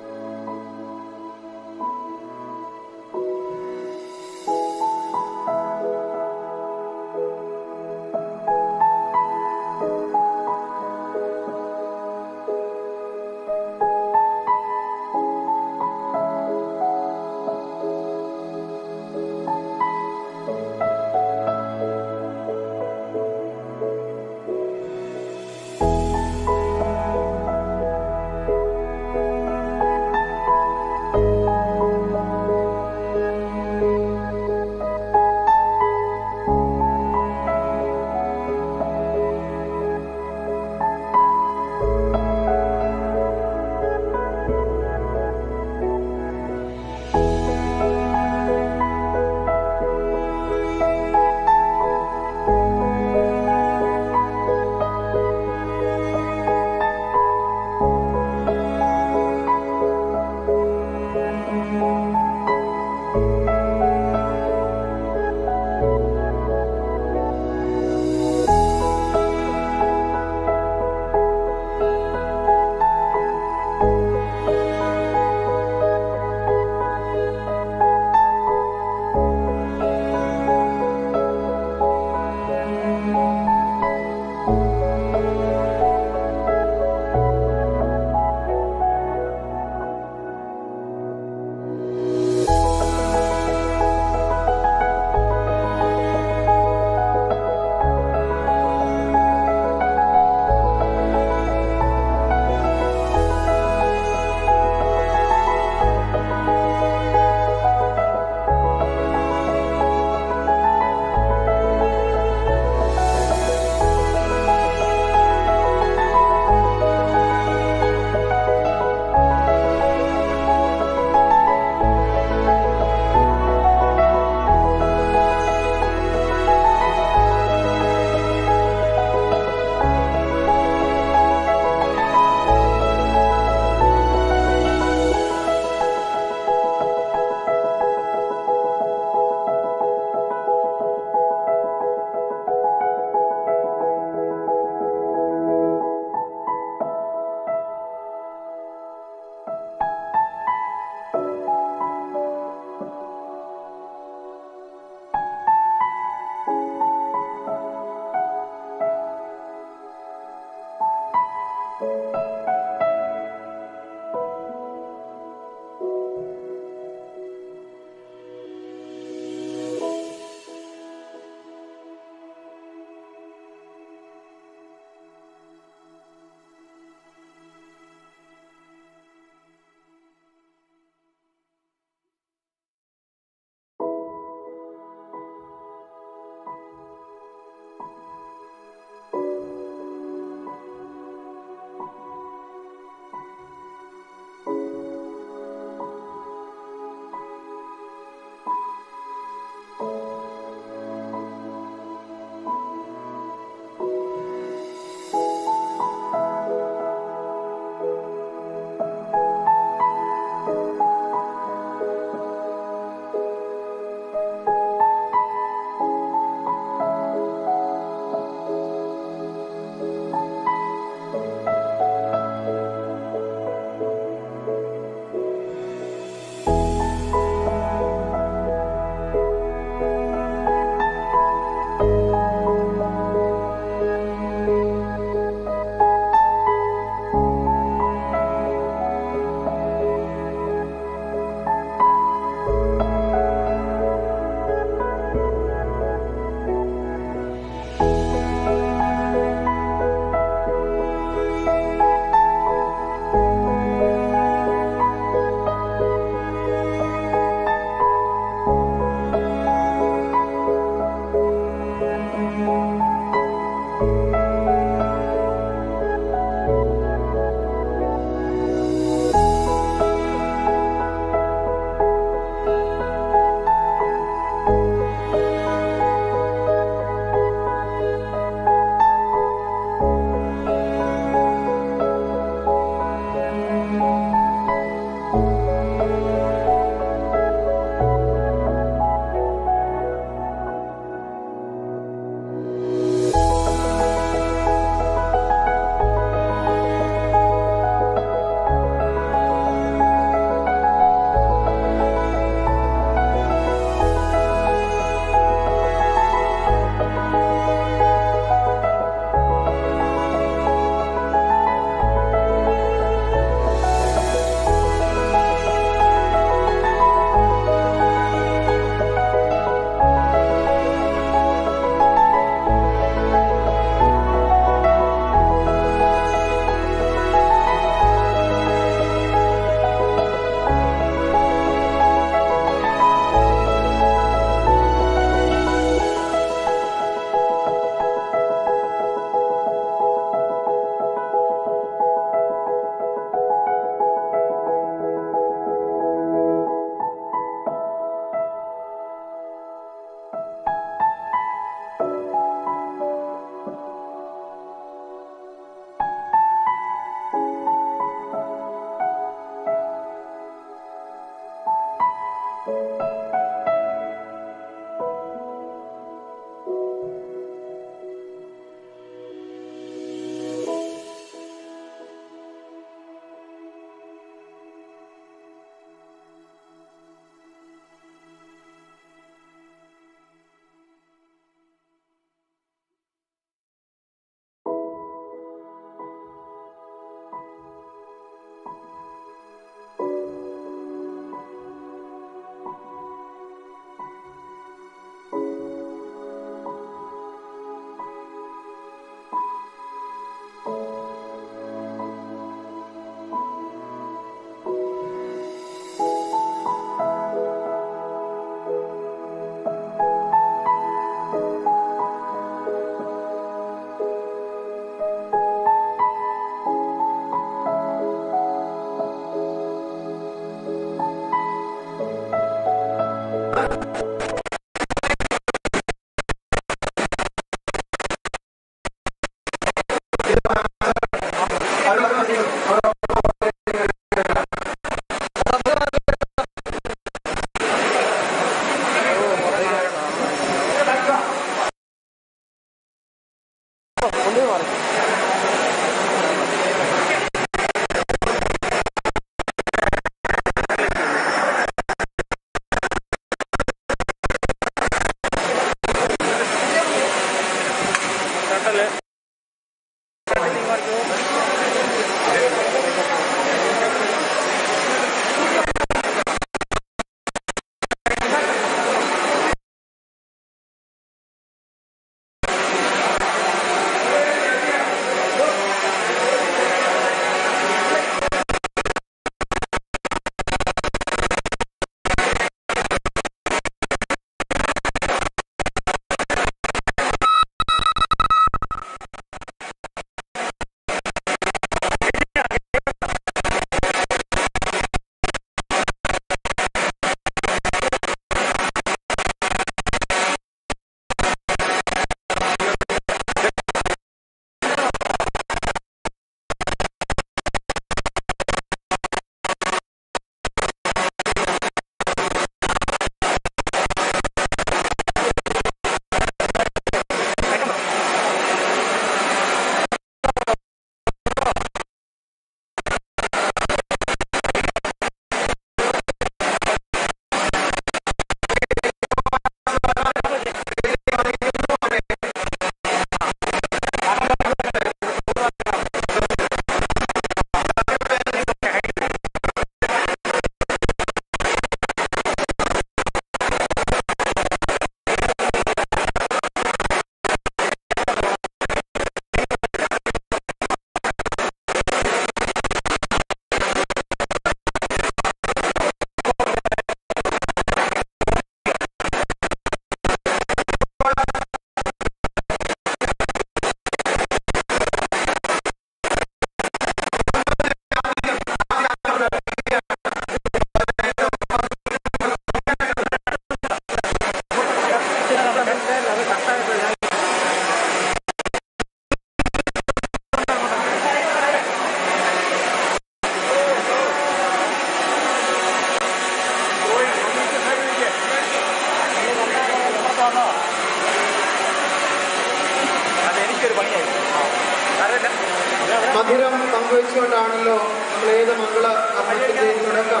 മധുരം പങ്കുവെച്ചുകൊണ്ടാണല്ലോ നമ്മൾ ഏത് മംഗള കർമ്മത്തിന്റെയും തുടക്കം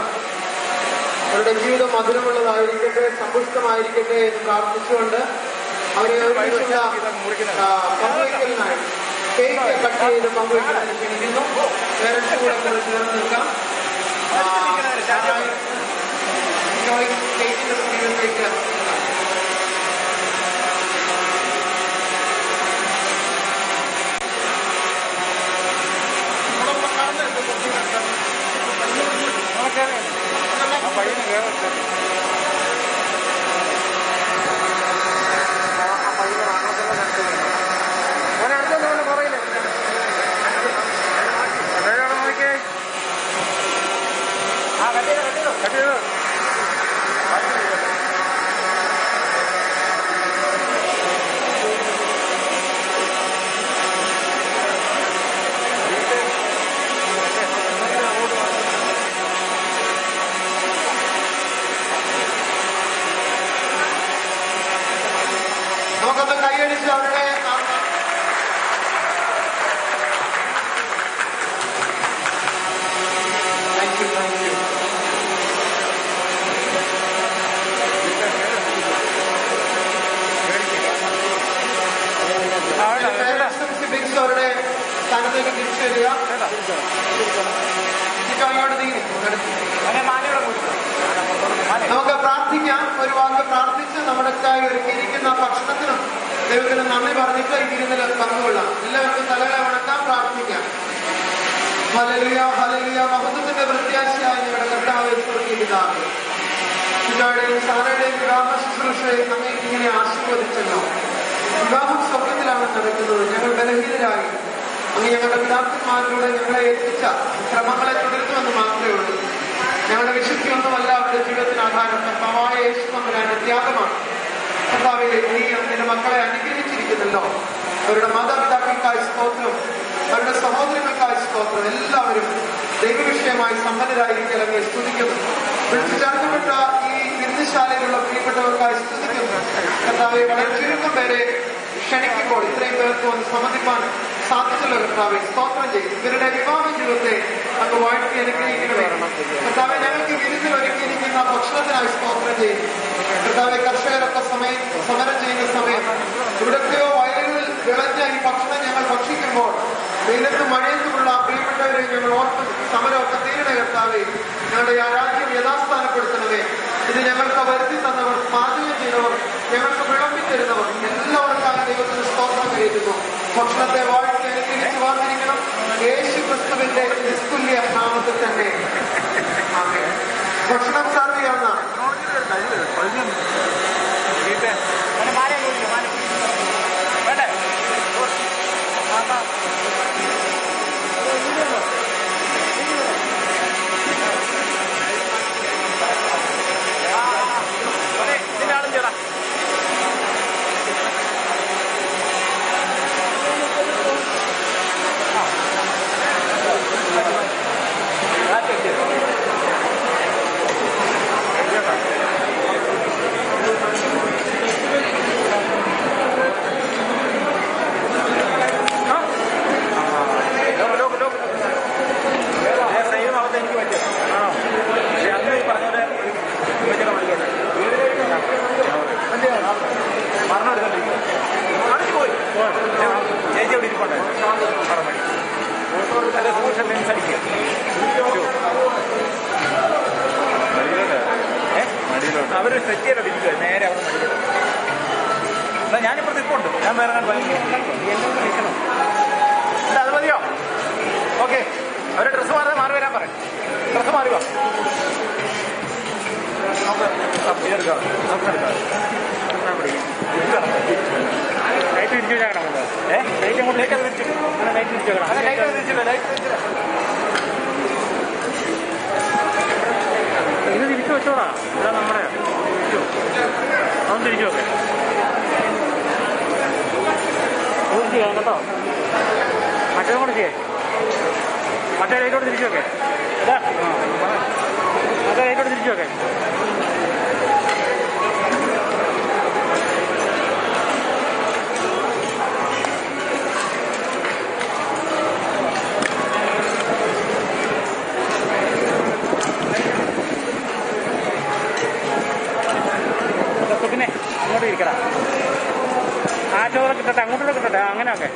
അവരുടെ ജീവിതം മധുരമുള്ളതായിരിക്കട്ടെ സമ്പുഷ്ടമായിരിക്കട്ടെ എന്ന് പ്രാർത്ഥിച്ചുകൊണ്ട് അവരെ ഒരുമിച്ചുള്ള ആ, പങ്കുവയ്ക്കലിനായി കേക്ക് കട്ട് ചെയ്ത് പങ്കുവയ്ക്കലിന് ക്ഷണിക്കുന്നു പേരൻസ് കൂടെ കൂടെ ചേർന്ന് നിൽക്കാം ആ, ഞാനായി ജോയ് കേക്കിന്റെ സ്ക്രീനിലേക്ക് നമുക്കൊന്ന് കൈയടിച്ച് അവരുടെ താങ്ക് യു താങ്ക് യു സിബിക്സ് അവരുടെ സ്ഥാനത്തേക്ക് തിരിച്ചു വരിക ഇപ്പൊ അങ്ങോട്ട് നീങ്ങി നമുക്ക് പ്രാർത്ഥിക്കാം ഒരു വാക്ക് പ്രാർത്ഥിച്ച് നമ്മുടെക്കായി ഒരുക്കിയിരിക്കുന്ന ഭക്ഷണത്തിനും ദൈവത്തിന് നന്ദി പറഞ്ഞിട്ട് ഈ വിരുന്നിൽ പങ്കുകൊള്ളാം എല്ലാവർക്കും തലകളെ വണക്കാം പ്രാർത്ഥിക്കാം ഹലലിയ ഹലലിയ മഹത്വത്തിന്റെ പ്രത്യാശയായി ഞങ്ങളുടെ കർത്താവ് സ്വർഗീപിതാവ് പിതാവുടെയും സാറയുടെയും വിവാഹ ശുശ്രൂഷയെ അങ്ങേക്ക് ഇങ്ങനെ ആശീർവദിച്ചല്ലോ വിവാഹം സ്വർഗത്തിലാണ് നടക്കുന്നത് ഞങ്ങൾ ബലഹീനരായി അങ്ങ് ഞങ്ങളുടെ പിതാക്കന്മാരിലൂടെ ഞങ്ങളെ ഏൽപ്പിച്ച ക്രമങ്ങളെ തുടരുന്നുവെന്ന് മാത്രമേ ഉള്ളൂ ഞങ്ങളുടെ വിശുദ്ധിയൊന്നുമല്ല അവരുടെ ജീവിതത്തിന് ആധാരം കർത്താവായ യേശു തമ്പുരാന്റെ ത്യാഗമാണ് കർത്താവെ നീ നിന്റെ മക്കളെ അനുഗ്രഹിച്ചിരിക്കുന്നല്ലോ അവരുടെ മാതാപിതാക്കൾക്കായി സ്തോത്രം അവരുടെ സഹോദരങ്ങൾക്കായി സ്തോത്രം എല്ലാവരും ദൈവവിഷയമായി സമ്പന്നരായിരിക്കും അല്ലെങ്കിൽ സ്തുതിക്കുന്നു വിളിച്ചു ചേർക്കപ്പെട്ട ഈ വിരുദ്ധശാലയിലുള്ള പ്രിയപ്പെട്ടവർക്കായി സ്തുതിക്കുന്നു കർത്താവെ വളരെ ചുരുക്കം പേരെ ക്ഷണിക്കുമ്പോൾ ഇത്രയും പേർക്ക് വന്ന് സംബന്ധിപ്പാൻ സാധിച്ചല്ലോ കർത്താവെ സ്തോത്രം ചെയ്തു ഇവരുടെ വിവാഹ ജീവിതത്തെ അങ്ങ് വാഴ്ത്തി അനുഗ്രഹിക്കണമേ കർത്താവെ ഞങ്ങൾക്ക് വിരുന്നിൽ ഒരുക്കിയിരിക്കുന്ന ഭക്ഷണത്തിനായി സ്തോത്രം ചെയ്യും കർത്താവെ കർഷകരൊക്കെ സമയം സമരം ചെയ്യുന്ന സമയം ഇവിടത്തെയോ വയലുകളിൽ വിളഞ്ഞ ഈ ഭക്ഷണം ഞങ്ങൾ ഭക്ഷിക്കുമ്പോൾ വെയിലത്തും മഴയത്തുമുള്ള പ്രിയപ്പെട്ടവരെ ഞങ്ങൾ ഓർത്ത് സമരമൊക്കെ തീരണ കർത്താവെ ഞങ്ങളുടെ ഈ ആരാധ്യം യഥാസ്ഥാനപ്പെടുത്തണമേ ഇത് ഞങ്ങൾക്ക് വരുത്തി തന്നവർ പാചകം ചെയ്തവർ ഞങ്ങൾക്ക് വിളമ്പി തരുന്നവർ എല്ലാവർക്കാണ് ദൈവത്തിന് സ്തോത്രം കഴിയുന്നു ഭക്ഷണത്തെ വാഴ്ത്തി അനുഗ്രഹിച്ച് വാർത്തിരിക്കണം യേശു ക്രിസ്തുവിന്റെ നിസ്തുല്യ നാമത്തിൽ തന്നെ ആമേൻ. ഭക്ഷണം സർവ് ചെയ്യാവുന്നതാണ് ചേച്ചി അവിടെ ഇരിപ്പുണ്ട് അതെ സൂക്ഷം ലെൻസ് അടിക്കുക അവർ സെറ്റ് ചെയ്തോട്ട് ഇരിക്കുക നേരെ അവിടെ മടിയിലോട്ട് എന്നാ ഞാനിപ്പുറത്ത് ഇപ്പുണ്ട് ഞാൻ വേറെ കണ്ടു എന്താ അത് മതിയോ ഓക്കെ അവരെ ഡ്രസ്സ് മാറാതെ മാറി വരാൻ പറയും ഡ്രസ്സ് മാറി വാ നമുക്ക് ഇതെടുക്കാം നമുക്ക് എടുക്കാം ലൈറ്റ് തിരിച്ചു വെച്ചാൽ ഏ ലൈറ്റ് അങ്ങോട്ട് ലൈറ്റ് തിരിച്ചു ലൈറ്റ് തിരിച്ചു വെക്കണം ലൈറ്റ് തിരിച്ചില്ല ലൈറ്റ് തിരിച്ചില്ല ഇത് തിരിച്ചു വെച്ചോടാ ഇതാ നമ്മുടെ തിരിച്ചു അതൊന്ന് തിരിച്ചു വെക്കേ അതും ചെയ്യാം കേട്ടോ മറ്റേതും കൂടെ ചെയ്യേ മറ്റേ ലൈറ്റോട് തിരിച്ചു വെക്കേ ഇതാ മറ്റേ ലൈറ്റോട് തിരിച്ചു വെക്കേ ഇതൊക്കെ പിന്നെ അങ്ങോട്ട് ഇരിക്കടാ ആ ചോറ് കിട്ടട്ടെ അങ്ങോട്ടൂടെ കിട്ടട്ടെ അങ്ങനെ ഒക്കെ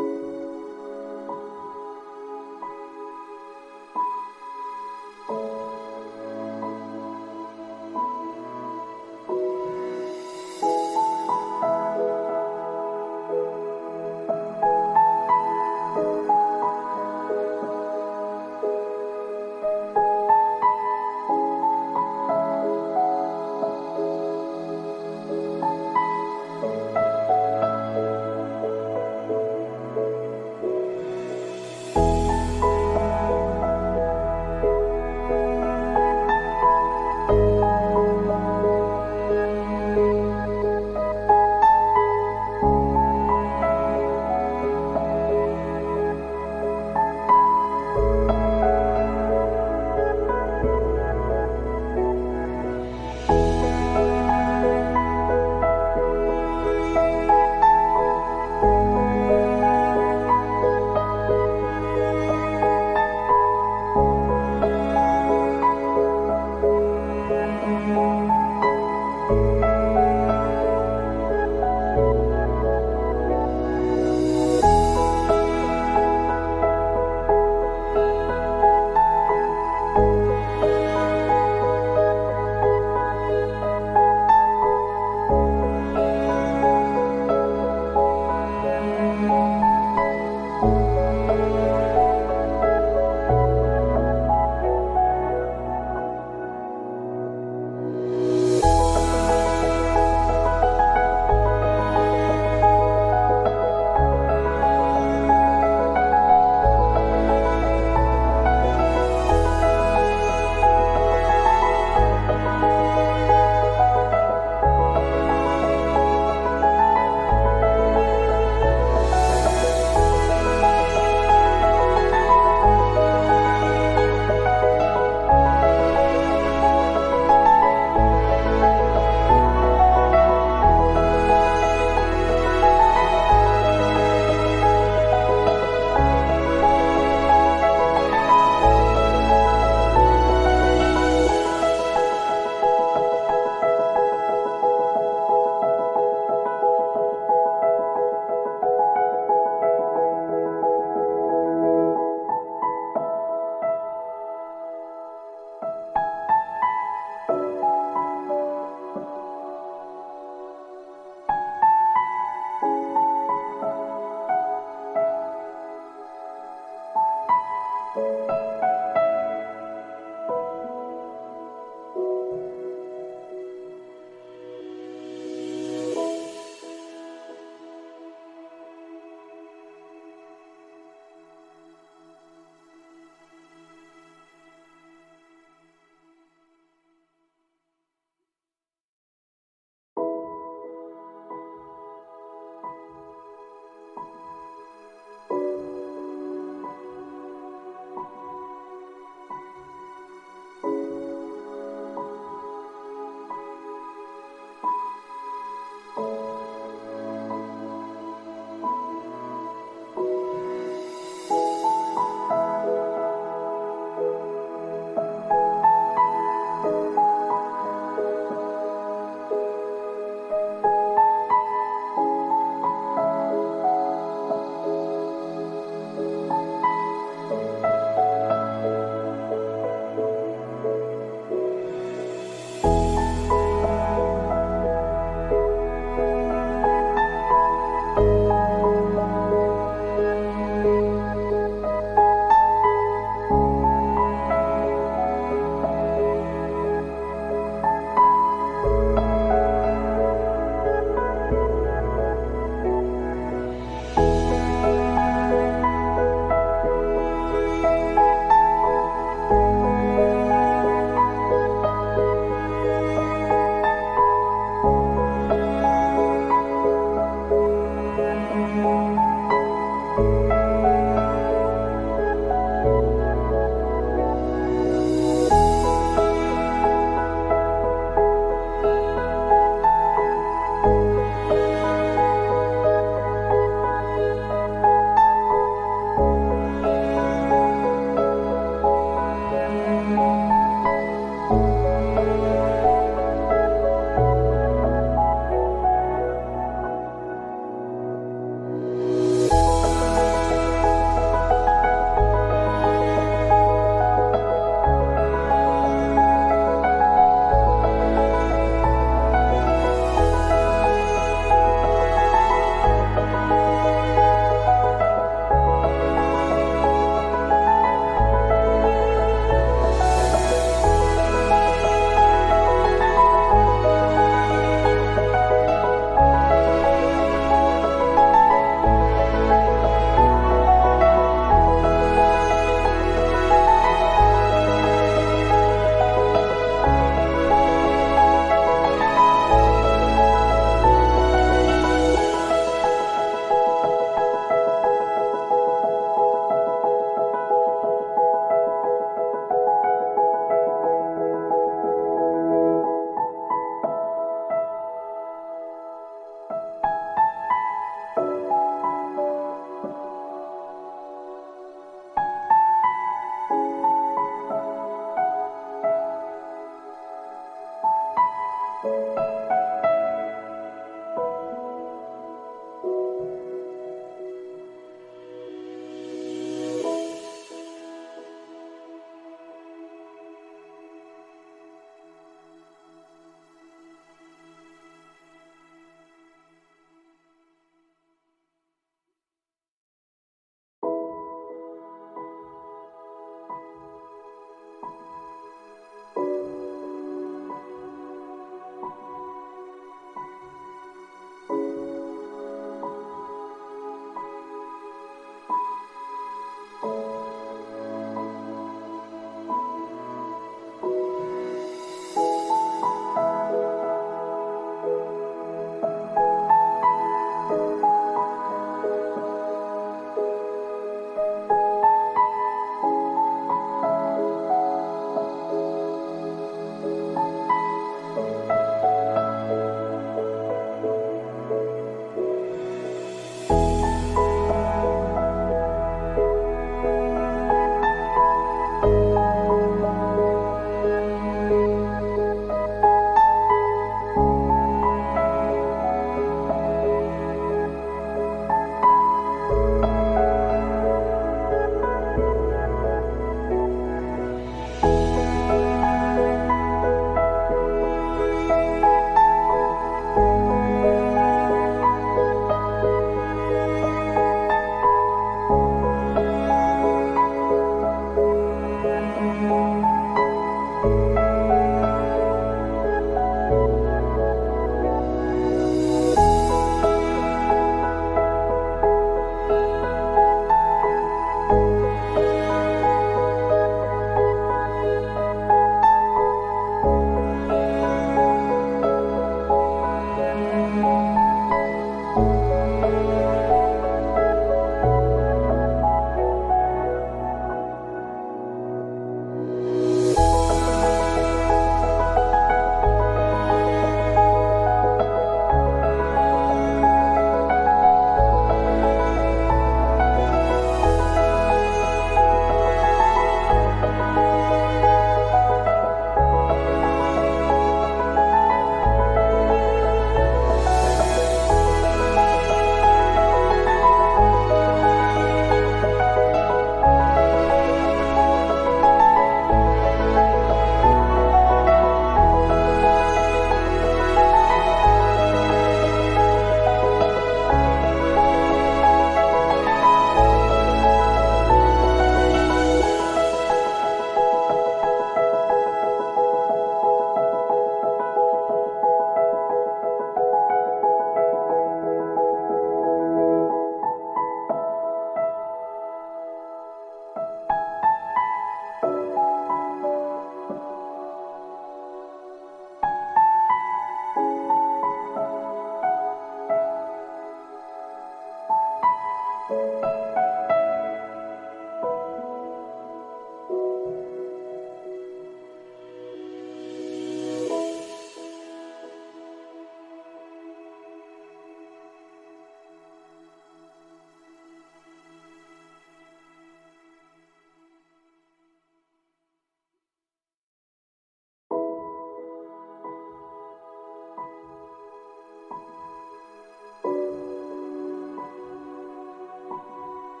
ും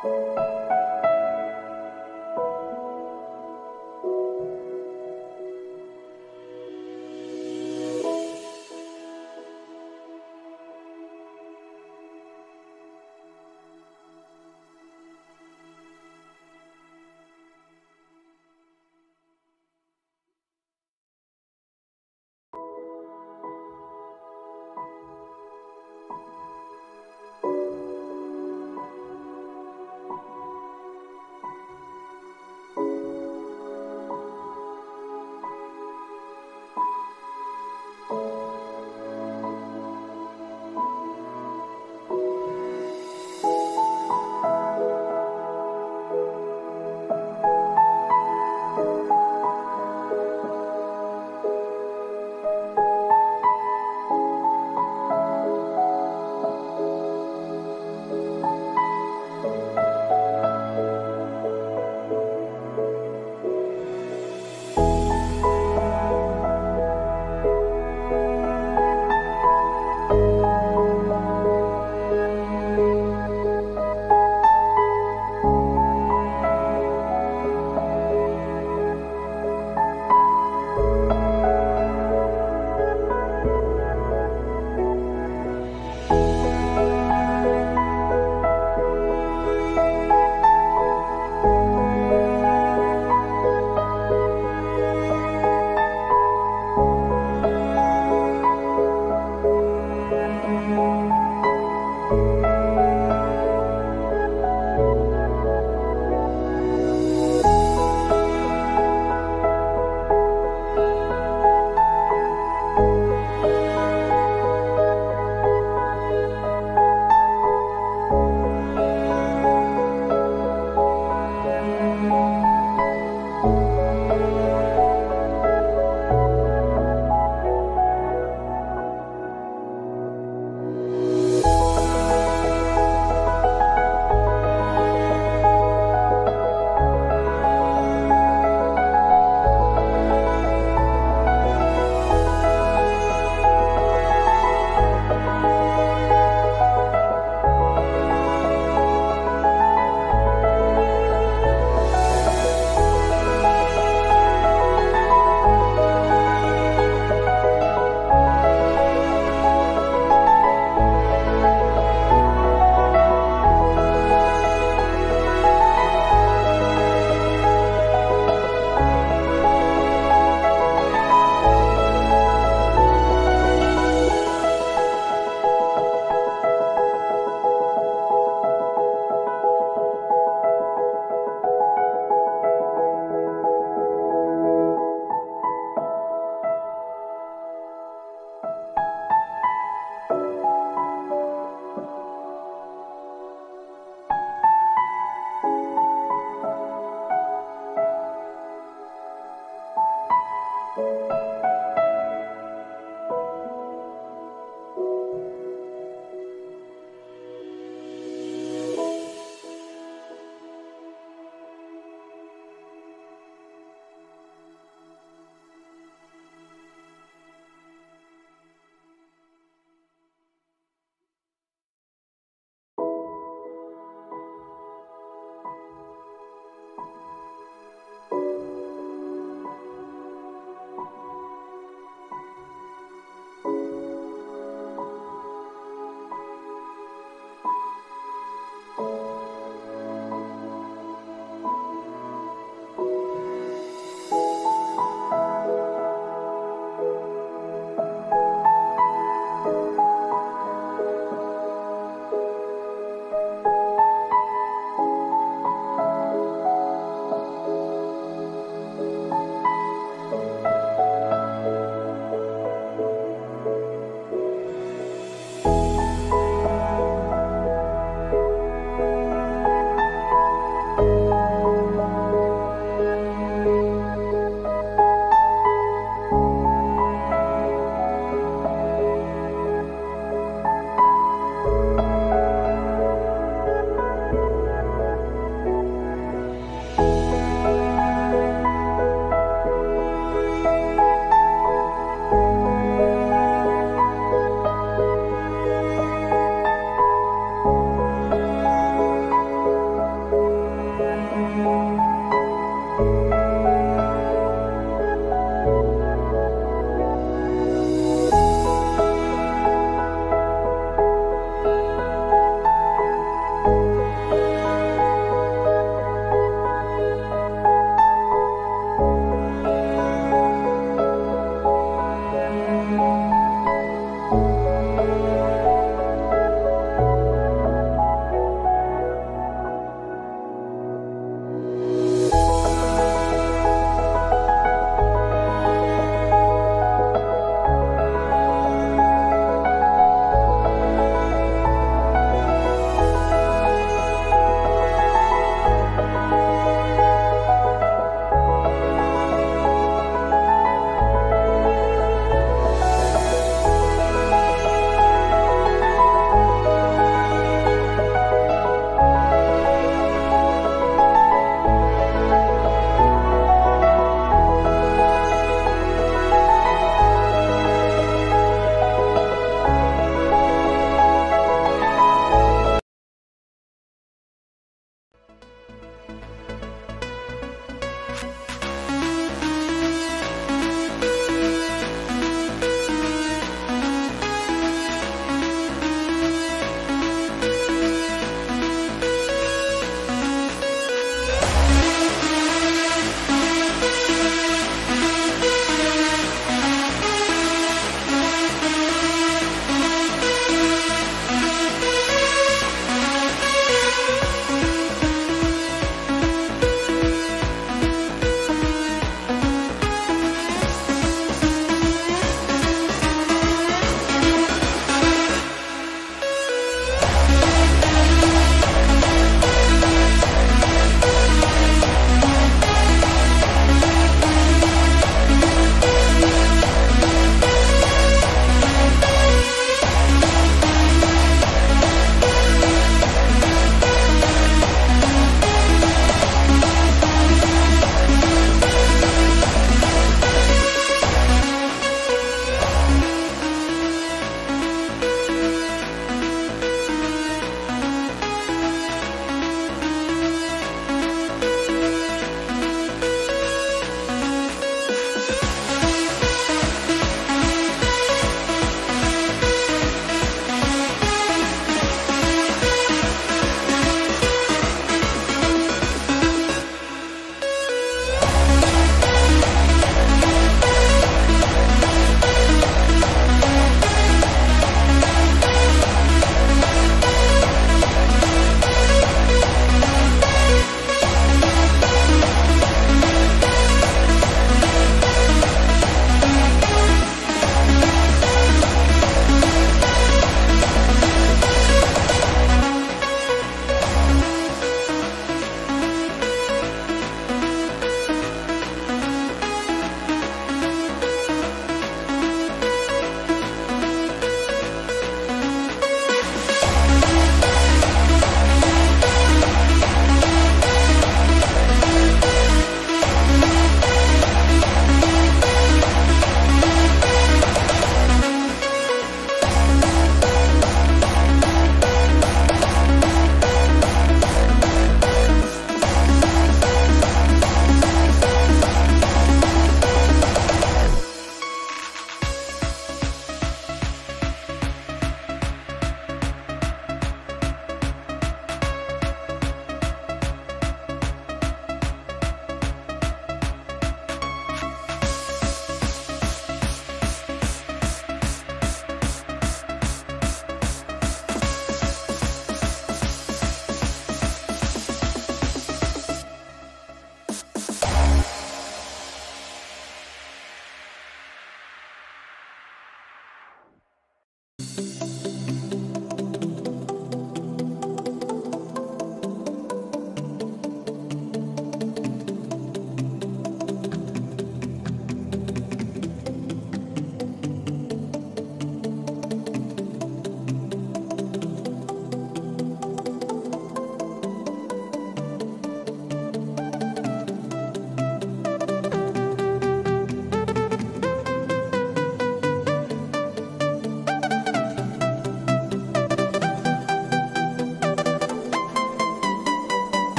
Thank